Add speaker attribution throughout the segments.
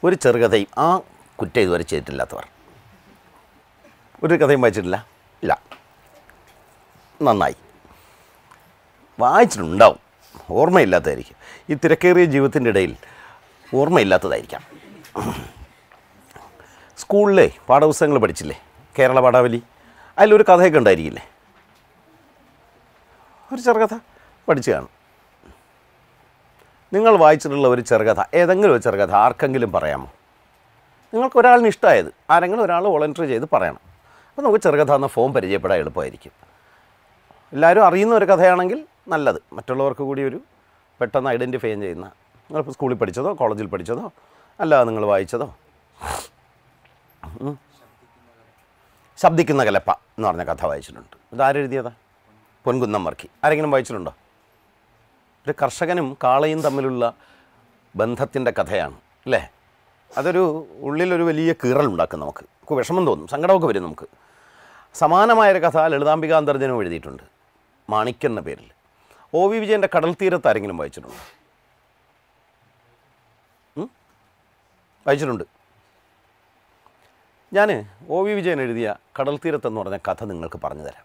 Speaker 1: ഒരു ചെറുകഥയും ആ കുറ്റം ഇതുവരെ ചെയ്തിട്ടില്ലാത്തവർ ഒരു കഥയും വായിച്ചിട്ടില്ല ഇല്ല നന്നായി വായിച്ചിട്ടുണ്ടാവും ഓർമ്മയില്ലാത്തതായിരിക്കും ഈ തിരക്കേറിയ ജീവിതത്തിൻ്റെ ഇടയിൽ ഓർമ്മയില്ലാത്തതായിരിക്കാം സ്കൂളിലെ പാഠപുസ്തകങ്ങൾ പഠിച്ചില്ലേ കേരള പാഠാവലി അതിലൊരു കഥയൊക്കെ ഉണ്ടായിരിക്കില്ലേ ഒരു ചെറുകഥ പഠിച്ചു കാണും നിങ്ങൾ വായിച്ചിട്ടുള്ള ഒരു ചെറുകഥ ഏതെങ്കിലും ഒരു ചെറുകഥ ആർക്കെങ്കിലും പറയാമോ നിങ്ങൾക്ക് ഒരാളിന് ഇഷ്ടമായത് ആരെങ്കിലും ഒരാൾ വോളണ്ടിയർ ചെയ്ത് പറയണം അപ്പോൾ നമുക്ക് ചെറുകഥ എന്ന ഫോം പരിചയപ്പെടാൻ എളുപ്പമായിരിക്കും എല്ലാവരും അറിയുന്ന ഒരു കഥയാണെങ്കിൽ നല്ലത് മറ്റുള്ളവർക്ക് കൂടി ഒരു പെട്ടെന്ന് ഐഡൻറ്റിഫൈ ചെയ്യുന്ന നിങ്ങളിപ്പോൾ സ്കൂളിൽ പഠിച്ചതോ കോളേജിൽ പഠിച്ചതോ അല്ലാതെ നിങ്ങൾ വായിച്ചതോ ഉം. ശബ്ദിക്കുന്ന കലപ്പ എന്ന് പറഞ്ഞ കഥ വായിച്ചിട്ടുണ്ട് ഇതാരെഴുതിയതാ പൊൻകുന്നം വർക്കി ആരെങ്കിലും വായിച്ചിട്ടുണ്ടോ ഒരു കർഷകനും കാളയും തമ്മിലുള്ള ബന്ധത്തിൻ്റെ കഥയാണ് അല്ലേ അതൊരു ഉള്ളിലൊരു വലിയ കീറലുണ്ടാക്കും നമുക്ക് നമുക്ക് വിഷമം തോന്നും സങ്കടമൊക്കെ വരും നമുക്ക് സമാനമായൊരു കഥ ലളിതാംബിക അന്തർജനം എഴുതിയിട്ടുണ്ട് മാണിക്യം എന്ന പേരിൽ ഒ വി വിജയൻ്റെ കടൽ തീരത്ത് ആരെങ്കിലും വായിച്ചിട്ടുണ്ടോ ഉം? വായിച്ചിട്ടുണ്ട് ഞാൻ ഒ വി വിജയൻ എഴുതിയ കടൽ തീരത്ത് എന്ന് പറഞ്ഞ കഥ നിങ്ങൾക്ക് പറഞ്ഞു തരാം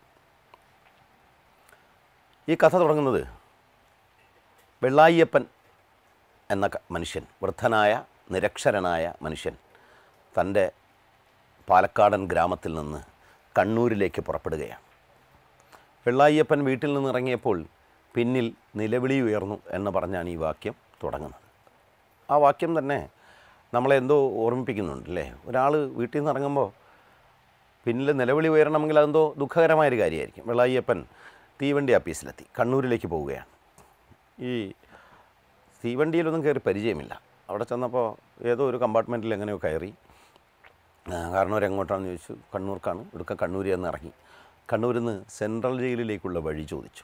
Speaker 1: ഈ കഥ തുടങ്ങുന്നത് വെള്ളായിയപ്പൻ എന്ന ക- മനുഷ്യൻ വൃദ്ധനായ നിരക്ഷരനായ മനുഷ്യൻ തൻ്റെ പാലക്കാടൻ ഗ്രാമത്തിൽ നിന്ന് കണ്ണൂരിലേക്ക് പുറപ്പെടുകയാണ് വെള്ളായിയപ്പൻ വീട്ടിൽ നിന്ന് ഇറങ്ങിയപ്പോൾ പിന്നിൽ നിലവിളി ഉയർന്നു എന്ന് പറഞ്ഞാണ് ഈ വാക്യം തുടങ്ങുന്നത് ആ വാക്യം തന്നെ നമ്മളെ എന്തോ ഓർമ്മിപ്പിക്കുന്നുണ്ട് അല്ലേ ഒരാൾ വീട്ടിൽ നിന്ന് ഇറങ്ങുമ്പോൾ പിന്നിൽ നിലവിളി ഉയരണമെങ്കിൽ അതെന്തോ ദുഃഖകരമായൊരു കാര്യമായിരിക്കും വെള്ളായിയപ്പൻ തീവണ്ടി ആപ്പീസിലെത്തി കണ്ണൂരിലേക്ക് പോവുകയാണ് ഈ തീവണ്ടിയിലൊന്നും കയറി പരിചയമില്ല അവിടെ ചെന്നപ്പോൾ ഏതോ ഒരു കമ്പാർട്ട്മെൻറ്റിൽ എങ്ങനെയോ കയറി ആ, കാരണവർ എങ്ങോട്ടാണെന്ന് ചോദിച്ചു കണ്ണൂർക്കാണ് ഇവിടുത്തെ കണ്ണൂരിൽ നിന്ന് ഇറങ്ങി കണ്ണൂരിൽ നിന്ന് സെൻട്രൽ ജയിലിലേക്കുള്ള വഴി ചോദിച്ചു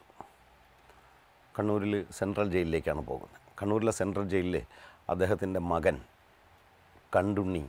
Speaker 1: കണ്ണൂരിൽ സെൻട്രൽ ജയിലിലേക്കാണ് പോകുന്നത് കണ്ണൂരിലെ സെൻട്രൽ ജയിലിൽ അദ്ദേഹത്തിൻ്റെ മകൻ കണ്ടുണ്ണി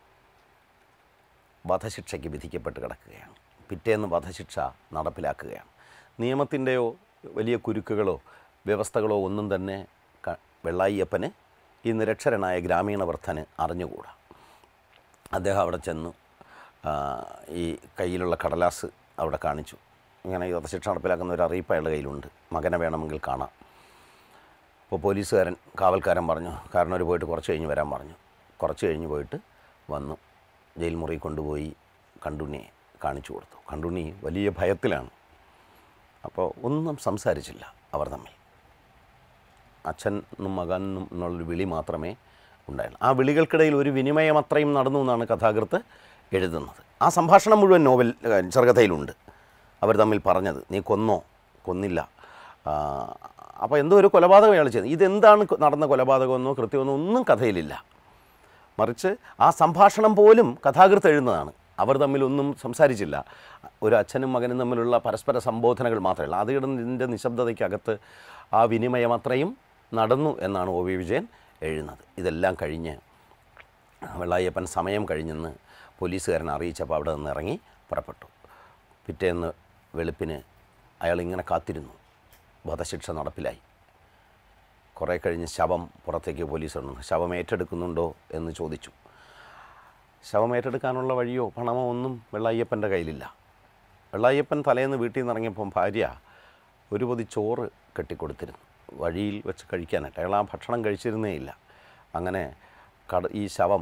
Speaker 1: വധശിക്ഷയ്ക്ക് വിധിക്കപ്പെട്ട് കിടക്കുകയാണ് പിറ്റേന്ന് വധശിക്ഷ നടപ്പിലാക്കുകയാണ് നിയമത്തിൻ്റെയോ വലിയ കുരുക്കുകളോ വ്യവസ്ഥകളോ ഒന്നും തന്നെ ക- വെള്ളായിയപ്പന് ഈ നിരക്ഷരനായ ഗ്രാമീണ വൃദ്ധന് അറിഞ്ഞുകൂടാ അദ്ദേഹം അവിടെ ചെന്നു ആ, ഈ കയ്യിലുള്ള കടലാസ് അവിടെ കാണിച്ചു ഇങ്ങനെ ഈ വധശിക്ഷ നടപ്പിലാക്കുന്ന ഒരു അറിയിപ്പ് അയാളുടെ കയ്യിലുണ്ട് മകനെ വേണമെങ്കിൽ കാണാം അപ്പോൾ പോലീസുകാരൻ കാവൽക്കാരൻ പറഞ്ഞു കാരണവർ പോയിട്ട് കുറച്ച് കഴിഞ്ഞ് വരാൻ പറഞ്ഞു കുറച്ച് കഴിഞ്ഞ് പോയിട്ട് വന്നു ജയിൽ മുറി കൊണ്ടുപോയി കണ്ടുണ്ണിയെ കാണിച്ചു കൊടുത്തു കണ്ടുണ്ണി വലിയ ഭയത്തിലാണ് അപ്പോൾ ഒന്നും സംസാരിച്ചില്ല അവർ തമ്മിൽ അച്ഛനും മകനും എന്നുള്ളൊരു വിളി മാത്രമേ ഉണ്ടായുള്ളൂ ആ വിളികൾക്കിടയിൽ ഒരു വിനിമയം അത്രയും നടന്നു എന്നാണ് കഥാകൃത്ത് എഴുതുന്നത് ആ സംഭാഷണം മുഴുവൻ നോവൽ ഏ, ചെറുകഥയിലുണ്ട് അവർ തമ്മിൽ പറഞ്ഞത് നീ കൊന്നോ കൊന്നില്ല അപ്പോൾ എന്തോ ഒരു കൊലപാതകം അയാൾ ചെയ്തു ഇതെന്താണ് കൊ- നടന്ന കൊലപാതകമെന്നോ കൃത്യമെന്നോ ഒന്നും കഥയിലില്ല മറിച്ച് ആ സംഭാഷണം പോലും കഥാകൃത്ത് എഴുതുന്നതാണ് അവർ തമ്മിലൊന്നും സംസാരിച്ചില്ല ഒരു അച്ഛനും മകനും തമ്മിലുള്ള പരസ്പര സംബോധനകൾ മാത്രമല്ല അതിൻ്റെ നിശബ്ദതയ്ക്കകത്ത് ആ വിനിമയം അത്രയും നടന്നു എന്നാണ് ഒ വി വിജയൻ എഴുതുന്നത് ഇതെല്ലാം കഴിഞ്ഞ് വെള്ളായപ്പൻ സമയം കഴിഞ്ഞെന്ന് പോലീസുകാരനെ അറിയിച്ചപ്പോൾ അവിടെ നിന്ന് ഇറങ്ങി പുറപ്പെട്ടു പിറ്റേന്ന് വെളുപ്പിന് അയാൾ ഇങ്ങനെ കാത്തിരുന്നു വധശിക്ഷ നടപ്പിലായി കുറേ കഴിഞ്ഞ് ശവം പുറത്തേക്ക് പോലീസ് കൊണ്ടുവന്നു ശവം ഏറ്റെടുക്കുന്നുണ്ടോ എന്ന് ചോദിച്ചു ശവം ഏറ്റെടുക്കാനുള്ള വഴിയോ പണമോ ഒന്നും വെള്ളായ്യപ്പൻ്റെ കയ്യിലില്ല വെള്ളായ്യപ്പൻ തലേന്ന് വീട്ടിൽ നിന്ന് ഇറങ്ങിയപ്പം ഭാര്യ ഒരു പൊതി ചോറ് കെട്ടിക്കൊടുത്തിരുന്നു വഴിയിൽ വെച്ച് കഴിക്കാനായിട്ട് അയാൾ ആ ഭക്ഷണം കഴിച്ചിരുന്നേ ഇല്ല അങ്ങനെ കട ഈ ശവം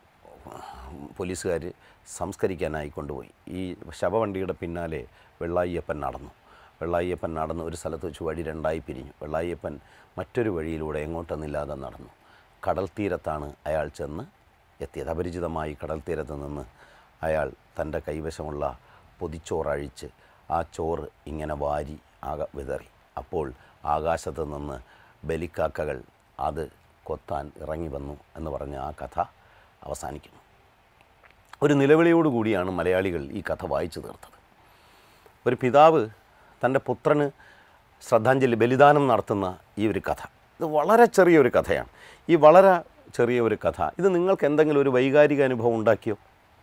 Speaker 1: പോലീസുകാർ സംസ്കരിക്കാനായി കൊണ്ടുപോയി ഈ ശവവണ്ടിയുടെ പിന്നാലെ വെള്ളായ്യപ്പൻ നടന്നു വെള്ളായ്യപ്പൻ നടന്ന് ഒരു സ്ഥലത്ത് വെച്ച് വഴി രണ്ടായി പിരിഞ്ഞു വെള്ളായ്യപ്പൻ മറ്റൊരു വഴിയിലൂടെ എങ്ങോട്ടെന്നില്ലാതെ നടന്നു കടൽ തീരത്താണ് അയാൾ ചെന്ന് എത്തിയത് അപരിചിതമായി കടൽ തീരത്ത് നിന്ന് അയാൾ തൻ്റെ കൈവശമുള്ള പൊതിച്ചോറഴിച്ച് ആ ചോറ് ഇങ്ങനെ വാരി ആക വിതറി അപ്പോൾ ആകാശത്ത് നിന്ന് ബലിക്കാക്കകൾ അത് കൊത്താൻ ഇറങ്ങി വന്നു എന്ന് പറഞ്ഞ് ആ കഥ അവസാനിക്കുന്നു ഒരു നിലവിളിയോടുകൂടിയാണ് മലയാളികൾ ഈ കഥ വായിച്ചു തീർത്തത് ഒരു പിതാവ് തൻ്റെ പുത്രന് ശ്രദ്ധാഞ്ജലി ബലിദാനം നടത്തുന്ന ഈ ഒരു കഥ ഇത് വളരെ ചെറിയൊരു കഥയാണ് ഈ വളരെ ചെറിയ ഒരു കഥ ഇത് നിങ്ങൾക്ക് എന്തെങ്കിലും ഒരു വൈകാരിക അനുഭവം ഉണ്ടാക്കിയോ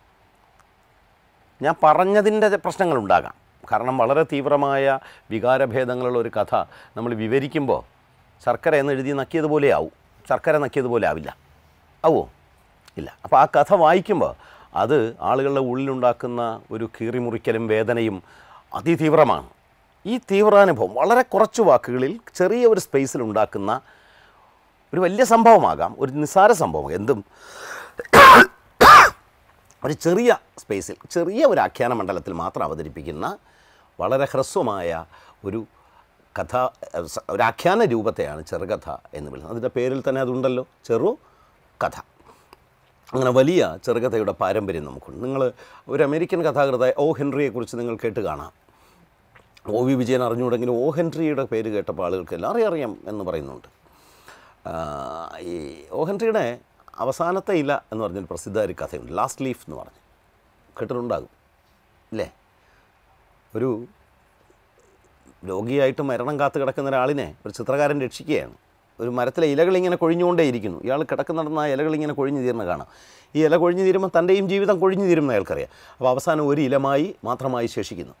Speaker 1: ഞാൻ പറഞ്ഞതിൻ്റെ പ്രശ്നങ്ങളുണ്ടാകാം കാരണം വളരെ തീവ്രമായ വികാരഭേദങ്ങളുള്ള ഒരു കഥ നമ്മൾ വിവരിക്കുമ്പോൾ ശർക്കര എന്ന് എഴുതി നക്കിയതുപോലെ ആവും ശർക്കര നക്കിയതുപോലെ ആവില്ല ആവോ ഇല്ല അപ്പോൾ ആ കഥ വായിക്കുമ്പോൾ അത് ആളുകളുടെ ഉള്ളിലുണ്ടാക്കുന്ന ഒരു കീറിമുറിക്കലും വേദനയും അതിതീവ്രമാണ് ഈ തീവ്രാനുഭവം വളരെ കുറച്ച് വാക്കുകളിൽ ചെറിയ ഒരു സ്പേസിൽ ഉണ്ടാക്കുന്ന ഒരു വലിയ സംഭവമാകാം ഒരു നിസ്സാര സംഭവം എന്തും ഒരു ചെറിയ സ്പേസിൽ ചെറിയ ഒരു ആഖ്യാന മണ്ഡലത്തിൽ മാത്രം അവതരിപ്പിക്കുന്ന വളരെ ഹ്രസ്വമായ ഒരു കഥ സ- ഒരു ആഖ്യാന രൂപത്തെയാണ് ചെറുകഥ എന്ന് വിളിക്കുന്നത് അതിൻ്റെ പേരിൽ തന്നെ അതുണ്ടല്ലോ ചെറു കഥ അങ്ങനെ വലിയ ചെറുകഥയുടെ പാരമ്പര്യം നമുക്കുണ്ട് നിങ്ങൾ ഒരു അമേരിക്കൻ കഥാകൃതായ ഓ ഹെൻറിയെക്കുറിച്ച് നിങ്ങൾ കേട്ട് കാണാം ഒ വി വിജയൻ അറിഞ്ഞുകൂടെങ്കിലും ഓ ഹെൻറിയുടെ പേര് കേട്ടപ്പോൾ ആളുകൾക്ക് എല്ലാവരെയും അറിയാം എന്ന് പറയുന്നുണ്ട് ആ, ഈ ഓ ഹെൻറിയുടെ അവസാനത്തെ ഇല എന്ന് പറഞ്ഞൊരു പ്രസിദ്ധ ഒരു കഥയുണ്ട് ലാസ്റ്റ് ലീഫ് എന്ന് പറഞ്ഞ് കേട്ടിട്ടുണ്ടാകും ഇല്ലേ ഒരു രോഗിയായിട്ട് മരണം കാത്ത് കിടക്കുന്ന ഒരാളിനെ ഒരു ചിത്രകാരൻ രക്ഷിക്കുകയാണ് ഒരു മരത്തിലെ ഇലകൾ ഇങ്ങനെ കൊഴിഞ്ഞുകൊണ്ടേയിരിക്കുന്നു ഇയാൾ കിടക്കുന്നിടന്ന് ആ ഇലകൾ ഇങ്ങനെ കൊഴിഞ്ഞു തീർന്ന് കാണാം ഈ ഇല കൊഴിഞ്ഞു തീരുമ്പോൾ തൻ്റെയും ജീവിതം കൊഴിഞ്ഞു തീരുമെന്ന് അയാൾക്കറിയാം അപ്പോൾ അവസാനം ഒരു ഇലമായി മാത്രമായി ശേഷിക്കുന്നു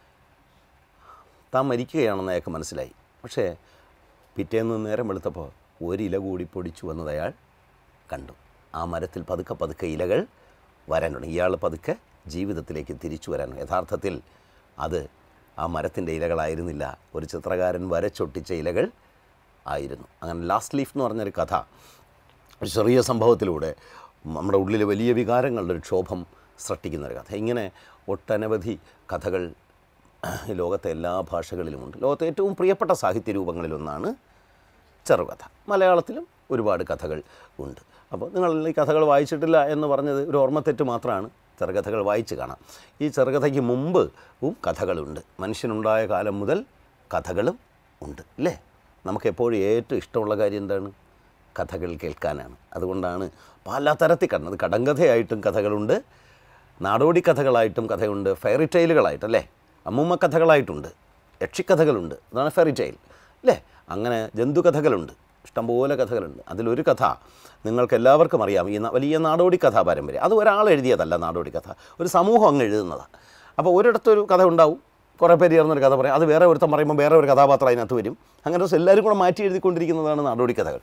Speaker 1: താൻ മരിക്കുകയാണെന്ന് അയാൾക്ക് മനസ്സിലായി പക്ഷേ പിറ്റേന്ന് നേരം വെളുത്തപ്പോൾ ഒരില കൂടി പൊടിച്ചു വന്നത് അയാൾ കണ്ടു ആ മരത്തിൽ പതുക്കെ പതുക്കെ ഇലകൾ വരാൻ തുടങ്ങി ഇയാൾ പതുക്കെ ജീവിതത്തിലേക്ക് തിരിച്ചു വരാൻ യഥാർത്ഥത്തിൽ അത് ആ മരത്തിൻ്റെ ഇലകളായിരുന്നില്ല ഒരു ചിത്രകാരൻ വരച്ചൊട്ടിച്ച ഇലകൾ ആയിരുന്നു അങ്ങനെ ലാസ്റ്റ് ലീഫ് എന്ന് പറഞ്ഞൊരു കഥ ഒരു ചെറിയ സംഭവത്തിലൂടെ നമ്മുടെ ഉള്ളിൽ വലിയ വികാരങ്ങളുടെ ഒരു ക്ഷോഭം സൃഷ്ടിക്കുന്ന ഒരു കഥ ഇങ്ങനെ ഒട്ടനവധി കഥകൾ ഈ ലോകത്തെ എല്ലാ ഭാഷകളിലുമുണ്ട് ലോകത്തെ ഏറ്റവും പ്രിയപ്പെട്ട സാഹിത്യ രൂപങ്ങളിലൊന്നാണ് ചെറുകഥ മലയാളത്തിലും ഒരുപാട് കഥകൾ ഉണ്ട് അപ്പോൾ നിങ്ങൾ ഈ കഥകൾ വായിച്ചിട്ടില്ല എന്ന് പറഞ്ഞത് ഒരു ഓർമ്മത്തെറ്റ് മാത്രമാണ് ചെറുകഥകൾ വായിച്ച് കാണാം ഈ ചെറുകഥയ്ക്ക് മുമ്പും കഥകളുണ്ട് മനുഷ്യനുണ്ടായ കാലം മുതൽ കഥകളും ഉണ്ട് അല്ലേ നമുക്ക് എപ്പോഴും ഏറ്റവും ഇഷ്ടമുള്ള കാര്യം എന്താണ് കഥകൾ കേൾക്കാനാണ് അതുകൊണ്ടാണ് പലതരത്തിൽ കാണുന്നത് കടങ്കഥയായിട്ടും കഥകളുണ്ട് നാടോടി കഥകളായിട്ടും കഥയുണ്ട് ഫെയറി ടൈലുകളായിട്ട് അല്ലേ അമ്മൂമ്മ കഥകളായിട്ടുണ്ട് യക്ഷിക്കഥകളുണ്ട് അതാണ് ഫെയറി ടൈൽ അല്ലേ അങ്ങനെ ജന്തുകഥകളുണ്ട് ഇഷ്ടംപോലെ കഥകളുണ്ട് അതിലൊരു കഥ നിങ്ങൾക്ക് എല്ലാവർക്കും അറിയാം ഈ ന- വലിയ നാടോടി കഥാ പാരമ്പര്യം അത് ഒരാൾ എഴുതിയതല്ല നാടോടി കഥ ഒരു സമൂഹം അങ്ങ് എഴുതുന്നതാണ് അപ്പോൾ ഒരിടത്തൊരു കഥ ഉണ്ടാവും കുറേ പേര് ചേർന്നൊരു കഥ പറയും അത് വേറെ ഒരുത്തം പറയുമ്പോൾ വേറെ ഒരു കഥാപാത്രം അതിനകത്ത് വരും അങ്ങനെ ദിവസം എല്ലാവരും കൂടെ മാറ്റി എഴുതിക്കൊണ്ടിരിക്കുന്നതാണ് നാടോടി കഥകൾ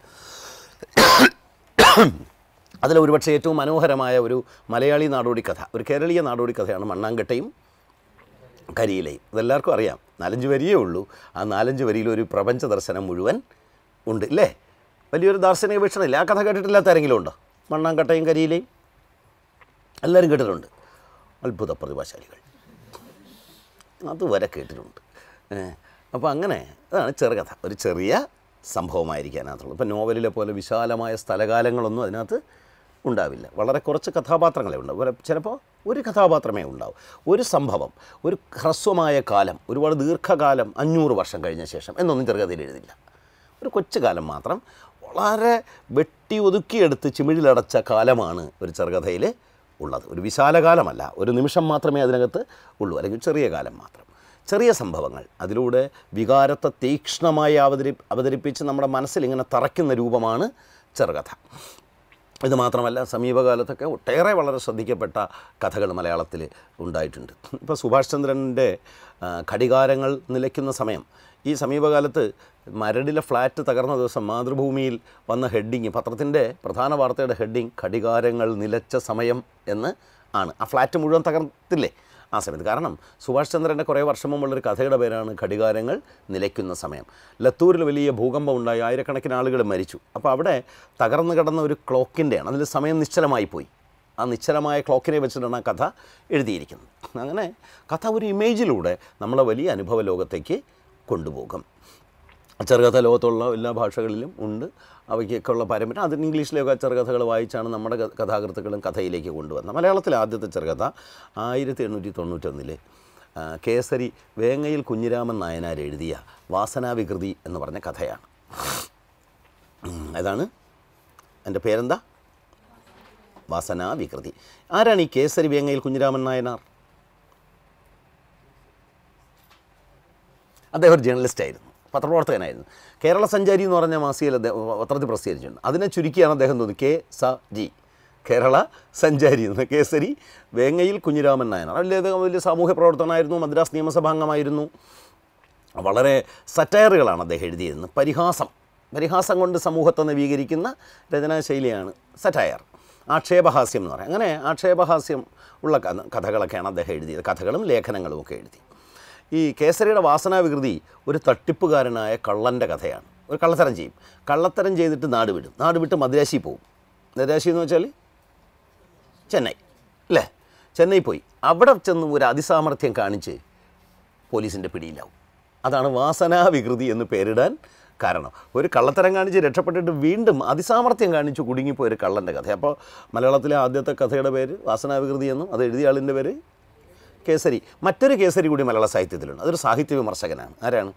Speaker 1: അതിൽ ഒരുപക്ഷെ ഏറ്റവും മനോഹരമായ ഒരു മലയാളി നാടോടി കഥ ഒരു കേരളീയ നാടോടി കഥയാണ് മണ്ണാങ്കട്ടയും കരിയിലയും ഇതെല്ലാവർക്കും അറിയാം നാലഞ്ച് വരിയേ ഉള്ളൂ ആ നാലഞ്ച് വരിയിൽ ഒരു പ്രപഞ്ച ദർശനം മുഴുവൻ ഉണ്ട് ഇല്ലേ വലിയൊരു ദാർശനിക വീക്ഷണമില്ല ആ കഥ കേട്ടിട്ടില്ലാത്ത ആരെങ്കിലും ഉണ്ടോ മണ്ണാങ്കട്ടയും കരിയിലയും എല്ലാവരും കേട്ടിട്ടുണ്ട് അത്ഭുത പ്രതിഭാശാലികൾ അതുവരെ കേട്ടിട്ടുണ്ട് അപ്പോൾ അങ്ങനെ അതാണ് ചെറുകഥ ഒരു ചെറിയ സംഭവമായിരിക്കാനകത്തുള്ളൂ ഇപ്പോൾ നോവലിലെ പോലെ വിശാലമായ സ്ഥലകാലങ്ങളൊന്നും അതിനകത്ത് ഉണ്ടാവില്ല വളരെ കുറച്ച് കഥാപാത്രങ്ങളെ ഉണ്ടാവും ഒരു- ചിലപ്പോൾ ഒരു കഥാപാത്രമേ ഉണ്ടാവും ഒരു സംഭവം ഒരു ഹ്രസ്വമായ കാലം ഒരുപാട് ദീർഘകാലം അഞ്ഞൂറ് വർഷം കഴിഞ്ഞ ശേഷം എന്നൊന്നും ചെറുകഥയിൽ എഴുതില്ല ഒരു കൊച്ചു കാലം മാത്രം വളരെ വെട്ടി ഒതുക്കിയെടുത്ത് ചിമിഴിലടച്ച കാലമാണ് ഒരു ചെറുകഥയിൽ ഉള്ളത് ഒരു വിശാലകാലമല്ല ഒരു നിമിഷം മാത്രമേ അതിനകത്ത് ഉള്ളൂ അല്ലെങ്കിൽ ചെറിയ കാലം മാത്രം ചെറിയ സംഭവങ്ങൾ അതിലൂടെ വികാരത്തെ തീക്ഷ്ണമായി അവതരി അവതരിപ്പിച്ച് നമ്മുടെ മനസ്സിൽ ഇങ്ങനെ തറയ്ക്കുന്ന രൂപമാണ് ചെറുകഥ ഇത് മാത്രമല്ല സമീപകാലത്തൊക്കെ ഒട്ടേറെ വളരെ ശ്രദ്ധിക്കപ്പെട്ട കഥകൾ മലയാളത്തിൽ ഉണ്ടായിട്ടുണ്ട് ഇപ്പോൾ സുഭാഷ് ചന്ദ്രൻ്റെ ആ, ഘടികാരങ്ങൾ നിലയ്ക്കുന്ന സമയം ഈ സമീപകാലത്ത് മരടിലെ ഫ്ലാറ്റ് തകർന്ന ദിവസം മാതൃഭൂമിയിൽ വന്ന ഹെഡിങ് പത്രത്തിൻ്റെ പ്രധാന വാർത്തയുടെ ഹെഡിങ് ഘടികാരങ്ങൾ നിലച്ച സമയം എന്ന് ആണ് ആ ഫ്ലാറ്റ് മുഴുവൻ തകർത്തില്ലേ ആ സമയത്ത് കാരണം സുഭാഷ് ചന്ദ്രൻ്റെ കുറേ വർഷം മുമ്പുള്ളൊരു കഥയുടെ പേരാണ് ഘടികാരങ്ങൾ നിലയ്ക്കുന്ന സമയം ലത്തൂരിൽ വലിയ ഭൂകമ്പം ഉണ്ടായി ആയിരക്കണക്കിന് ആളുകൾ മരിച്ചു അപ്പോൾ അവിടെ തകർന്നു കിടന്ന ഒരു ക്ലോക്കിൻ്റെയാണ് അതിൽ സമയം നിശ്ചലമായി പോയി ആ നിശ്ചലമായ ക്ലോക്കിനെ വെച്ചിട്ടാണ് ആ കഥ എഴുതിയിരിക്കുന്നത് അങ്ങനെ കഥ ഒരു ഇമേജിലൂടെ നമ്മളെ വലിയ അനുഭവ ലോകത്തേക്ക് കൊണ്ടുപോകും ചെറുകഥ ലോകത്തുള്ള എല്ലാ ഭാഷകളിലും ഉണ്ട് അവയ്ക്കൊക്കെ ഉള്ള പാരമ്പര്യം അതിന് ഇംഗ്ലീഷിലൊക്കെ ചെറുകഥകൾ വായിച്ചാണ് നമ്മുടെ ക- കഥാകൃത്തുക്കളും കഥയിലേക്ക് കൊണ്ടുവന്നത് മലയാളത്തിലെ ആദ്യത്തെ ചെറുകഥ ആയിരത്തി എണ്ണൂറ്റി തൊണ്ണൂറ്റൊന്നിൽ കേസരി വേങ്ങയിൽ കുഞ്ഞിരാമൻ നായനാർ എഴുതിയ വാസനാവികൃതി എന്ന് പറഞ്ഞ കഥയാണ് ഉം, ഏതാണ് എൻ്റെ പേരെന്താ വാസനാവികൃതി ആരാണ് ഈ കേസരി വേങ്ങയിൽ കുഞ്ഞിരാമൻ നായനാർ അദ്ദേഹം ഒരു ജേർണലിസ്റ്റ് ആയിരുന്നു പത്രപ്രവർത്തകനായിരുന്നു കേരള സഞ്ചാരി എന്ന് പറഞ്ഞ മാസികയിൽ അദ്ദേഹം പത്രത്തിൽ പ്രസിദ്ധീകരിച്ചിട്ടുണ്ട് അതിനെ ചുരുക്കിയാണ് അദ്ദേഹം തോന്നുന്നത് കെ സ ജി കേരള സഞ്ചാരി എന്ന് കേസരി വേങ്ങയിൽ കുഞ്ഞിരാമൻ നായനാർ വലിയ അദ്ദേഹം വലിയ സാമൂഹ്യ പ്രവർത്തനമായിരുന്നു മദ്രാസ് നിയമസഭാംഗമായിരുന്നു വളരെ സറ്റയറുകളാണ് അദ്ദേഹം എഴുതിയിരുന്നത് പരിഹാസം പരിഹാസം കൊണ്ട് സമൂഹത്തെ നവീകരിക്കുന്ന രചനാശൈലിയാണ് സറ്റയർ ആക്ഷേപഹാസ്യം എന്ന് പറയും അങ്ങനെ ആക്ഷേപഹാസ്യം ഉള്ള കഥ കഥകളൊക്കെയാണ് അദ്ദേഹം എഴുതിയത് കഥകളും ലേഖനങ്ങളും ഒക്കെ എഴുതി ഈ കേസരിയുടെ വാസനാവികൃതി ഒരു തട്ടിപ്പുകാരനായ കള്ളൻ്റെ കഥയാണ് ഒരു കള്ളത്തരം ചെയ്യും കള്ളത്തരം ചെയ്തിട്ട് നാട് വിടും നാട് വിട്ട് മദ്രാശി പോകും മദ്രാശി എന്ന് വെച്ചാൽ ചെന്നൈ അല്ലേ ചെന്നൈ പോയി അവിടെ ചെന്ന് ഒരു അതിസാമർഥ്യം കാണിച്ച് പോലീസിൻ്റെ പിടിയിലാവും അതാണ് വാസനാവികൃതി എന്ന് പേരിടാൻ കാരണം ഒരു കള്ളത്തരം കാണിച്ച് രക്ഷപ്പെട്ടിട്ട് വീണ്ടും അതിസാമർഥ്യം കാണിച്ച് കുടുങ്ങിപ്പോയ ഒരു കള്ളൻ്റെ കഥ അപ്പോൾ മലയാളത്തിലെ ആദ്യത്തെ കഥയുടെ പേര് വാസനാവികൃതി എന്നും അത് എഴുതിയ ആളിൻ്റെ പേര് കേസരി മറ്റൊരു കേസരി കൂടി മലയാള സാഹിത്യത്തിലുണ്ട് അതൊരു സാഹിത്യ വിമർശകനാണ് ആരാണ്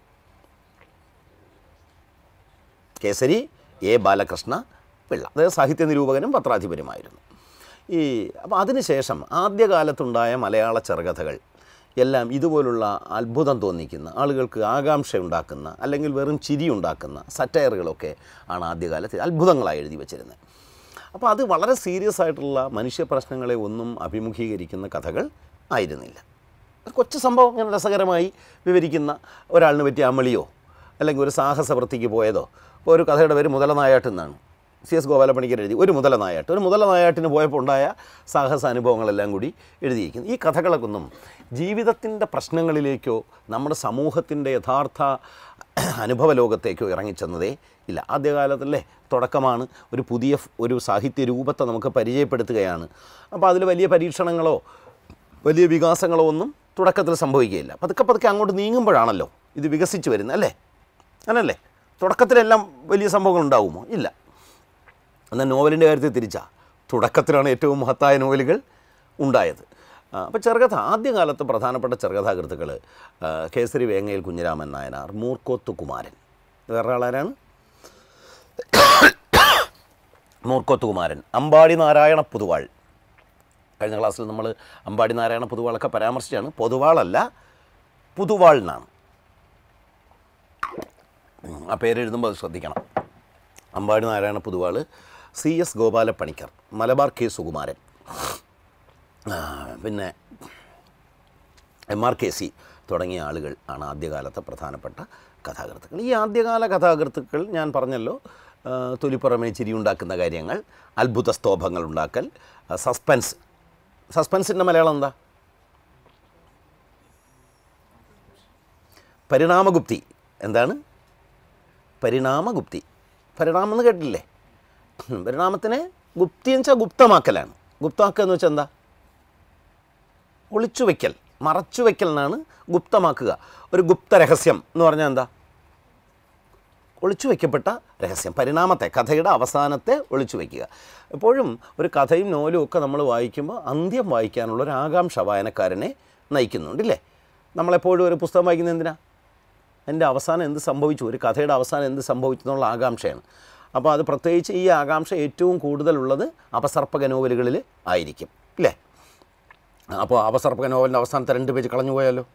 Speaker 1: കേസരി എ ബാലകൃഷ്ണ പിള്ള അതായത് സാഹിത്യ നിരൂപകനും പത്രാധിപരുമായിരുന്നു ഈ അപ്പോൾ അതിനുശേഷം ആദ്യകാലത്തുണ്ടായ മലയാള ചെറുകഥകൾ എല്ലാം ഇതുപോലുള്ള അത്ഭുതം തോന്നിക്കുന്ന ആളുകൾക്ക് ആകാംക്ഷ ഉണ്ടാക്കുന്ന അല്ലെങ്കിൽ വെറും ചിരി ഉണ്ടാക്കുന്ന സറ്റയറുകളൊക്കെ ആണ് ആദ്യകാലത്ത് അത്ഭുതങ്ങളായി എഴുതി വച്ചിരുന്നത് അപ്പോൾ അത് വളരെ സീരിയസ് ആയിട്ടുള്ള മനുഷ്യ പ്രശ്നങ്ങളെ ഒന്നും അഭിമുഖീകരിക്കുന്ന കഥകൾ ആയിരുന്നില്ല ഒരു കൊച്ചു സംഭവം ഇങ്ങനെ രസകരമായി വിവരിക്കുന്ന ഒരാളിന് പറ്റിയ അമളിയോ അല്ലെങ്കിൽ ഒരു സാഹസവൃത്തിക്ക് പോയതോ ഇപ്പോൾ ഒരു കഥയുടെ പേര് മുതലനായാട്ട് എന്നാണ് സി എസ് ഗോപാലപ്പണിക്കർ എഴുതി ഒരു മുതലനായാട്ട് ഒരു മുതലനായാട്ടിന് പോയപ്പോൾ ഉണ്ടായ സാഹസ അനുഭവങ്ങളെല്ലാം കൂടി എഴുതിയിരിക്കുന്നു ഈ കഥകളൊക്കൊന്നും ജീവിതത്തിൻ്റെ പ്രശ്നങ്ങളിലേക്കോ നമ്മുടെ സമൂഹത്തിൻ്റെ യഥാർത്ഥ അനുഭവ ലോകത്തേക്കോ ഇറങ്ങിച്ചെന്നതേ ഇല്ല ആദ്യകാലത്തല്ലേ തുടക്കമാണ് ഒരു പുതിയ ഫ്- ഒരു സാഹിത്യ രൂപത്തെ നമുക്ക് പരിചയപ്പെടുത്തുകയാണ് അപ്പോൾ അതിൽ വലിയ പരീക്ഷണങ്ങളോ വലിയ വികാസങ്ങളോ ഒന്നും തുടക്കത്തിൽ സംഭവിക്കുകയില്ല പതുക്കെ പതുക്കെ അങ്ങോട്ട് നീങ്ങുമ്പോഴാണല്ലോ ഇത് വികസിച്ച് വരുന്നത് അല്ലേ അങ്ങനല്ലേ തുടക്കത്തിലെല്ലാം വലിയ സംഭവങ്ങൾ ഉണ്ടാകുമോ ഇല്ല എന്നാൽ നോവലിൻ്റെ കാര്യത്തിൽ തിരിച്ചാ തുടക്കത്തിലാണ് ഏറ്റവും മഹത്തായ നോവലുകൾ ഉണ്ടായത് അപ്പോൾ ചെറുകഥ ആദ്യകാലത്ത് പ്രധാനപ്പെട്ട ചെറുകഥാകൃത്തുക്കൾ കേസരി വേങ്ങയിൽ കുഞ്ഞിരാമൻ നായനാർ മൂർക്കോത്ത് കുമാരൻ വേറെ ആളാരാണ് മൂർക്കോത്ത് കുമാരൻ അമ്പാടി നാരായണ പുതുവാൾ കഴിഞ്ഞ ക്ലാസ്സിൽ നമ്മൾ അമ്പാടി നാരായണ പുതുവാളൊക്കെ പരാമർശിച്ചാണ് പൊതുവാളല്ല പുതുവാൾ എന്നാണ് ഉം, ആ പേര് എഴുതുമ്പോൾ അത് ശ്രദ്ധിക്കണം Ambadi Narayana Puthuval C S Gopalapanicker Malabar K Sukumaran ആ, പിന്നെ എം ആർ കെ സി തുടങ്ങിയ ആളുകൾ ആണ് ആദ്യകാലത്തെ പ്രധാനപ്പെട്ട കഥാകൃത്തുക്കൾ ഈ ആദ്യകാല കഥാകൃത്തുക്കൾ ഞാൻ പറഞ്ഞല്ലോ ആ, തൊലിപ്പുറമേ ചിരിയുണ്ടാക്കുന്ന കാര്യങ്ങൾ അത്ഭുത സ്തോഭങ്ങൾ ഉണ്ടാക്കൽ ആ, സസ്പെൻസ് സസ്പെൻസിൻ്റെ മലയാളം എന്താ പരിണാമഗുപ്തി എന്താണ് പരിണാമഗുപ്തി പരിണാമം എന്ന് കേട്ടില്ലേ ഉം, പരിണാമത്തിനെ ഗുപ്തി എന്ന് വെച്ചാൽ ഗുപ്തമാക്കലാണ് ഗുപ്തമാക്കുക എന്ന് വെച്ചാൽ എന്താ ഒളിച്ചു വയ്ക്കൽ മറച്ചു വയ്ക്കൽ എന്നാണ് ഗുപ്തമാക്കുക ഒരു ഗുപ്ത രഹസ്യം എന്ന് പറഞ്ഞാൽ എന്താ ഒളിച്ചു വയ്ക്കപ്പെട്ട രഹസ്യം പരിണാമത്തെ കഥയുടെ അവസാനത്തെ ഒളിച്ചു വയ്ക്കുക എപ്പോഴും ഒരു കഥയും നോവലും ഒക്കെ നമ്മൾ വായിക്കുമ്പോൾ അന്ത്യം വായിക്കാനുള്ള ഒരു ആകാംക്ഷ വായനക്കാരനെ നയിക്കുന്നുണ്ടല്ലേ നമ്മളെപ്പോഴും ഒരു പുസ്തകം വായിക്കുന്നത് എന്തിനാ എൻ്റെ അവസാനം എന്ത് സംഭവിച്ചു ഒരു കഥയുടെ അവസാനം എന്ത് സംഭവിച്ചു എന്നുള്ള ആകാംക്ഷയാണ് അപ്പോൾ അത് പ്രത്യേകിച്ച് ഈ ആകാംക്ഷ ഏറ്റവും കൂടുതലുള്ളത് അപസർപ്പക നോവലുകളിൽ ആയിരിക്കും ഇല്ലേ അപ്പോൾ അപസർപ്പക നോവലിൻ്റെ അവസാനത്തെ രണ്ട് പേജ് കളഞ്ഞു പോയാലോ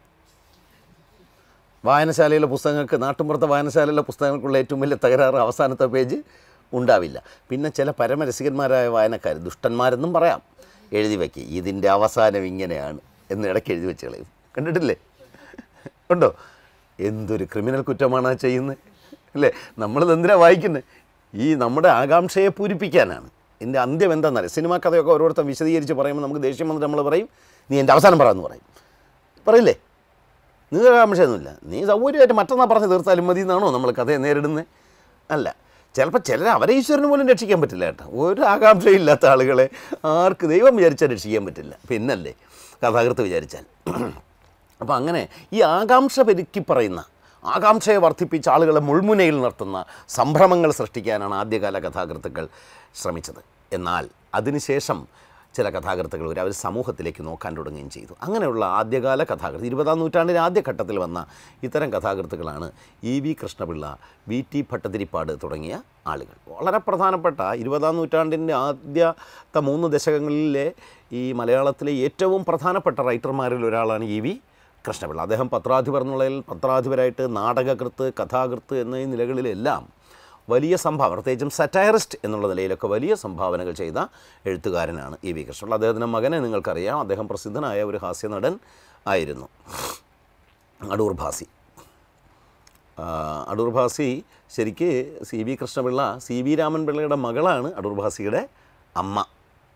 Speaker 1: വായനശാലയിലെ പുസ്തകങ്ങൾക്ക് നാട്ടുമ്പുറത്തെ വായനശാലയിലെ പുസ്തകങ്ങൾക്കുള്ള ഏറ്റവും വലിയ തകരാറ് അവസാനത്തെ പേജ് ഉണ്ടാവില്ല പിന്നെ ചില പരമരസികന്മാരായ വായനക്കാർ ദുഷ്ടന്മാരെന്നും പറയാം എഴുതി വയ്ക്കുക ഇതിൻ്റെ അവസാനം ഇങ്ങനെയാണ് എന്ന് ഇടയ്ക്ക് എഴുതി വെച്ച് കളയും കണ്ടിട്ടില്ലേ ഉണ്ടോ എന്തൊരു ക്രിമിനൽ കുറ്റമാണ് ആ ചെയ്യുന്നത് അല്ലേ നമ്മളിത് എന്തിനാണ് വായിക്കുന്നത് ഈ നമ്മുടെ ആകാംക്ഷയെ പൂരിപ്പിക്കാനാണ് ഇതിൻ്റെ അന്ത്യം എന്താണെന്നറിയാം സിനിമാ കഥയൊക്കെ ഓരോരുത്തർ വിശദീകരിച്ച് പറയുമ്പോൾ നമുക്ക് ദേഷ്യം വന്നിട്ട് നമ്മൾ പറയും നീ എൻ്റെ അവസാനം പറയാമെന്ന് പറയും പറയില്ലേ നിങ്ങൾക്ക് ആകാംക്ഷയൊന്നുമില്ല നീ സൗകര്യമായിട്ട് മറ്റന്നാൾ പറഞ്ഞ് തീർത്താലും മതി എന്നാണോ നമ്മൾ കഥയെ നേരിടുന്നത് അല്ല ചിലപ്പോൾ ചിലർ അവരെ ഈശ്വരന് പോലും രക്ഷിക്കാൻ പറ്റില്ല കേട്ടോ ഒരു ആകാംക്ഷയില്ലാത്ത ആളുകളെ ആർക്ക് ദൈവം വിചാരിച്ചാൽ രക്ഷിക്കാൻ പറ്റില്ല പിന്നല്ലേ കഥാകൃത്ത് വിചാരിച്ചാൽ അപ്പോൾ അങ്ങനെ ഈ ആകാംക്ഷ പെരുക്കി പറയുന്ന ആകാംക്ഷയെ വർദ്ധിപ്പിച്ച് ആളുകളെ മുൾമുനയിൽ നിർത്തുന്ന സംഭ്രമങ്ങൾ സൃഷ്ടിക്കാനാണ് ആദ്യകാല കഥാകൃത്തുക്കൾ ശ്രമിച്ചത് എന്നാൽ അതിനുശേഷം ചില കഥാകൃത്തുകൾ വരെ അവർ സമൂഹത്തിലേക്ക് നോക്കാൻ തുടങ്ങുകയും ചെയ്തു അങ്ങനെയുള്ള ആദ്യകാല കഥാകൃത്ത് ഇരുപതാം നൂറ്റാണ്ടിൻ്റെ ആദ്യഘട്ടത്തിൽ വന്ന ഇത്തരം കഥാകൃത്തുക്കളാണ് E V Krishnapillai V T Bhattathiripad തുടങ്ങിയ ആളുകൾ വളരെ പ്രധാനപ്പെട്ട ഇരുപതാം നൂറ്റാണ്ടിൻ്റെ ആദ്യത്തെ മൂന്ന് ദശകങ്ങളിലെ ഈ മലയാളത്തിലെ ഏറ്റവും പ്രധാനപ്പെട്ട റൈറ്റർമാരിൽ ഒരാളാണ് ഇ വി കൃഷ്ണപിള്ള അദ്ദേഹം പത്രാധിപർ എന്നുള്ളതിൽ പത്രാധിപരായിട്ട് നാടകകൃത്ത് കഥാകൃത്ത് എന്നീ നിലകളിലെല്ലാം വലിയ സംഭാവന പ്രത്യേകിച്ചും സറ്റയറിസ്റ്റ് എന്നുള്ള നിലയിലൊക്കെ വലിയ സംഭാവനകൾ ചെയ്ത എഴുത്തുകാരനാണ് ഇ വി കൃഷ്ണപിള്ള അദ്ദേഹത്തിൻ്റെ മകനെ നിങ്ങൾക്കറിയാം അദ്ദേഹം പ്രസിദ്ധനായ ഒരു ഹാസ്യനടൻ ആയിരുന്നു അടൂർ ഭാസി ആ, അടൂർ ഭാസി ശരിക്ക് C V Krishnapillai C V Raman പിള്ളയുടെ മകളാണ് അടൂർ ഭാസിയുടെ അമ്മ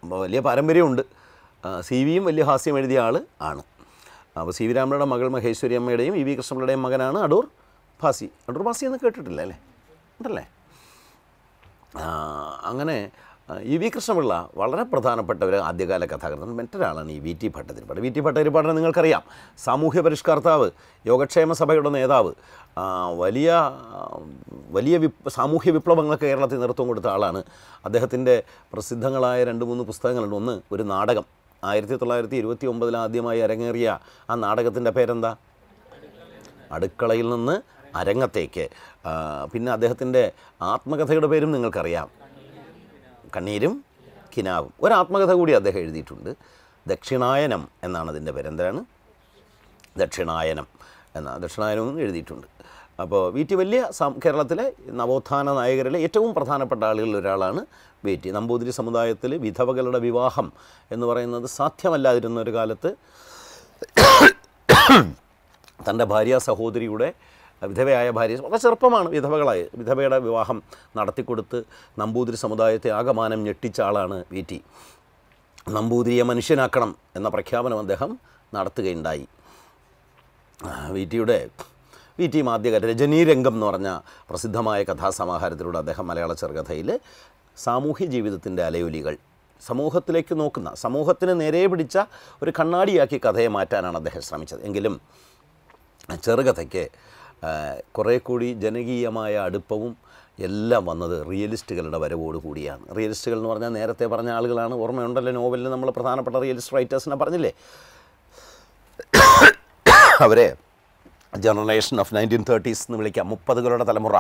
Speaker 1: വലിയ പാരമ്പര്യമുണ്ട് സി വിയും വലിയ ഹാസ്യം എഴുതിയ ആൾ ആണ് അപ്പോൾ സി വി രാമയുടെ മകൾ മഹേശ്വരി അമ്മയുടെയും ഇ വി കൃഷ്ണപിള്ളയുടെയും മകനാണ് അടൂർ ഭാസി അടൂർ ഭാസി എന്ന് കേട്ടിട്ടില്ല അല്ലേ ഉണ്ടല്ലേ ആ, അങ്ങനെ ആ, ഇ വി കൃഷ്ണപിള്ള വളരെ പ്രധാനപ്പെട്ട ഒരു ആദ്യകാല കഥാകൃതൻ മറ്റൊരാളാണ് ഈ V T Bhattathiripad V T ഭട്ടതിരിപ്പാടിനെ നിങ്ങൾക്കറിയാം സാമൂഹ്യ പരിഷ്കർത്താവ് യോഗക്ഷേമ സഭയുടെ നേതാവ് ആ, വലിയ ആ, വലിയ വിപ് സാമൂഹ്യ വിപ്ലവങ്ങൾക്ക് കേരളത്തിൽ നേതൃത്വം കൊടുത്ത ആളാണ് അദ്ദേഹത്തിൻ്റെ പ്രസിദ്ധങ്ങളായ രണ്ട് മൂന്ന് പുസ്തകങ്ങളുണ്ട് ഒന്ന് ഒരു നാടകം ആയിരത്തി തൊള്ളായിരത്തി ഇരുപത്തി ഒമ്പതിൽ ആദ്യമായി അരങ്ങേറിയ ആ നാടകത്തിൻ്റെ പേരെന്താ അടുക്കളയിൽ നിന്ന് അരങ്ങത്തേക്ക് ആ, പിന്നെ അദ്ദേഹത്തിൻ്റെ ആത്മകഥയുടെ പേരും നിങ്ങൾക്കറിയാം കണ്ണീരും കിനാവും ഒരു ആത്മകഥ കൂടി അദ്ദേഹം എഴുതിയിട്ടുണ്ട് ദക്ഷിണായനം എന്നാണ് അതിൻ്റെ പേര് എന്താണ് ദക്ഷിണായനം എന്ന ദക്ഷിണായനവും എഴുതിയിട്ടുണ്ട് അപ്പോൾ വി ടി വലിയ സം- കേരളത്തിലെ നവോത്ഥാന നായകരിലെ ഏറ്റവും പ്രധാനപ്പെട്ട ആളുകളിൽ ഒരാളാണ് വി ടി നമ്പൂതിരി സമുദായത്തിൽ വിധവകളുടെ വിവാഹം എന്ന് പറയുന്നത് സാധ്യമല്ലാതിരുന്ന ഒരു കാലത്ത് തൻ്റെ ഭാര്യ സഹോദരിയുടെ വിധവയായ ഭാര്യ വളരെ ചെറുപ്പമാണ് വിധവകളായി വിധവയുടെ വിവാഹം നടത്തിക്കൊടുത്ത് നമ്പൂതിരി സമുദായത്തെ ആകമാനം ഞെട്ടിച്ച ആളാണ് വി ടി നമ്പൂതിരിയെ മനുഷ്യനാക്കണം എന്ന പ്രഖ്യാപനം അദ്ദേഹം നടത്തുകയുണ്ടായി ആ, വി ടിയുടെ വി ടി മാധ്യകഥ രജനീരംഗം എന്ന് പറഞ്ഞ പ്രസിദ്ധമായ കഥാസമാഹാരത്തിലൂടെ അദ്ദേഹം മലയാള ചെറുകഥയിൽ സാമൂഹ്യ ജീവിതത്തിൻ്റെ അലയൊലികൾ സമൂഹത്തിലേക്ക് നോക്കുന്ന സമൂഹത്തിന് നേരെ പിടിച്ച ഒരു കണ്ണാടിയാക്കി കഥയെ മാറ്റാനാണ് അദ്ദേഹം ശ്രമിച്ചത് എങ്കിലും ചെറുകഥയ്ക്ക് ആ, കുറേ കൂടി ജനകീയമായ അടുപ്പവും എല്ലാം വന്നത് റിയലിസ്റ്റുകളുടെ വരവോട് കൂടിയാണ് റിയലിസ്റ്റുകൾ എന്ന് പറഞ്ഞാൽ നേരത്തെ പറഞ്ഞ ആളുകളാണ് ഓർമ്മയുണ്ടല്ലോ നോവലിൽ നമ്മൾ പ്രധാനപ്പെട്ട റിയലിസ്റ്റ് റൈറ്റേഴ്സിനെ പറഞ്ഞില്ലേ അവരെ ജനറേഷൻ ഓഫ് നയൻറ്റീൻ തേർട്ടീസ് എന്ന് വിളിക്കാം മുപ്പതുകളുടെ തലമുറ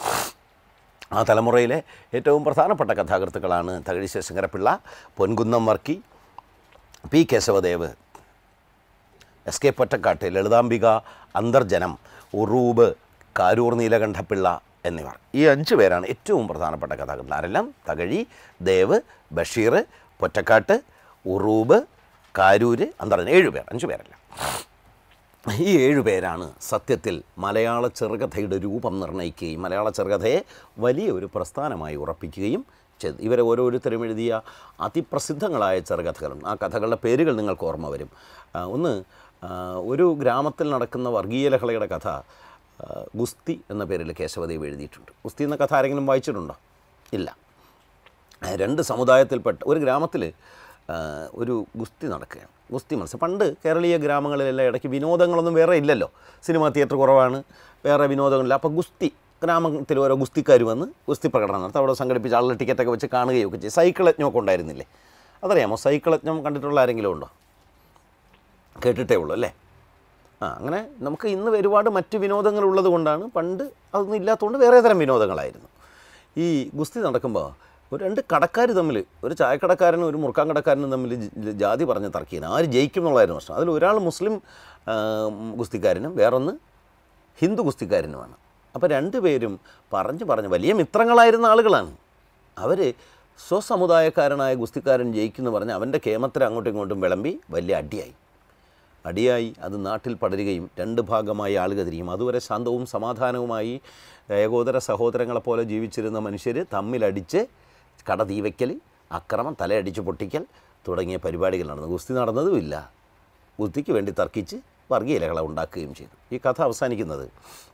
Speaker 1: ആ തലമുറയിലെ ഏറ്റവും പ്രധാനപ്പെട്ട കഥാകൃത്തുക്കളാണ് Thakazhi Sivasankarapillai Ponkunnam Varkey P Kesavadev S K Pottekkatt Lalithambika Antharjanam Uroob Karoor Neelakantapillai എന്നിവർ ഈ അഞ്ച് പേരാണ് ഏറ്റവും പ്രധാനപ്പെട്ട കഥാകൃത്തുക്കൾ ആരെല്ലാം തകഴി ദേവ് ബഷീർ പൊറ്റക്കാട്ട് ഉറൂബ് കാരൂര് അന്തർജനം ഏഴ് പേർ അഞ്ച് പേരല്ല ഈ ഏഴു പേരാണ് സത്യത്തിൽ മലയാള ചെറുകഥയുടെ രൂപം നിർണ്ണയിക്കുകയും മലയാള ചെറുകഥയെ വലിയ ഒരു പ്രസ്ഥാനമായി ഉറപ്പിക്കുകയും ചെയ്തു ഇവരെ ഓരോരുത്തരും എഴുതിയ അതിപ്രസിദ്ധങ്ങളായ ചെറുകഥകളുണ്ട് ആ കഥകളുടെ പേരുകൾ നിങ്ങൾക്ക് ഓർമ്മ വരും ആ, ഒന്ന് ആ, ഒരു ഗ്രാമത്തിൽ നടക്കുന്ന വർഗീയ ലഹളയുടെ കഥ ആ, ഗുസ്തി എന്ന പേരിൽ കേശവദേവ് എഴുതിയിട്ടുണ്ട് ഗുസ്തി എന്ന കഥ ആരെങ്കിലും വായിച്ചിട്ടുണ്ടോ ഇല്ല രണ്ട് സമുദായത്തിൽപ്പെട്ട ഒരു ഗ്രാമത്തിൽ ഒരു ഗുസ്തി നടക്കുകയാണ് ഗുസ്തി മത്സരം പണ്ട് കേരളീയ ഗ്രാമങ്ങളിലെല്ലാം ഇടയ്ക്ക് വിനോദങ്ങളൊന്നും വേറെ ഇല്ലല്ലോ സിനിമാ തിയേറ്റർ കുറവാണ് വേറെ വിനോദങ്ങളില്ല അപ്പോൾ ഗുസ്തി ഗ്രാമത്തിൽ ഓരോ ഗുസ്തിക്കാർ വന്ന് ഗുസ്തി പ്രകടനം നടത്തും അവിടെ സംഘടിപ്പിച്ച ആളുടെ ടിക്കറ്റൊക്കെ വെച്ച് കാണുകയൊക്കെ ചെയ്യും സൈക്കിൾ യജ്ഞമൊക്കെ ഉണ്ടായിരുന്നില്ലേ അതറിയാമോ സൈക്കിൾ യജ്ഞം കണ്ടിട്ടുള്ള ആരെങ്കിലും ഉണ്ടോ കേട്ടിട്ടേ ഉള്ളൂ അല്ലേ ആ അങ്ങനെ നമുക്ക് ഇന്ന് ഒരുപാട് മറ്റ് വിനോദങ്ങൾ ഉള്ളത് കൊണ്ടാണ് പണ്ട് അതൊന്നും ഇല്ലാത്തതുകൊണ്ട് വേറെ തരം വിനോദങ്ങളായിരുന്നു ഈ ഗുസ്തി നടക്കുമ്പോൾ ഒരു രണ്ട് കടക്കാർ തമ്മിൽ ഒരു ചായക്കടക്കാരനും ഒരു മുറുക്കാൻ കടക്കാരനും തമ്മിൽ ജ- ജാതി പറഞ്ഞ് തർക്കിയാണ് ആര് ജയിക്കും എന്നുള്ളതായിരുന്നു പ്രശ്നം അതിൽ ഒരാൾ മുസ്ലിം ആ, ഗുസ്തിക്കാരനും വേറൊന്ന് ഹിന്ദു ഗുസ്തിക്കാരനുമാണ് അപ്പോൾ രണ്ടുപേരും പറഞ്ഞ് പറഞ്ഞ് വലിയ മിത്രങ്ങളായിരുന്ന ആളുകളാണ് അവർ സ്വസമുദായക്കാരനായ ഗുസ്തിക്കാരൻ ജയിക്കുന്നു പറഞ്ഞ് അവൻ്റെ കേമത്തിൽ അങ്ങോട്ടും ഇങ്ങോട്ടും വിളമ്പി വലിയ അടിയായി അടിയായി അത് നാട്ടിൽ പടരുകയും രണ്ട് ഭാഗമായി ആളുകൾ തിരിയും അതുവരെ ശാന്തവും സമാധാനവുമായി ഏകോദര സഹോദരങ്ങളെപ്പോലെ ജീവിച്ചിരുന്ന മനുഷ്യർ തമ്മിലടിച്ച് കട തീവയ്ക്കൽ അക്രമം തലയടിച്ച് പൊട്ടിക്കൽ തുടങ്ങിയ പരിപാടികൾ നടന്നു ഗുസ്തി നടന്നതുമില്ല ഗുസ്തിക്ക് വേണ്ടി തർക്കിച്ച് വർഗീയ ലഹള ഉണ്ടാക്കുകയും ചെയ്തു ഈ കഥ അവസാനിക്കുന്നത്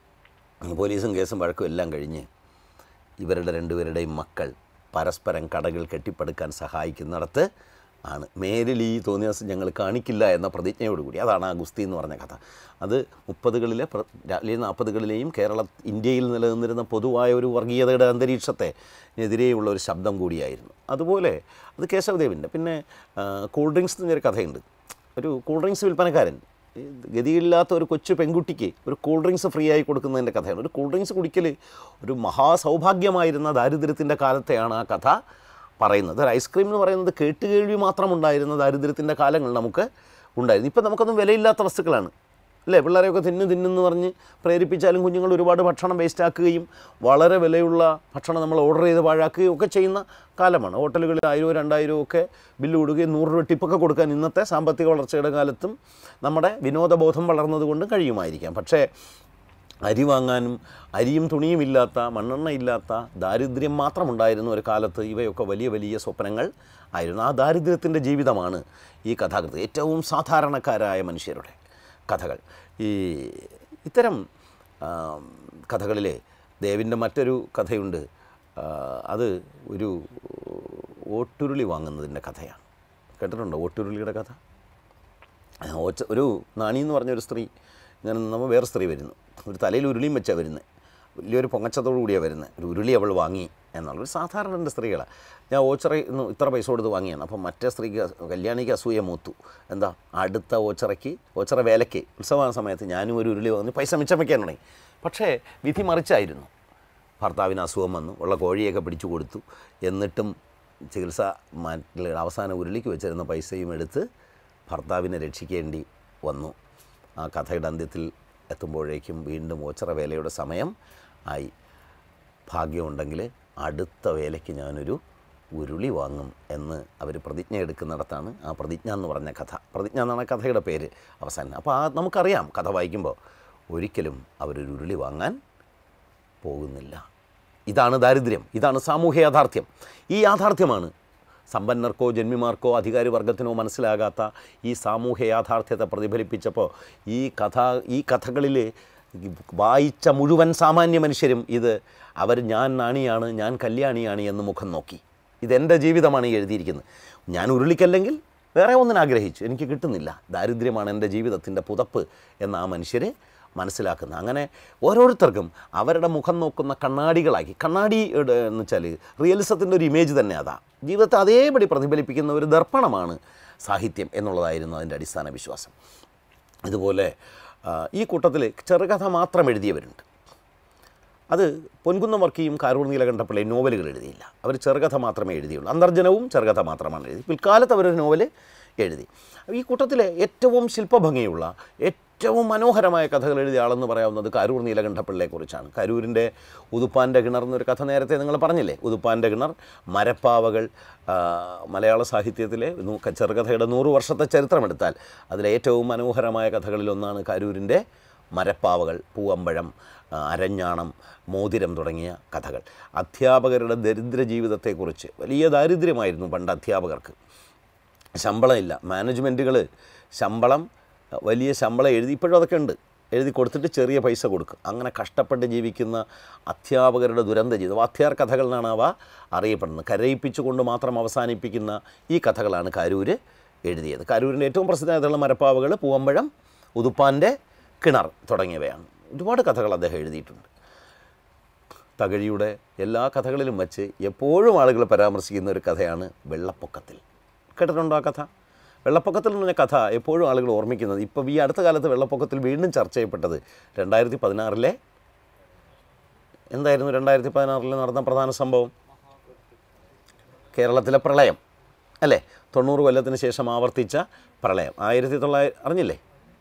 Speaker 1: പോലീസും കേസും വഴക്കും എല്ലാം കഴിഞ്ഞ് ഇവരുടെ രണ്ടുപേരുടെയും മക്കൾ പരസ്പരം കടകൾ കെട്ടിപ്പടുക്കാൻ സഹായിക്കുന്നിടത്ത് ആണ് മേലിൽ ഈ തോന്നിയ ദിവസം ഞങ്ങൾ കാണിക്കില്ല എന്ന പ്രതിജ്ഞയോടുകൂടി അതാണ് ആ ഗുസ്തി എന്ന് പറഞ്ഞ കഥ അത് മുപ്പതുകളിലെ പ്ര- അല്ലെങ്കിൽ നാൽപ്പതുകളിലെയും കേരള ഇന്ത്യയിൽ നിലനിന്നിരുന്ന പൊതുവായ ഒരു വർഗീയതയുടെ അന്തരീക്ഷത്തെ എതിരെയുള്ള ഒരു ശബ്ദം കൂടിയായിരുന്നു അതുപോലെ അത് കേശവദേവിൻ്റെ പിന്നെ ആ, കൂൾ ഡ്രിങ്ക്സ് എന്നൊരു കഥയുണ്ട് ഒരു കൂൾ ഡ്രിങ്ക്സ് വിൽപ്പനക്കാരൻ ഈ ഗതിയില്ലാത്ത ഒരു കൊച്ചു പെൺകുട്ടിക്ക് ഒരു കൂൾ ഡ്രിങ്ക്സ് ഫ്രീ ആയി കൊടുക്കുന്നതിൻ്റെ കഥയാണ് ഒരു കൂൾ ഡ്രിങ്ക്സ് കുടിക്കൽ ഒരു മഹാസൗഭാഗ്യമായിരുന്ന ദാരിദ്ര്യത്തിൻ്റെ കാലത്തെയാണ് ആ കഥ പറയുന്നത് ഒരു ഐസ്ക്രീം എന്ന് പറയുന്നത് കേട്ടുകേൾവി മാത്രം ഉണ്ടായിരുന്ന ദാരിദ്ര്യത്തിൻ്റെ കാലങ്ങൾ നമുക്ക് ഉണ്ടായിരുന്നു ഇപ്പം നമുക്കൊന്നും വിലയില്ലാത്ത വസ്തുക്കളാണ് അല്ലേ പിള്ളേരെയൊക്കെ തിന്നു തിന്നെന്ന് പറഞ്ഞ് പ്രേരിപ്പിച്ചാലും കുഞ്ഞുങ്ങൾ ഒരുപാട് ഭക്ഷണം വേസ്റ്റ് ആക്കുകയും വളരെ വിലയുള്ള ഭക്ഷണം നമ്മൾ ഓർഡർ ചെയ്ത് പാഴാക്കുകയും ഒക്കെ ചെയ്യുന്ന കാലമാണ് ഹോട്ടലുകളിൽ ആയിരവും രണ്ടായിരവും ഒക്കെ ബില്ല് കൊടുക്കുകയും നൂറ് രൂപ ടിപ്പൊക്കെ കൊടുക്കാൻ ഇന്നത്തെ സാമ്പത്തിക വളർച്ചയുടെ കാലത്തും നമ്മുടെ വിനോദബോധം വളർന്നതുകൊണ്ട് കഴിയുമായിരിക്കാം പക്ഷേ അരി വാങ്ങാനും അരിയും തുണിയും ഇല്ലാത്ത മണ്ണെണ്ണ ഇല്ലാത്ത ദാരിദ്ര്യം മാത്രമുണ്ടായിരുന്ന ഒരു കാലത്ത് ഇവയൊക്കെ വലിയ വലിയ സ്വപ്നങ്ങൾ ആയിരുന്നു ആ ദാരിദ്ര്യത്തിൻ്റെ ജീവിതമാണ് ഈ കഥാകൃത്ത് ഏറ്റവും സാധാരണക്കാരായ മനുഷ്യരുടെ കഥകൾ ഈ ഇത്തരം ആ, കഥകളിലെ ദേവിൻ്റെ മറ്റൊരു കഥയുണ്ട് ആ, അത് ഒരു ഓട്ടുരുളി വാങ്ങുന്നതിൻ്റെ കഥയാണ് കേട്ടിട്ടുണ്ടോ ഓട്ടുരുളിയുടെ കഥ ആ, ഒച്ച ഒരു നാണി എന്ന് പറഞ്ഞ ഒരു സ്ത്രീ ഇങ്ങനെ നമ്മൾ വേറെ സ്ത്രീ വരുന്നു ഒരു തലയിൽ ഉരുളിയും വെച്ചാൽ വരുന്നത് വലിയൊരു പൊങ്ങച്ചത്തോടു കൂടിയാണ് വരുന്നത് ഒരു ഉരുളി അവൾ വാങ്ങി എന്നുള്ള ഒരു സാധാരണ രണ്ട് സ്ത്രീകളാണ് ഞാൻ ഓച്ചറയിൽ നിന്ന് ഇത്ര പൈസ കൊടുത്ത് വാങ്ങിയാണ് അപ്പം മറ്റേ സ്ത്രീക്ക് കല്യാണിക്ക് അസൂയ മൂത്തു എന്താ അടുത്ത ഓച്ചറയ്ക്ക് ഓച്ചറ വേലയ്ക്ക് ഉത്സവ സമയത്ത് ഞാനും ഒരു ഉരുളി വാങ്ങി പൈസ മിച്ചം വയ്ക്കാൻ തുടങ്ങി പക്ഷേ വിധി മറിച്ചായിരുന്നു ഭർത്താവിന് അസുഖം വന്നു ഉള്ള കോഴിയൊക്കെ പിടിച്ചു കൊടുത്തു എന്നിട്ടും ചികിത്സ മാറ്റിൽ അവസാന ഉരുളിക്ക് വെച്ചിരുന്ന പൈസയും എടുത്ത് ഭർത്താവിനെ രക്ഷിക്കേണ്ടി വന്നു ആ കഥയുടെ അന്ത്യത്തിൽ എത്തുമ്പോഴേക്കും വീണ്ടും ഓച്ചറ വേലയുടെ സമയം ആയി ഭാഗ്യമുണ്ടെങ്കിൽ അടുത്ത വേലയ്ക്ക് ഞാനൊരു ഉരുളി വാങ്ങും എന്ന് അവർ പ്രതിജ്ഞ എടുക്കുന്നിടത്താണ് ആ പ്രതിജ്ഞ എന്ന് പറഞ്ഞ കഥ പ്രതിജ്ഞ എന്നാണ് ആ കഥയുടെ പേര് അവസാനം അപ്പോൾ ആ നമുക്കറിയാം കഥ വായിക്കുമ്പോൾ ഒരിക്കലും അവരൊരു ഉരുളി വാങ്ങാൻ പോകുന്നില്ല ഇതാണ് ദാരിദ്ര്യം ഇതാണ് സാമൂഹ്യ യാഥാർത്ഥ്യം ഈ യാഥാർത്ഥ്യമാണ് സമ്പന്നർക്കോ ജന്മിമാർക്കോ അധികാരി വർഗത്തിനോ മനസ്സിലാകാത്ത ഈ സാമൂഹ്യ യാഥാർത്ഥ്യത്തെ പ്രതിഫലിപ്പിച്ചപ്പോൾ ഈ കഥ ഈ കഥകളിൽ വായിച്ച മുഴുവൻ സാമാന്യ മനുഷ്യരും ഇത് അവർ ഞാൻ നാണിയാണ് ഞാൻ കല്യാണിയാണ് എന്ന് മുഖം നോക്കി ഇതെൻ്റെ ജീവിതമാണ് ഈ എഴുതിയിരിക്കുന്നത് ഞാൻ ഉരുളിക്കല്ലെങ്കിൽ വേറെ ഒന്നിനും ആഗ്രഹിച്ചു എനിക്ക് കിട്ടുന്നില്ല ദാരിദ്ര്യമാണ് എൻ്റെ ജീവിതത്തിൻ്റെ പുതപ്പ് എന്ന് ആ മനുഷ്യരെ മനസ്സിലാക്കുന്നത് അങ്ങനെ ഓരോരുത്തർക്കും അവരുടെ മുഖം നോക്കുന്ന കണ്ണാടികളാക്കി കണ്ണാടി യുടെ എന്ന് വെച്ചാൽ റിയലിസത്തിൻ്റെ ഒരു ഇമേജ് തന്നെ അതാ ജീവിതത്തെ അതേപടി പ്രതിഫലിപ്പിക്കുന്ന ഒരു ദർപ്പണമാണ് സാഹിത്യം എന്നുള്ളതായിരുന്നു അതിൻ്റെ അടിസ്ഥാന വിശ്വാസം ഇതുപോലെ ആ, ഈ കൂട്ടത്തിൽ ചെറുകഥ മാത്രം എഴുതിയവരുണ്ട് അത് പൊൻകുന്നം വർക്കിയും കാരൂർ നീലകണ്ഠപ്പിള്ളയും നോവലുകൾ എഴുതിയില്ല അവർ ചെറുകഥ മാത്രമേ എഴുതിയുള്ളൂ അന്തർജനവും ചെറുകഥ മാത്രമാണ് എഴുതി പിൽക്കാലത്ത് അവരൊരു നോവൽ എഴുതി ഈ കൂട്ടത്തിലെ ഏറ്റവും ശില്പഭംഗിയുള്ള ഏറ്റവും മനോഹരമായ കഥകൾ എഴുതിയ ആളെന്ന് പറയാവുന്നത് കാരൂർ നീലകണ്ഠപ്പിള്ളയെക്കുറിച്ചാണ് കരൂരിൻ്റെ ഉതുപ്പാൻ്റെ കിണർ എന്നൊരു കഥ നേരത്തെ നിങ്ങൾ പറഞ്ഞില്ലേ ഉതുപ്പാൻ്റെ കിണർ മരപ്പാവകൾ ആ, മലയാള സാഹിത്യത്തിലെ നൂ- ചെറുകഥയുടെ നൂറ് വർഷത്തെ ചരിത്രമെടുത്താൽ അതിലെ ഏറ്റവും മനോഹരമായ കഥകളിലൊന്നാണ് കരൂരിൻ്റെ മരപ്പാവകൾ പൂവമ്പഴം ആ, അരഞ്ഞാണം മോതിരം തുടങ്ങിയ കഥകൾ അധ്യാപകരുടെ ദരിദ്ര ജീവിതത്തെക്കുറിച്ച് വലിയ ദാരിദ്ര്യമായിരുന്നു പണ്ട് അധ്യാപകർക്ക് ശമ്പളമില്ല മാനേജ്മെൻറ്റുകൾ ശമ്പളം വലിയ ശമ്പളം എഴുതി ഇപ്പോഴും അതൊക്കെ ഉണ്ട് എഴുതി കൊടുത്തിട്ട് ചെറിയ പൈസ കൊടുക്കും അങ്ങനെ കഷ്ടപ്പെട്ട് ജീവിക്കുന്ന അധ്യാപകരുടെ ദുരന്ത ജീവിതം വാദ്യാർ കഥകൾ എന്നാണ് അവ അറിയപ്പെടുന്നത് കരയിപ്പിച്ചുകൊണ്ട് മാത്രം അവസാനിപ്പിക്കുന്ന ഈ കഥകളാണ് കരൂർ എഴുതിയത് കരൂരിൻ്റെ ഏറ്റവും പ്രസിദ്ധമായിട്ടുള്ള മരപ്പാവകൾ പൂവമ്പഴം ഉതുപ്പാൻ്റെ കിണർ തുടങ്ങിയവയാണ് ഒരുപാട് കഥകൾ അദ്ദേഹം എഴുതിയിട്ടുണ്ട് തകഴിയുടെ എല്ലാ കഥകളിലും വച്ച് എപ്പോഴും ആളുകൾ പരാമർശിക്കുന്ന ഒരു കഥയാണ് വെള്ളപ്പൊക്കത്തിൽ കേട്ടിട്ടുണ്ടോ ആ കഥ വെള്ളപ്പൊക്കത്തിൽ എന്ന് പറഞ്ഞ കഥ എപ്പോഴും ആളുകൾ ഓർമ്മിക്കുന്നത് ഇപ്പോൾ ഈ അടുത്ത കാലത്ത് വെള്ളപ്പൊക്കത്തിൽ വീണ്ടും ചർച്ച ചെയ്യപ്പെട്ടത് രണ്ടായിരത്തി പതിനാറിലെ എന്തായിരുന്നു രണ്ടായിരത്തി പതിനാറിൽ നടന്ന പ്രധാന സംഭവം കേരളത്തിലെ പ്രളയം അല്ലേ തൊണ്ണൂറ് കൊല്ലത്തിന് ശേഷം ആവർത്തിച്ച പ്രളയം ആയിരത്തി തൊള്ളായിരം അറിഞ്ഞില്ലേ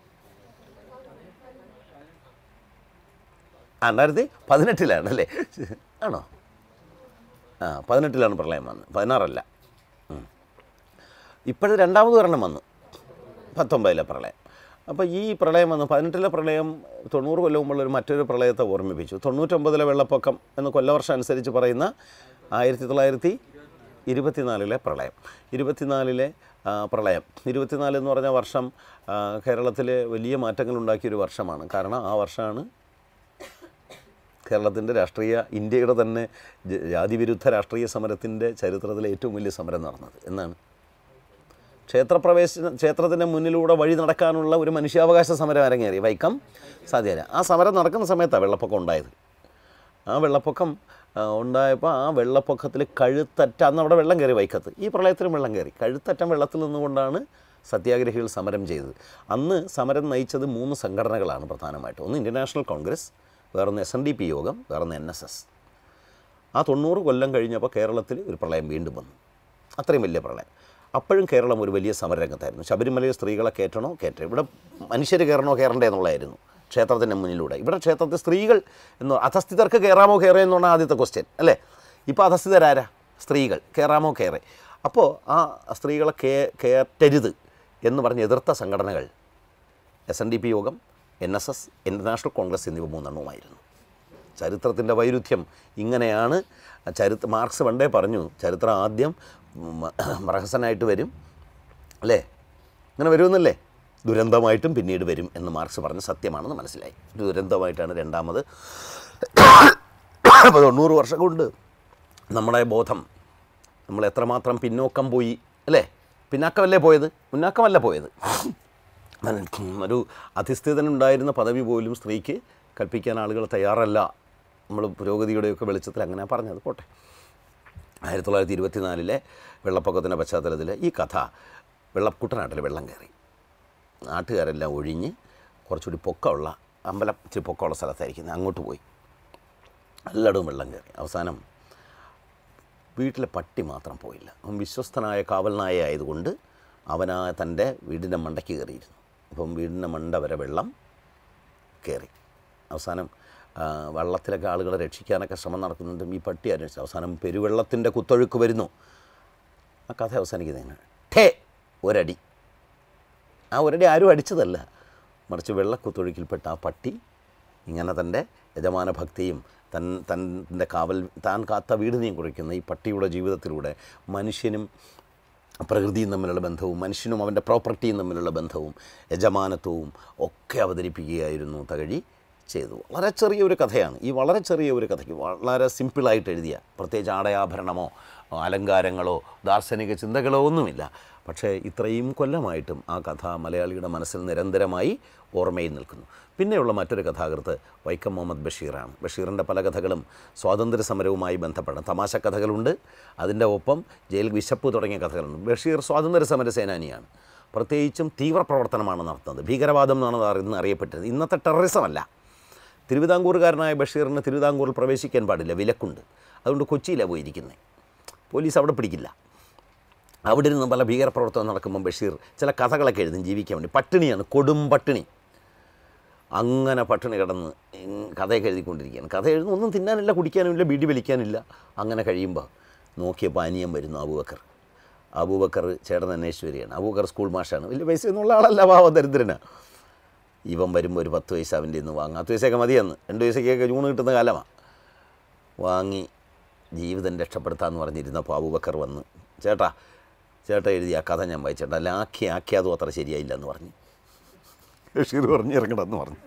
Speaker 1: ആ രണ്ടായിരത്തി പതിനെട്ടിലാണ് അല്ലേ ആണോ ആ പതിനെട്ടിലാണ് പ്രളയം വന്നത് പതിനാറല്ല ഇപ്പോഴ് രണ്ടാമത് ഒരെണ്ണം വന്നു പത്തൊമ്പതിലെ പ്രളയം അപ്പോൾ ഈ പ്രളയം വന്നു പതിനെട്ടിലെ പ്രളയം തൊണ്ണൂറ് കൊല്ലം മുമ്പുള്ള ഒരു മറ്റൊരു പ്രളയത്തെ ഓർമ്മിപ്പിച്ചു തൊണ്ണൂറ്റൊമ്പതിലെ വെള്ളപ്പൊക്കം എന്ന് കൊല്ലവർഷം അനുസരിച്ച് പറയുന്ന ആയിരത്തി തൊള്ളായിരത്തി ഇരുപത്തിനാലിലെ പ്രളയം ഇരുപത്തിനാലിലെ ആ, പ്രളയം ഇരുപത്തിനാല് എന്ന് പറഞ്ഞ വർഷം ആ, കേരളത്തിൽ വലിയ മാറ്റങ്ങൾ ഉണ്ടാക്കിയൊരു വർഷമാണ് കാരണം ആ വർഷമാണ് കേരളത്തിൻ്റെ രാഷ്ട്രീയ ഇന്ത്യയുടെ തന്നെ ജ- ജാതിവിരുദ്ധ രാഷ്ട്രീയ സമരത്തിൻ്റെ ചരിത്രത്തിലെ ഏറ്റവും വലിയ സമരം നടന്നത് എന്നാണ് ക്ഷേത്രപ്രവേശന ക്ഷേത്രത്തിൻ്റെ മുന്നിലൂടെ വഴി നടക്കാനുള്ള ഒരു മനുഷ്യാവകാശ സമരം അരങ്ങേറി വൈക്കം സാധ്യത ആ സമരം നടക്കുന്ന സമയത്താണ് വെള്ളപ്പൊക്കം ഉണ്ടായത് ആ വെള്ളപ്പൊക്കം ആ, ഉണ്ടായപ്പോൾ ആ വെള്ളപ്പൊക്കത്തിൽ കഴുത്തറ്റ അന്ന് അവിടെ വെള്ളം കയറി വൈക്കത്ത് ഈ പ്രളയത്തിലും വെള്ളം കയറി കഴുത്തറ്റം വെള്ളത്തിൽ നിന്നുകൊണ്ടാണ് സത്യാഗ്രഹികൾ സമരം ചെയ്തത് അന്ന് സമരം നയിച്ചത് മൂന്ന് സംഘടനകളാണ് പ്രധാനമായിട്ടും ഒന്ന് ഇന്ത്യൻ നാഷണൽ കോൺഗ്രസ് വേറൊന്ന് എസ് എൻ ഡി പി യോഗം വേറൊന്ന് എൻ എസ് എസ് ആ തൊണ്ണൂറ് കൊല്ലം കഴിഞ്ഞപ്പോൾ കേരളത്തിൽ ഒരു പ്രളയം വീണ്ടും വന്നു അത്രയും വലിയ പ്രളയം അപ്പോഴും കേരളം ഒരു വലിയ സമരരംഗത്തായിരുന്നു ശബരിമലയിൽ സ്ത്രീകളെ കയറ്റണോ കയറ്റ ഇവിടെ മനുഷ്യർ കയറണോ കയറണ്ടേ എന്നുള്ളതായിരുന്നു ക്ഷേത്രത്തിൻ്റെ മുന്നിലൂടെ ഇവിടെ ക്ഷേത്രത്തിൽ സ്ത്രീകൾ എന്ന് അധസ്ഥിതർക്ക് കയറാമോ കയറേ എന്നാണ് ആദ്യത്തെ ക്വസ്റ്റ്യൻ അല്ലേ ഇപ്പോൾ അധസ്ഥിതരാരാ സ്ത്രീകൾ കയറാമോ കയറേ അപ്പോൾ ആ സ്ത്രീകളെ കേ കയറ്റരുത് എന്ന് പറഞ്ഞ് എതിർത്ത സംഘടനകൾ S N D P Yogam N S S international Congress എന്നിവ മൂന്നെണ്ണവുമായിരുന്നു ചരിത്രത്തിൻ്റെ വൈരുദ്ധ്യം ഇങ്ങനെയാണ് ചരിത്ര മാർക്സ് പണ്ടേ പറഞ്ഞു ചരിത്രം ആദ്യം മ- പ്രഹസനായിട്ട് വരും അല്ലേ അങ്ങനെ വരുമെന്നല്ലേ ദുരന്തമായിട്ടും പിന്നീട് വരും എന്ന് മാർക്സ് പറഞ്ഞ സത്യമാണെന്ന് മനസ്സിലായി ദുരന്തമായിട്ടാണ് രണ്ടാമത് അപ്പോൾ തൊണ്ണൂറ് വർഷം കൊണ്ട് നമ്മുടെ ബോധം നമ്മൾ എത്രമാത്രം പിന്നോക്കം പോയി അല്ലേ പിന്നാക്കമല്ലേ പോയത് മുന്നാക്കമല്ല പോയത് ഒരു അധിസ്ഥിതനുണ്ടായിരുന്ന പദവി പോലും സ്ത്രീക്ക് കൽപ്പിക്കാൻ ആളുകൾ തയ്യാറല്ല നമ്മൾ പുരോഗതിയുടെയൊക്കെ വെളിച്ചത്തിൽ അങ്ങനെ പറഞ്ഞത് പോട്ടെ ആയിരത്തി തൊള്ളായിരത്തി ഇരുപത്തിനാലിലെ വെള്ളപ്പൊക്കത്തിൻ്റെ പശ്ചാത്തലത്തിൽ ഈ കഥ വെള്ള കുട്ടനാട്ടിൽ വെള്ളം കയറി നാട്ടുകാരെല്ലാം ഒഴിഞ്ഞ് കുറച്ചുകൂടി പൊക്കമുള്ള അമ്പലം ഇച്ചിരി പൊക്കമുള്ള സ്ഥലത്തായിരിക്കുന്നത് അങ്ങോട്ട് പോയി എല്ലായിടവും വെള്ളം കയറി അവസാനം വീട്ടിലെ പട്ടി മാത്രം പോയില്ല അവൻ വിശ്വസ്തനായ കാവൽ നായ ആയതുകൊണ്ട് അവനാ തൻ്റെ വീടിൻ്റെ മണ്ടയ്ക്ക് കയറിയിരുന്നു അപ്പം വീടിൻ്റെ മണ്ട വരെ വെള്ളം കയറി അവസാനം ആ, വള്ളത്തിലൊക്കെ ആളുകളെ രക്ഷിക്കാനൊക്കെ ശ്രമം നടക്കുന്നുണ്ടും ഈ പട്ടി അന്വേഷിച്ചു അവസാനം പെരുവെള്ളത്തിൻ്റെ കുത്തൊഴുക്ക് വരുന്നു ആ കഥ അവസാനിക്കുന്നതിന് ഠേ ഒരടി ആ ഒരടി ആരും അടിച്ചതല്ല മറിച്ച് വെള്ളക്കുത്തൊഴുക്കിൽപ്പെട്ട ആ പട്ടി ഇങ്ങനെ തൻ്റെ യജമാന ഭക്തിയും തൻ തൻ്റെ കാവൽ താൻ കാത്ത വീടിനെയും കുറിക്കുന്ന ഈ പട്ടിയുടെ ജീവിതത്തിലൂടെ മനുഷ്യനും പ്രകൃതിയും തമ്മിലുള്ള ബന്ധവും മനുഷ്യനും അവൻ്റെ പ്രോപ്പർട്ടിയും തമ്മിലുള്ള ബന്ധവും യജമാനത്വവും ഒക്കെ അവതരിപ്പിക്കുകയായിരുന്നു തകഴി ചെയ്തു വളരെ ചെറിയൊരു കഥയാണ് ഈ വളരെ ചെറിയ ഒരു കഥയ്ക്ക് വളരെ സിമ്പിളായിട്ട് എഴുതിയ പ്രത്യേകിച്ച് ആടയാഭരണമോ അലങ്കാരങ്ങളോ ദാർശനിക ചിന്തകളോ ഒന്നുമില്ല പക്ഷേ ഇത്രയും കൊല്ലമായിട്ടും ആ കഥ മലയാളിയുടെ മനസ്സിൽ നിരന്തരമായി ഓർമ്മയിൽ നിൽക്കുന്നു പിന്നെയുള്ള മറ്റൊരു കഥാകൃത്ത് വൈക്കം മുഹമ്മദ് ബഷീറാണ് ബഷീറിൻ്റെ പല കഥകളും സ്വാതന്ത്ര്യ സമരവുമായി ബന്ധപ്പെട്ട തമാശ കഥകളുണ്ട് അതിൻ്റെ ഒപ്പം ജയിൽ വിശപ്പ് തുടങ്ങിയ കഥകളുണ്ട് ബഷീർ സ്വാതന്ത്ര്യ സമര സേനാനിയാണ് പ്രത്യേകിച്ചും തീവ്രപ്രവർത്തനമാണ് നടത്തുന്നത് ഭീകരവാദം എന്നാണ് അത് ഇന്ന് അറിയപ്പെട്ടത് ഇന്നത്തെ ടെററിസം അല്ല തിരുവിതാംകൂറുകാരനായ ബഷീറിന് തിരുവിതാംകൂറിൽ പ്രവേശിക്കാൻ പാടില്ല വിലക്കുണ്ട് അതുകൊണ്ട് കൊച്ചിയിലാണ് പോയിരിക്കുന്നത് പോലീസ് അവിടെ പിടിക്കില്ല അവിടെ ഇരുന്ന് പല ഭീകരപ്രവർത്തനം നടക്കുമ്പോൾ ബഷീർ ചില കഥകളൊക്കെ എഴുതും ജീവിക്കാൻ വേണ്ടി പട്ടിണിയാണ് കൊടും പട്ടിണി അങ്ങനെ പട്ടിണി കിടന്ന് ഇങ് കഥയൊക്കെ എഴുതിക്കൊണ്ടിരിക്കുകയാണ് കഥ എഴുതുന്ന ഒന്നും തിന്നാനില്ല കുടിക്കാനുമില്ല ബീഡി വലിക്കാനില്ല അങ്ങനെ കഴിയുമ്പോൾ നോക്കിയപ്പോൾ അനിയൻ വരുന്നു അബൂബക്കർ അബൂബക്കർ ചേട്ടൻ അന്വേഷിച്ച് വരികയാണ് അബൂബക്കർ സ്കൂൾ മാഷാണ് വലിയ പൈസ ഒന്നുള്ള ആളല്ല പാവ ദരിദ്രനാണ് ഇവൻ വരുമ്പോൾ ഒരു പത്ത് പൈസ അവൻ്റെ നിന്ന് വാങ്ങും പത്ത് പൈസയൊക്കെ മതിയെന്ന് രണ്ട് പൈസയ്ക്കൊക്കെ ജൂണ് കിട്ടുന്ന കാലമാണ് വാങ്ങി ജീവിതം രക്ഷപ്പെടുത്താമെന്ന് പറഞ്ഞിരുന്നപ്പോൾ അബൂബക്കർ വന്ന് ചേട്ടാ ചേട്ടാ എഴുതി ആ കഥ ഞാൻ വായിച്ചേട്ടാ അല്ല ആക്കി ആക്കിയതും അത്ര ശരിയായില്ല എന്ന് പറഞ്ഞു ബഷീർ പറഞ്ഞ് ഇറങ്ങണമെന്ന് പറഞ്ഞു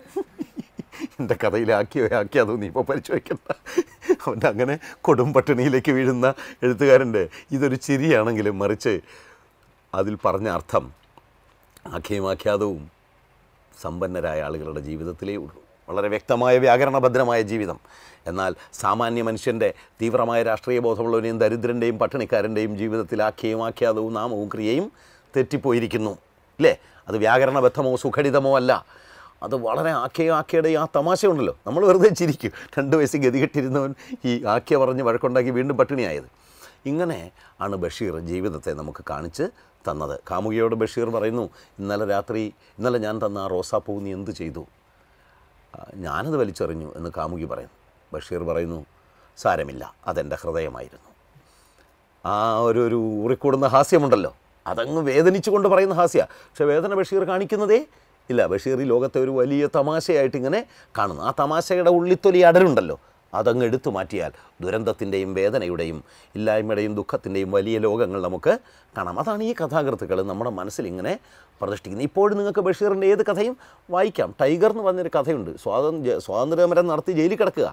Speaker 1: എൻ്റെ കഥയിൽ ആക്കിയോ ആക്കിയതോ നീ ഇപ്പോൾ പരിശോധിക്കണ്ട അവൻ്റെ അങ്ങനെ കൊടും പട്ടിണിയിലേക്ക് വീഴുന്ന എഴുത്തുകാരൻ്റെ ഇതൊരു ചിരിയാണെങ്കിലും മറിച്ച് അതിൽ പറഞ്ഞ അർത്ഥം ആഖ്യയും ആഖ്യാതവും സമ്പന്നരായ ആളുകളുടെ ജീവിതത്തിലേ ഉള്ളൂ വളരെ വ്യക്തമായ വ്യാകരണഭദ്രമായ ജീവിതം എന്നാൽ സാമാന്യ മനുഷ്യൻ്റെ തീവ്രമായ രാഷ്ട്രീയ ബോധമുള്ളവനെയും ദരിദ്രൻ്റെയും പട്ടിണിക്കാരൻ്റെയും ജീവിതത്തിൽ ആഖ്യയും ആഖ്യാതവും നാമവും ക്രിയയും തെറ്റിപ്പോയിരിക്കുന്നു അല്ലേ അത് വ്യാകരണബദ്ധമോ സുഖടിതമോ അല്ല അത് വളരെ ആഖ്യ ആഖ്യയുടെ ആ തമാശയുണ്ടല്ലോ നമ്മൾ വെറുതെ ചിരിക്കും രണ്ട് വയസ്സ് ഗതികെട്ടിരുന്നവൻ ഈ ആഖ്യ പറഞ്ഞ് വഴക്കുണ്ടാക്കി വീണ്ടും പട്ടിണിയായത് ഇങ്ങനെ ആണ് ബഷീർ ജീവിതത്തെ നമുക്ക് കാണിച്ച് തന്നത് കാമുകിയോട് ബഷീർ പറയുന്നു ഇന്നലെ രാത്രി ഇന്നലെ ഞാൻ തന്ന ആ റോസാപ്പൂ നീ എന്ത് ചെയ്തു ആ, ഞാനത് വലിച്ചെറിഞ്ഞു എന്ന് കാമുകി പറയുന്നു ബഷീർ പറയുന്നു സാരമില്ല അതെൻ്റെ ഹൃദയമായിരുന്നു ആ ഒരു ഒരു ഊറിക്കൂടുന്ന ഹാസ്യമുണ്ടല്ലോ അതങ്ങ് വേദനിച്ചുകൊണ്ട് പറയുന്ന ഹാസ്യ പക്ഷേ വേദന ബഷീർ കാണിക്കുന്നതേ ഇല്ല ബഷീർ ഈ ലോകത്തെ ഒരു വലിയ തമാശയായിട്ട് ഇങ്ങനെ കാണുന്നു ആ തമാശയുടെ ഉള്ളിത്തൊലി അടരുണ്ടല്ലോ അതങ്ങ് എടുത്തു മാറ്റിയാൽ ദുരന്തത്തിൻ്റെയും വേദനയുടെയും ഇല്ലായ്മയുടെയും ദുഃഖത്തിൻ്റെയും വലിയ ലോകങ്ങൾ നമുക്ക് കാണാം അതാണ് ഈ കഥാകൃത്തുക്കൾ നമ്മുടെ മനസ്സിൽ ഇങ്ങനെ പ്രതിഷ്ഠിക്കുന്നത് ഇപ്പോഴും നിങ്ങൾക്ക് ബഷീറിൻ്റെ ഏത് കഥയും വായിക്കാം ടൈഗർ എന്ന് പറഞ്ഞൊരു കഥയുണ്ട് സ്വാതന്ത്ര്യ സ്വാതന്ത്ര്യമരം നടത്തി ജയിലിൽ കിടക്കുക